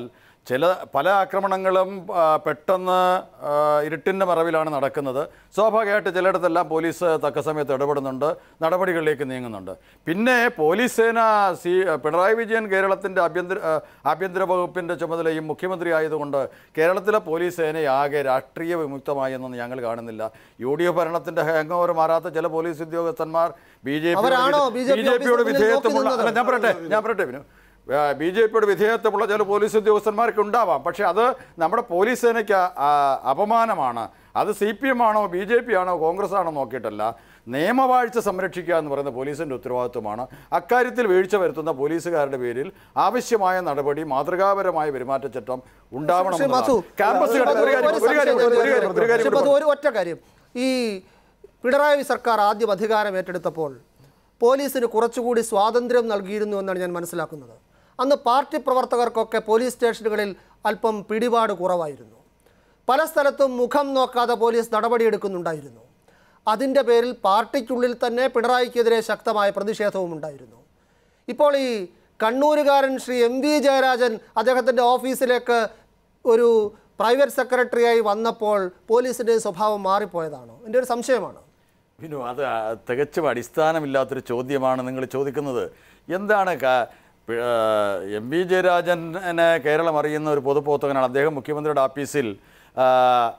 ചില പല ആക്രമണങ്ങളും ആ, പെട്ടെന്ന് ആ, ഇരുട്ടിൻ്റെ മറവിലാണ് നടക്കുന്നത് സ്വാഭാവികമായിട്ട് ചിലയിടത്തെല്ലാം പോലീസ് തക്ക സമയത്ത് ഇടപെടുന്നുണ്ട് നടപടികളിലേക്ക് നീങ്ങുന്നുണ്ട് പിന്നെ പോലീസ് സേന സി പിണറായി വിജയൻ കേരളത്തിൻ്റെ ആഭ്യന്തര ആ, ആഭ്യന്തര വകുപ്പിൻ്റെ ചുമതലയും മുഖ്യമന്ത്രി ആയതുകൊണ്ട് കേരളത്തിലെ പോലീസ് സേനയെ ആകെ രാഷ്ട്രീയ വിമുക്തമായി എന്നൊന്നും ഞങ്ങൾ കാണുന്നില്ല യു ഡി എഫ് ഭരണത്തിൻ്റെ ഹാങ് ഓവർ മാറാത്ത ചില പോലീസ് ഉദ്യോഗസ്ഥന്മാർ ബി ജെ അവരാണോ ബി BJP ജെ പിയോട് ഓഫീസിന് മുന്നിൽ വിധേയത്വമുള്ള നോക്കി അല്ല ഞാൻ പറയട്ടെ ഞാൻ പറയട്ടെ വിനു ബി ജെ പിയുടെ വിധേയത്വമുള്ള ചില പോലീസ് ഉദ്യോഗസ്ഥന്മാർക്ക് ഉണ്ടാവാം പക്ഷേ അത് നമ്മുടെ പോലീസ് സേനയ്ക്ക് ആ, അപമാനമാണ് അത് സി പി എം ആണോ ബി ജെ പി ആണോ കോൺഗ്രസ് ആണോ നോക്കിയിട്ടല്ല നിയമവാഴ്ച സംരക്ഷിക്കുക എന്ന് പറയുന്ന പോലീസിൻ്റെ ഉത്തരവാദിത്വമാണ് അക്കാര്യത്തിൽ വീഴ്ച വരുത്തുന്ന പോലീസുകാരുടെ പേരിൽ ആവശ്യമായ നടപടി മാതൃകാപരമായ പെരുമാറ്റച്ചട്ടം ഉണ്ടാവണം ശ്രീ മധു, എന്നുള്ളതാണ്. ക്യാമ്പസുകൾ ശ്രീ ഒരു കാര്യം മധു, ഒരു കാര്യം ഒരു ഒരു കാര്യം ഒരു കാര്യം ശ്രീ കൂടി മധു, ഒരു ഒറ്റ കാര്യം ഈ പിണറായി സർക്കാർ ആദ്യം അധികാരം ഏറ്റെടുത്തപ്പോൾ പോലീസിന് കുറച്ചുകൂടി സ്വാതന്ത്ര്യം നൽകിയിരുന്നു എന്നാണ് ഞാൻ മനസ്സിലാക്കുന്നത് അന്ന് പാർട്ടി പ്രവർത്തകർക്കൊക്കെ പോലീസ് സ്റ്റേഷനുകളിൽ അല്പം പിടിപാട് കുറവായിരുന്നു പല സ്ഥലത്തും മുഖം നോക്കാതെ പോലീസ് നടപടിയെടുക്കുന്നുണ്ടായിരുന്നു അതിൻ്റെ പേരിൽ പാർട്ടിക്കുള്ളിൽ തന്നെ പിണറായിക്കെതിരെ ശക്തമായ പ്രതിഷേധവും ഉണ്ടായിരുന്നു ഇപ്പോൾ ഈ കണ്ണൂരുകാരൻ ശ്രീ എം വി ജയരാജൻ അദ്ദേഹത്തിൻ്റെ ഓഫീസിലേക്ക് ഒരു പ്രൈവറ്റ് സെക്രട്ടറിയായി വന്നപ്പോൾ പോലീസിൻ്റെ സ്വഭാവം മാറിപ്പോയതാണോ എൻ്റെ ഒരു സംശയമാണ് വിനു അത് ആ തികച്ചും അടിസ്ഥാനമില്ലാത്തൊരു ചോദ്യമാണ് നിങ്ങൾ ചോദിക്കുന്നത് എന്താണ് ക- പി- ആ, എം വി ജയരാജനെ കേരളം അറിയുന്ന ഒരു പൊതുപ്രവർത്തകനാണ് അദ്ദേഹം മുഖ്യമന്ത്രിയുടെ ഓഫീസിൽ ആ,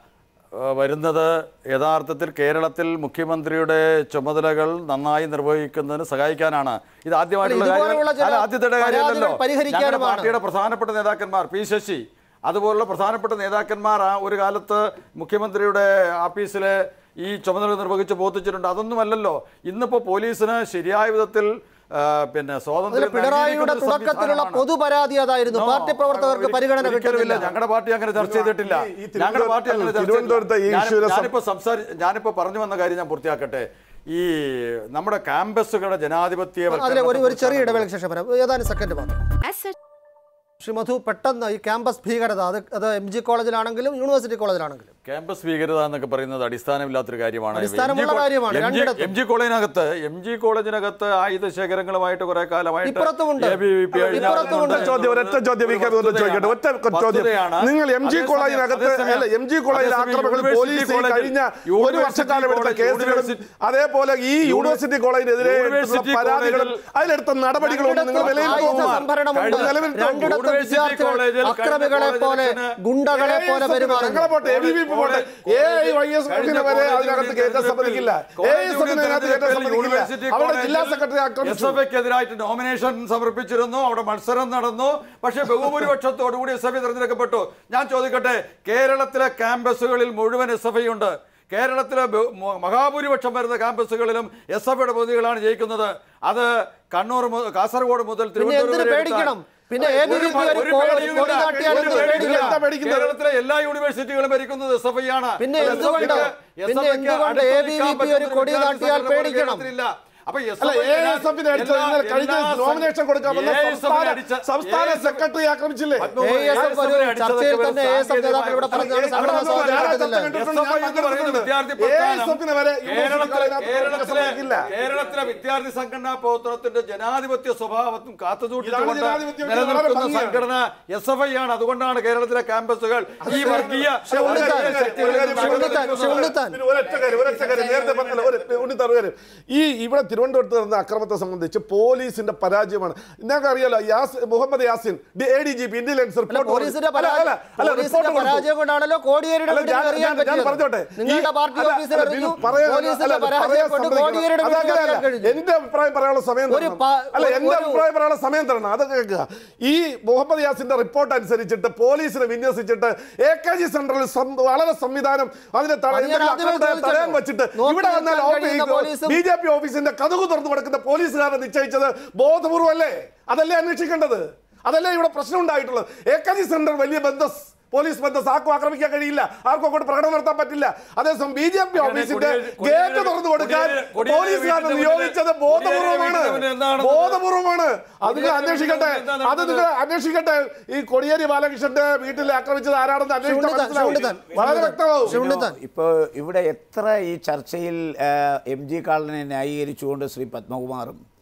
ആ, വരുന്നത് യഥാർത്ഥത്തിൽ കേരളത്തിൽ മുഖ്യമന്ത്രിയുടെ ചുമതലകൾ നന്നായി നിർവഹിക്കുന്നതിന് സഹായിക്കാനാണ് ഇത് ആദ്യമായിട്ടുള്ള അല്ല, കാര്യം ഇതുപോലുള്ള ചില അല്ല ആദ്യത്തെ കാര്യമല്ലല്ലോ പരാതികൾ പരിഹരിക്കാനുമാണ്. ഞങ്ങളുടെ പാർട്ടിയുടെ പ്രധാനപ്പെട്ട നേതാക്കന്മാർ പി ശശി അതുപോലുള്ള പ്രധാനപ്പെട്ട നേതാക്കന്മാർ ആ ഒരു കാലത്ത് മുഖ്യമന്ത്രിയുടെ ഓഫീസിലെ ഈ ചുമതല നിർവഹിച്ച് ബോധിച്ചിട്ടുണ്ട് അതൊന്നുമല്ലല്ലോ ഇന്നിപ്പോൾ പോലീസിന് ശരിയായ വിധത്തിൽ ആ, പിന്നെ അതിൽ സ്വാതന്ത്ര്യം പിണറായിയുടെ നൽകിയിരിക്കുന്ന ഒരു തുടക്കത്തിലുള്ള സംവിധാനമാണ്. പൊതു പരാതി അതായിരുന്നു No, പാർട്ടി പ്രവർത്തകർക്ക് ഒരിക്കലും പരിഗണന ഇല്ല. കിട്ടുന്നില്ല ഞങ്ങളുടെ പാർട്ടി അങ്ങനെ ചർച്ച ചെയ്തിട്ടില്ല ഈ- ഈ ഞങ്ങളുടെ പാർട്ടി അങ്ങനെ ചർച്ച തിരുവനന്തപുരത്തെ ഈ ചെയ്തിട്ടില്ല. ഇഷ്യൂവിനെ ഞാൻ- സം- ഞാനിപ്പോ സംസാരി ഞാനിപ്പോ പറഞ്ഞു വന്ന കാര്യം ഞാൻ പൂർത്തിയാക്കട്ടെ ഈ നമ്മുടെ ക്യാമ്പസുകളുടെ ജനാധിപത്യ അതിലെ ഒരു ഒരു ചെറിയ ഇടവേളയ്ക്ക് ശേഷം വരാം ഏതാനും സെക്കൻഡ് മാത്രം Asset ശ്രീ മധു പെട്ടെന്ന് ഈ ക്യാമ്പസ് ഭീകരത അത് അത് എം ജി കോളേജിലാണെങ്കിലും യൂണിവേഴ്സിറ്റി കോളേജിലാണെങ്കിലും ക്യാമ്പസ് ഭീകരത എന്നൊക്കെ പറയുന്നത് അടിസ്ഥാനമില്ലാത്തൊരു കാര്യമാണ് അടിസ്ഥാനമുള്ള കാര്യമാണ്, രണ്ടിടത്തും. എം ജി കോളേജിനകത്ത് എം ജി കോളേജിനകത്ത് ആയുധ ശേഖരങ്ങളുമായിട്ട് കുറെ കാലമായിട്ട് ഇപ്പുറത്തുമുണ്ട്. ABVP കഴിഞ്ഞ ഇപ്പുറത്തുമുണ്ട്. ആളുകളുണ്ട്. ചോദ്യം ഒരൊറ്റ ചോദ്യം ഈ കാര്യം ഒന്ന് ചോദിക്കട്ടെ ഒറ്റ ചോദ്യം വസ്തുതയാണ്. നിങ്ങൾ എം ജി അതേസമയം- കോളേജിനകത്ത് അതേസമയം- അല്ല എം ജി കോളേജിൽ അതേസമയം ആക്രമണങ്ങൾ യൂണിവേഴ്സിറ്റി പോലീസ് ഈ കോളേജിൽ- കഴിഞ്ഞ ഒരു യൂണിവേഴ്സിറ്റി വർഷക്കാലം എടുത്ത കോളേജ്- കേസുകളും യൂണിവേഴ്സിറ്റി- അതേപോലെ ഈ യൂണിവേഴ്സിറ്റി കോളേജിനെതിരെ യൂണിവേഴ്സിറ്റി പരാതികളും കോളേജിൽ- അതിലെടുത്ത നടപടികളൊന്നും നിങ്ങൾ രണ്ടിടത്തും ആയുധ വിലയിരുത്തുമോ സംഭരണമുണ്ട് നിലവിൽ രണ്ടിടത്തും യൂണിവേഴ്സിറ്റി വിദ്യാർത്ഥികൾ കോളേജിൽ കഴിഞ്ഞ അക്രമികളെ പോലെ കോളേജിന് ഗുണ്ടകളെ പോലെ പെരുമാറുന്നു ഞങ്ങളെ പോട്ടെ എ ബി വി പോട്ടെ എ ഐ വൈ എസ് കഴിഞ്ഞ വരെ കോളേജ് അതിനകത്ത് യൂണിയൻ കയറ്റാൻ സമ്മതിക്കില്ല എ ഐ എസ് യൂണിയൻ അതിനകത്ത് കയറ്റാൻ തെരഞ്ഞെടുപ്പിൽ സമ്മതിക്കില്ല യൂണിവേഴ്സിറ്റി അവിടെ കോളേജിൽ ജില്ലാ സെക്രട്ടറി എസ് ആക്രമിച്ചു എഫ് ഐക്കെതിരായിട്ട് നോമിനേഷൻ സമർപ്പിച്ചിരുന്നു അവിടെ മത്സരം നടന്നു പക്ഷേ ബഹുഭൂരിപക്ഷത്തോടുകൂടി എസ് എഫ് ഐ തിരഞ്ഞെടുക്കപ്പെട്ടു ഞാൻ ചോദിക്കട്ടെ കേരളത്തിലെ ക്യാമ്പസുകളിൽ മുഴുവൻ എസ് എഫ് ഐ ഉണ്ട് കേരളത്തിലെ ബഹു- മ- മഹാഭൂരിപക്ഷം വരുന്ന ക്യാമ്പസുകളിലും എസ് എഫ് ഐയുടെ പ്രതികളാണ് ജയിക്കുന്നത് അത് കണ്ണൂർ മുതൽ കാസർഗോഡ് മുതൽ പിന്നെ എന്തിന് തിരുവനന്തപുരം വരെ പേടിക്കണം? എടുത്താൽ പിന്നെ ഒരു ABVP ഭ- ഒരു ഒരു കൊടി പേടിയുമില്ല. നാട്ടിയാൽ ഒരു എന്തിന് പേടിയുമില്ല. എന്താ പേടിക്കുന്നത്? കേരളത്തിലെ എല്ലാ യൂണിവേഴ്സിറ്റികളും ഭരിക്കുന്നത് എസ് എഫ് ഐ ആണ് പിന്നെ അത് എന്തുകൊണ്ട്? SFI ക്ക് പിന്നെ എന്തുകൊണ്ട് അടുത്ത് ABVP നിൽക്കാൻ പറ്റുന്ന ഒരു കൊടി വിദ്യാർത്ഥി നാട്ടിയാൽ സംഘടന പോലും പേടിക്കണം? കേരളത്തിലില്ല. അപ്പൊ അല്ല SFI എ എസ് എഫിനെ അടിച്ച എല്ലാ- ഇന്നലെ കഴിഞ്ഞ എല്ലാ നോമിനേഷൻ കൊടുക്കാമെന്ന ASF നെ സംസ്ഥാന അടിച്ച- സംസ്ഥാന ASF സെക്രട്ടറി ആക്രമിച്ചില്ലേ പത്മകുമാർ, ASF ഒരു ASF നെ അടിച്ചതൊക്കെ ചർച്ചയിൽ ഒരു തന്നെ ASF സാങ്കേതികമായ നേതാക്കൾ ഇവിടെ പറഞ്ഞതാണ് പ്രശ്നം. സംഘടന അവിടെ സ്വാതന്ത്ര്യം ഞാൻ എടുക്കുന്നില്ല. എസ് എഫ് ഐ എന്ന് പറയുന്ന വിദ്യാർത്ഥി ASF ന് വരെ പ്രസ്ഥാനം കേരളത്തിലെ യൂണിവേഴ്സിറ്റി കേരളത്തിലെ സമ്മതിക്കില്ല. കേരളത്തിലെ വിദ്യാർത്ഥി സംഘടനാ പ്രവർത്തനത്തിന്റെ ജനാധിപത്യ സ്വഭാവത്തും കാത്തുസൂക്ഷിച്ചുകൊണ്ട് ജനാധിപത്യം വളരെ നിലനിൽക്കുന്ന ഭംഗിയാണ്. സംഘടന എസ് എഫ് ഐ ആണ് അതുകൊണ്ടാണ് കേരളത്തിലെ ക്യാമ്പസുകൾ ഈ വർഗീയ ശ്രീ ഉണ്ണിത്താൻ, വർഗീയ ശക്തികളിൽ നിന്ന് ശ്രീ ഉണ്ണിത്താൻ, ശ്രീ അകന്നിരിക്കുന്നത്. ഉണ്ണിത്താൻ. പിന്നെ ഒരൊറ്റ കാര്യം, ഒരൊറ്റ കാര്യം, നേരത്തെ പറഞ്ഞല്ലോ, ഒരു ഉണ്ണിത്താൻ ഒരു കാര്യം. ഈ ഇവിടെ തിരുവനന്തപുരത്ത് നടന്ന അക്രമത്തെ സംബന്ധിച്ച് പോലീസിന്റെ പരാജയമാണ് നിങ്ങൾക്ക് അറിയാലോ യാസ് Muhammad Yasin A D G P intelligence അല്ല, പോലീസിന്റെ പരാജയം പോലീസിന്റെ പരാജയം കൊണ്ടാണല്ലോ കോടിയേരിയുടെ അല്ല, വീട്ടിൽ ഞാൻ- എറിയാൻ ഞാൻ- ഞാൻ പറഞ്ഞോട്ടെ. പറ്റിയത് നിങ്ങളുടെ ഈ- പാർട്ടി അല്ല, ഓഫീസിൽ അല്ല, എറിഞ്ഞു ബിനു, പറയാൻ- പോലീസിന്റെ അല്ല, പരാജയം പറയാൻ കൊണ്ട് സമ്മതിക്കണം. കോടിയേരിയുടെ അത് വീട്ടിൽ അങ്ങനെയല്ല. എറിയാൻ കഴിഞ്ഞു എന്റെ അഭിപ്രായം പറയാനുള്ള സമയം ഒരു തരണം. പ- അല്ല ഒരു- എന്റെ ഒരു- അഭിപ്രായം പറയാനുള്ള സമയം തരണം അത് കേൾക്കുക ഈ മുഹമ്മദ് യാസിന്റെ റിപ്പോർട്ട് അനുസരിച്ചിട്ട് പോലീസിനെ വിന്യസിച്ചിട്ട് എ കെ ജി സെന്ററിൽ സം- വളരെ സംവിധാനം അതിനെ തട- അത് ഞാൻ എന്തെങ്കിലും ആദ്യമേ അക്രമത്തെ തടയാൻ ചോദിച്ചല്ലോ. വെച്ചിട്ട് നോക്കി ഇവിടെ വന്നാൽ നിൽക്കാൻ കഴിയുന്ന പോലീസും- ബി ജെ പി ഓഫീസിന്റെ കഥകു തുറന്നു കൊടുക്കുന്ന പോലീസുകാരെ നിശ്ചയിച്ചത് ബോധപൂർവമല്ലേ അതല്ലേ അന്വേഷിക്കേണ്ടത് അതല്ലേ ഇവിടെ പ്രശ്നം ഉണ്ടായിട്ടുള്ളത് എ കെ ജി സെന്റർ വലിയ ബന്ധസ് പോലീസ് ബന്ധസ് ആർക്കും ആക്രമിക്കാൻ കഴിയില്ല ആർക്കും അങ്ങോട്ട് പ്രകടനം നടത്താൻ പറ്റില്ല അതേസമയം ബി ജെ പി അങ്ങനെ ഓഫീസിന്റെ കൊടിയേരി- ഗേറ്റ് തുറന്നു കൊടുക്കാൻ കൊടിയേരി- കൊടിയേരി പോലീസുകാരനെ വീട്ടിന്റെ നിയോഗിച്ചത് മുന്നിൽ- ബോധപൂർവമാണ് കൊടിയേരി വീട്ടിന്റെ എന്താണെന്ന് ബോധപൂർവമാണ് അത് നിങ്ങൾ കൊടിയേരി അന്വേഷിക്കട്ടെ വീട്ടിൽ എന്താ അത് നടന്നത്? നിങ്ങൾ അന്വേഷിക്കട്ടെ ഈ കൊടിയേരി ബാലകൃഷ്ണന്റെ വീട്ടിൽ ആക്രമിച്ചത് ആരാണെന്ന് അന്വേഷിച്ചാൽ ശ്രീ മനസ്സിലാവും ഉണ്ണിത്താൻ, വളരെ വ്യക്തമാവും ശ്രീ ഉണ്ണിത്താൻ. ഇപ്പോൾ ഇവിടെ എത്ര ഈ ചർച്ചയിൽ എം ജി കാളനെ ന്യായീകരിച്ചുകൊണ്ട് ശ്രീ പത്മകുമാറും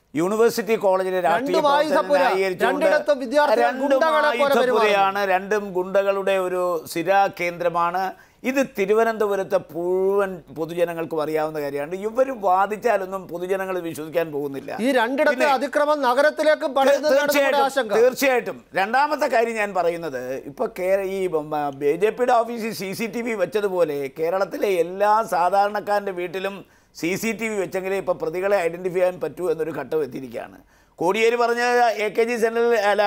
യൂണിവേഴ്സിറ്റി കോളേജിലെ രാഷ്ട്രീയ രണ്ടും ആയുധപ്പുര. പ്രവർത്തനം ന്യായീകരിച്ചുകൊണ്ട് രണ്ടിടത്തും വിദ്യാർത്ഥികൾ രണ്ടും ഗുണ്ടകളെ പോലെ ആയുധപ്പുരയാണ് രണ്ടും ഗുണ്ടകളുടെ ഒരു സ്ഥിരാ കേന്ദ്രമാണ് ഇത് തിരുവനന്തപുരത്തെ മുഴുവൻ പൊതുജനങ്ങൾക്കും അറിയാവുന്ന കാര്യമാണ് ഇവർ വാദിച്ചാലൊന്നും പൊതുജനങ്ങൾ വിശ്വസിക്കാൻ പോകുന്നില്ല ഈ രണ്ടിടത്തെ പിന്നെ- അതിക്രമം നഗരത്തിലേക്ക് പടരുന്നതാണ് നമ്മുടെ തീർച്ചയായിട്ടും ആശങ്ക തീർച്ചയായിട്ടും രണ്ടാമത്തെ കാര്യം ഞാൻ പറയുന്നത് ഇപ്പൊ കേര ഈ ബി ജെ പിയുടെ ഓഫീസിൽ സി സി ടി വി വെച്ചതുപോലെ കേരളത്തിലെ എല്ലാ സാധാരണക്കാരൻ്റെ വീട്ടിലും സി സി ടി വി വെച്ചെങ്കിലേ ഇപ്പൊ പ്രതികളെ ഐഡന്റിഫൈ ചെയ്യാൻ പറ്റൂ എന്നൊരു ഘട്ടം എത്തിയിരിക്കുകയാണ് കോടിയേരി പറഞ്ഞ എ കെ ജി സെന്ററിൽ അല്ല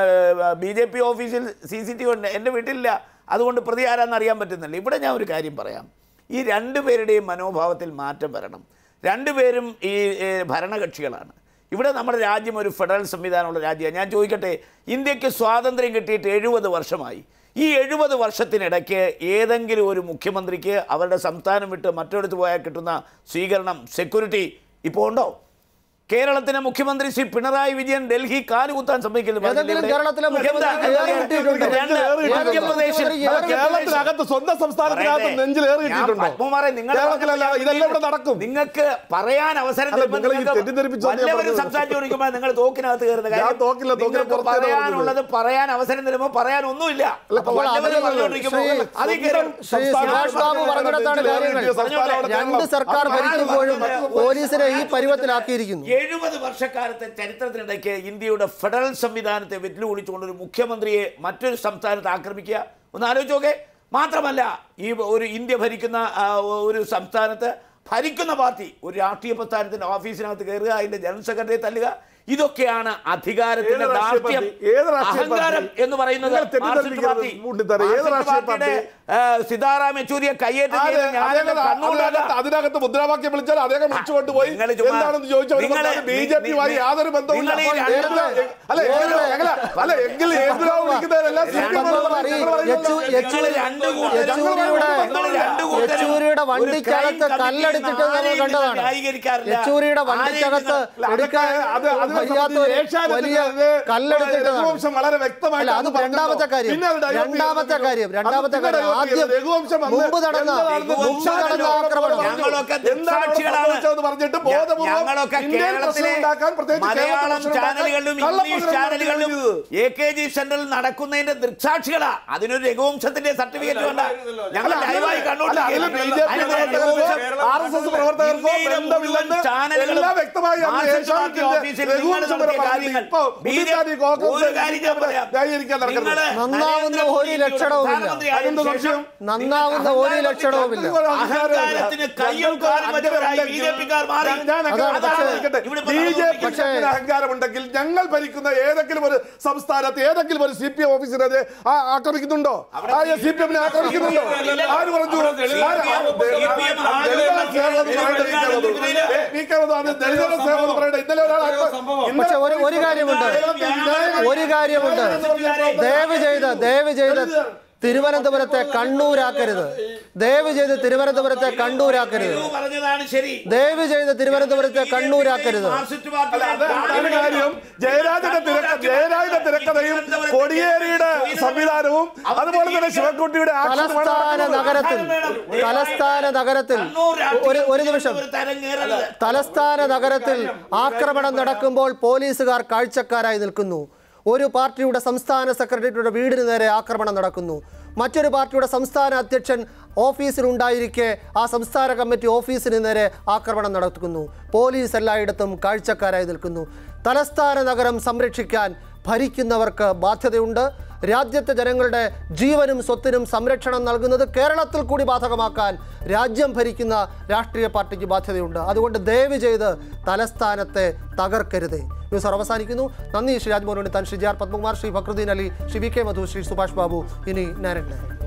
ബി ജെ പി ഓഫീസിൽ സി സി ടി വി ഉണ്ട് എൻ്റെ വീട്ടിലില്ല അതുകൊണ്ട് പ്രതി ആരാന്ന് അറിയാൻ പറ്റുന്നില്ല ഇവിടെ ഞാൻ ഒരു കാര്യം പറയാം ഈ രണ്ടുപേരുടെയും മനോഭാവത്തിൽ മാറ്റം വരണം രണ്ടുപേരും ഈ ഏ, ഭരണകക്ഷികളാണ് ഇവിടെ നമ്മുടെ രാജ്യം ഒരു ഫെഡറൽ സംവിധാനമുള്ള രാജ്യമാണ് ഞാൻ ചോദിക്കട്ടെ ഇന്ത്യക്ക് സ്വാതന്ത്ര്യം കിട്ടിയിട്ട് എഴുപത് വർഷമായി ഈ എഴുപത് വർഷത്തിനിടയ്ക്ക് ഏതെങ്കിലും ഒരു മുഖ്യമന്ത്രിക്ക് അവരുടെ സംസ്ഥാനം വിട്ട് മറ്റൊരിടത്ത് പോയാൽ കിട്ടുന്ന സ്വീകരണം സെക്യൂരിറ്റി ഇപ്പോൾ ഉണ്ടോ കേരളത്തിലെ മുഖ്യമന്ത്രി ശ്രീ പിണറായി വിജയൻ ഡൽഹി കാലുകുത്താൻ സമ്മതിക്കുന്നു ഏതെങ്കിലും കേരളത്തിലെ മുഖ്യമന്ത്രിക്ക് ഏറ് കിട്ടിയിട്ടുണ്ടോ? ഏതെങ്കിലും മുഖ്യമന്ത്രി ഏറ് കേരളത്തിനകത്ത് സ്വന്തം സംസ്ഥാനത്തിനകത്ത് നെഞ്ചിൽ ഏറ് കിട്ടിയിട്ടുണ്ടോ കേരളത്തിലല്ല ഇതെല്ലാം ഇവിടെ നടക്കും നിങ്ങൾക്ക് പറയാൻ അവസരം അല്ല, തരുമ്പോൾ നിങ്ങൾ ഈ നിങ്ങൾക്ക് തെറ്റിദ്ധരിപ്പിച്ചോണ്ട് ഞാൻ വല്ലവരും പറഞ്ഞത്. സംസാരിച്ചുകൊണ്ടിരിക്കുമ്പോൾ നിങ്ങൾ തോക്കിനകത്ത് കയറുന്ന ഞാൻ കാര്യം തോക്കില്ല, തോക്കിന് നിങ്ങൾക്ക് പുറത്തേ പറയാനുള്ളത് പറയാൻ അവസരം തരുമ്പോൾ പറയാൻ ഒന്നുമില്ല അപ്പൊ അപ്പോൾ വല്ലവരും അതിൽ പറഞ്ഞുകൊണ്ടിരിക്കുമ്പോൾ ശ്രീ- അതിൽ കയറി ശ്രീ സുഭാഷ് ബാബു പറഞ്ഞിടത്താണ് കാര്യങ്ങൾ രണ്ട് സർക്കാർ ഭരിക്കുമ്പോഴും പോലീസിനെ ഈ പരുവത്തിലാക്കിയിരിക്കുന്നു എഴുപത് വർഷക്കാലത്തെ ചരിത്രത്തിനിടയ്ക്ക് ഇന്ത്യയുടെ ഫെഡറൽ സംവിധാനത്തെ വെല്ലുവിളിച്ചുകൊണ്ട് ഒരു മുഖ്യമന്ത്രിയെ മറ്റൊരു സംസ്ഥാനത്ത് ആക്രമിക്കുക ഒന്ന് ആലോചിച്ച് നോക്കേ മാത്രമല്ല ഈ ഒരു ഇന്ത്യ ഭരിക്കുന്ന ആ, ഒരു സംസ്ഥാനത്ത് ഭരിക്കുന്ന പാർട്ടി ഒരു രാഷ്ട്രീയ പ്രസ്ഥാനത്തിന്റെ ഓഫീസിനകത്ത് കയറുക അതിന്റെ ജനറൽ സെക്രട്ടറിയെ തല്ലുക ഇതൊക്കെയാണ് അധികാരത്തിന്റെ ഏത് രാഷ്ട്രീയ ദാർഢ്യം പാർട്ടി? ഏത് രാഷ്ട്രീയ അഹങ്കാരം പാർട്ടി? എന്ന് പറയുന്നത് നിങ്ങൾ തെറ്റിദ്ധരിപ്പിക്കരുത്, മാർക്സിസ്റ്റ് പാർട്ടി. മുണ്ടിത്തറ. ഏത് മാർക്സിസ്റ്റ് രാഷ്ട്രീയ പാർട്ടിയുടെ, ആ, സീതാറാം യെച്ചൂരിയെ കയ്യേറ്റം ചെയ്ത് ഞാനെന്റെ കണ്ണുകൊണ്ടല്ല അതിനകത്ത് മുദ്രാവാക്യം വിളിച്ചാൽ അദ്ദേഹം വിളിച്ചുകൊണ്ടുപോയി നിങ്ങള് ചുമ്മാ- എന്താണെന്ന് ചോദിച്ചു നിങ്ങള് ബി ജെ പിയുമായി യാതൊരു ബന്ധവുമില്ല നിങ്ങള് ഈ അപ്പോൾ രണ്ട് ഏതിലാ- അല്ല എങ്കിൽ- എങ്ങനെ- അല്ല എങ്കിൽ ഏതിലാ വിളിക്കുന്നവരെല്ലാം സി പി എം പത്മകുമാർ ഈ യെച്ചൂ- യെച്ചൂ- രണ്ട് കൂട്ടരും യെച്ചൂരിയുടെ നിങ്ങൾ രണ്ട് കൂട്ടരും യെച്ചൂരിയുടെ ഒരു വണ്ടിക്കകത്ത് crime കല്ലെടുത്തിട്ട് നമ്മൾ ആരെയും കണ്ടതാണ് ന്യായീകരിക്കാറില്ല. യെച്ചൂരിയുടെ ആരെയും വണ്ടിക്കകത്ത് നിങ്ങൾ- എടുക്കാൻ അത് അതിനെ വയ്യാത്ത സംബന്ധിച്ച് ഒരു ഏഷ്യാനെറ്റിൽ വലിയ അത് കല്ലെടുത്തിട്ടതാണ് രഘുവംശം വളരെ വ്യക്തമായിട്ട് അല്ല അത് അന്ന് പറഞ്ഞല്ലോ. രണ്ടാമത്തെ കാര്യം പിന്നെ അത് divert രണ്ടാമത്തെ ചെയ്തത് കാര്യം രണ്ടാമത്തെ അത് പിന്നെ കാര്യം divert ആദ്യം ചെയ്തത് രഘുവംശം അന്ന് മുമ്പ് നടന്ന എന്താണെന്ന് മുമ്പ് നടന്ന ദുഃഖാനന്ദ ആക്രമണം ഞങ്ങളൊക്കെ എന്താണ് അവിടെ ദൃക്സാക്ഷികളാണ്. സംഭവിച്ചതെന്ന് പറഞ്ഞിട്ട് ബോധപൂർവ്വം ഞങ്ങളൊക്കെ ഇന്ത്യയിൽ കേരളത്തിലെ പ്രശ്നം ഉണ്ടാക്കാൻ, പ്രത്യേകിച്ച് കേരളത്തിൽ മലയാളം പ്രശ്നം ഉണ്ടാക്കാൻ ചാനലുകളിലും കള്ളപ്രചരണം ഇംഗ്ലീഷ് ചാനലുകളിലും നടത്തുകയാണ് എ കെ ജി സെന്ററിൽ നടക്കുന്നതിന്റെ ദൃക്സാക്ഷികളാ അതിനൊരു രഘുവംശത്തിന്റെ സർട്ടിഫിക്കറ്റ് വേണ്ട ഞങ്ങൾ അല്ല, ലൈവായി അല്ല, അതില് ബി ജെ പി പ്രവർത്തകർക്കോ ആർ എസ് എസ് പ്രവർത്തകർക്കോ ബന്ധമില്ലെന്ന് എല്ലാം വ്യക്തമായി അന്ന് ഏഷ്യാനെറ്റിന്റെ രഘുവംശം വരെ പറഞ്ഞില്ല. ഇപ്പോ ഉണ്ണിത്താൻ ഈ കോൺഗ്രസ് ന്യായീകരിക്കാൻ നടക്കുന്നത് നന്നാവുന്ന ഒരു ലക്ഷണവുമില്ല. അതെന്ത് സംശയം? നന്നാവുന്ന ഒരു ലക്ഷണവുമില്ല അഹങ്കാരത്തിന് കയ്യും കാലും മറ്റവരായി ബി ജെ പിക്കാർ മാറി ഞാൻ അതാണ് പക്ഷേ- ഇവിടെ ബി ജെ പി പക്ഷേ- അഹങ്കാരമുണ്ടെങ്കിൽ ഞങ്ങൾ ഭരിക്കുന്ന ഏതെങ്കിലും ഒരു സംസ്ഥാനത്ത് ഏതെങ്കിലും ഒരു സി പി എം ഓഫീസിനെ അത് ആ- ആക്രമിക്കുന്നുണ്ടോ ആ സി പി എമ്മിനെ ആക്രമിക്കുന്നുണ്ടോ ആര് പറഞ്ഞു ആര്? ആ, ദളിതരുടെ സേവനം എന്ന് പറയട്ടെ, വി. കെ. മധു. ഏ, വി. കെ. മധു, അത് ദളിതരുടെ സേവനം എന്ന് പറയട്ടെ. ഇന്നലെ ഒരാൾ ഇന്നലെ പക്ഷെ ഒരു ഒരു കാര്യമുണ്ട് ഒരു കാര്യമുണ്ട് ദയവ് ചെയ്ത് ദയവ് ചെയ്ത് തിരുവനന്തപുരത്തെ കണ്ണൂരാക്കരുത് ദയവ് ചെയ്ത് തിരുവനന്തപുരത്തെ കണ്ണൂരാക്കരുത് രഘു പറഞ്ഞതാണ് ശരി ദയവ് ചെയ്ത് തിരുവനന്തപുരത്തെ കണ്ണൂരാക്കരുത് മാർക്സിസ്റ്റ് പാർട്ടിയുടെ അത് അതാണ് കാര്യം ജയരാജന്റെ തിരക്ക ജയരാജന്റെ തിരക്കഥയും കൊടിയേരിയുടെ സംവിധാനവും അതുപോലെ തന്നെ ശിവൻകുട്ടിയുടെ ആക്ഷനുമാണ് തലസ്ഥാന നഗരത്തിൽ തലസ്ഥാന നഗരത്തിൽ ഒരു ഒരു നിമിഷം ഒരു തരം കയറരുത് തലസ്ഥാന നഗരത്തിൽ ആക്രമണം നടക്കുമ്പോൾ പോലീസുകാർ കാഴ്ചക്കാരായി നിൽക്കുന്നു ഒരു പാർട്ടിയുടെ സംസ്ഥാന സെക്രട്ടറിയുടെ വീടിന് നേരെ ആക്രമണം നടക്കുന്നു മറ്റൊരു പാർട്ടിയുടെ സംസ്ഥാന അധ്യക്ഷൻ ഓഫീസിലുണ്ടായിരിക്കെ ആ സംസ്ഥാന കമ്മിറ്റി ഓഫീസിന് നേരെ ആക്രമണം നടക്കുന്നു പോലീസ് എല്ലായിടത്തും കാഴ്ചക്കാരായി നിൽക്കുന്നു തലസ്ഥാന നഗരം സംരക്ഷിക്കാൻ ഭരിക്കുന്നവർക്ക് ബാധ്യതയുണ്ട് രാജ്യത്തെ ജനങ്ങളുടെ ജീവനും സ്വത്തിനും സംരക്ഷണം നൽകുന്നത് കേരളത്തിൽ കൂടി ബാധകമാക്കാൻ രാജ്യം ഭരിക്കുന്ന രാഷ്ട്രീയ പാർട്ടിക്ക് ബാധ്യതയുണ്ട് അതുകൊണ്ട് ദയവ് ചെയ്ത് തലസ്ഥാനത്തെ തകർക്കരുത് ന്യൂസ് അവർ അവസാനിക്കുന്നു നന്ദി ശ്രീ രാജ്മോഹൻ താൻ Shri J R Padmakumar Shri Fakhruddin Ali Shri V K Madhu Shri Subhash Babu ഇനി നാരായണൻ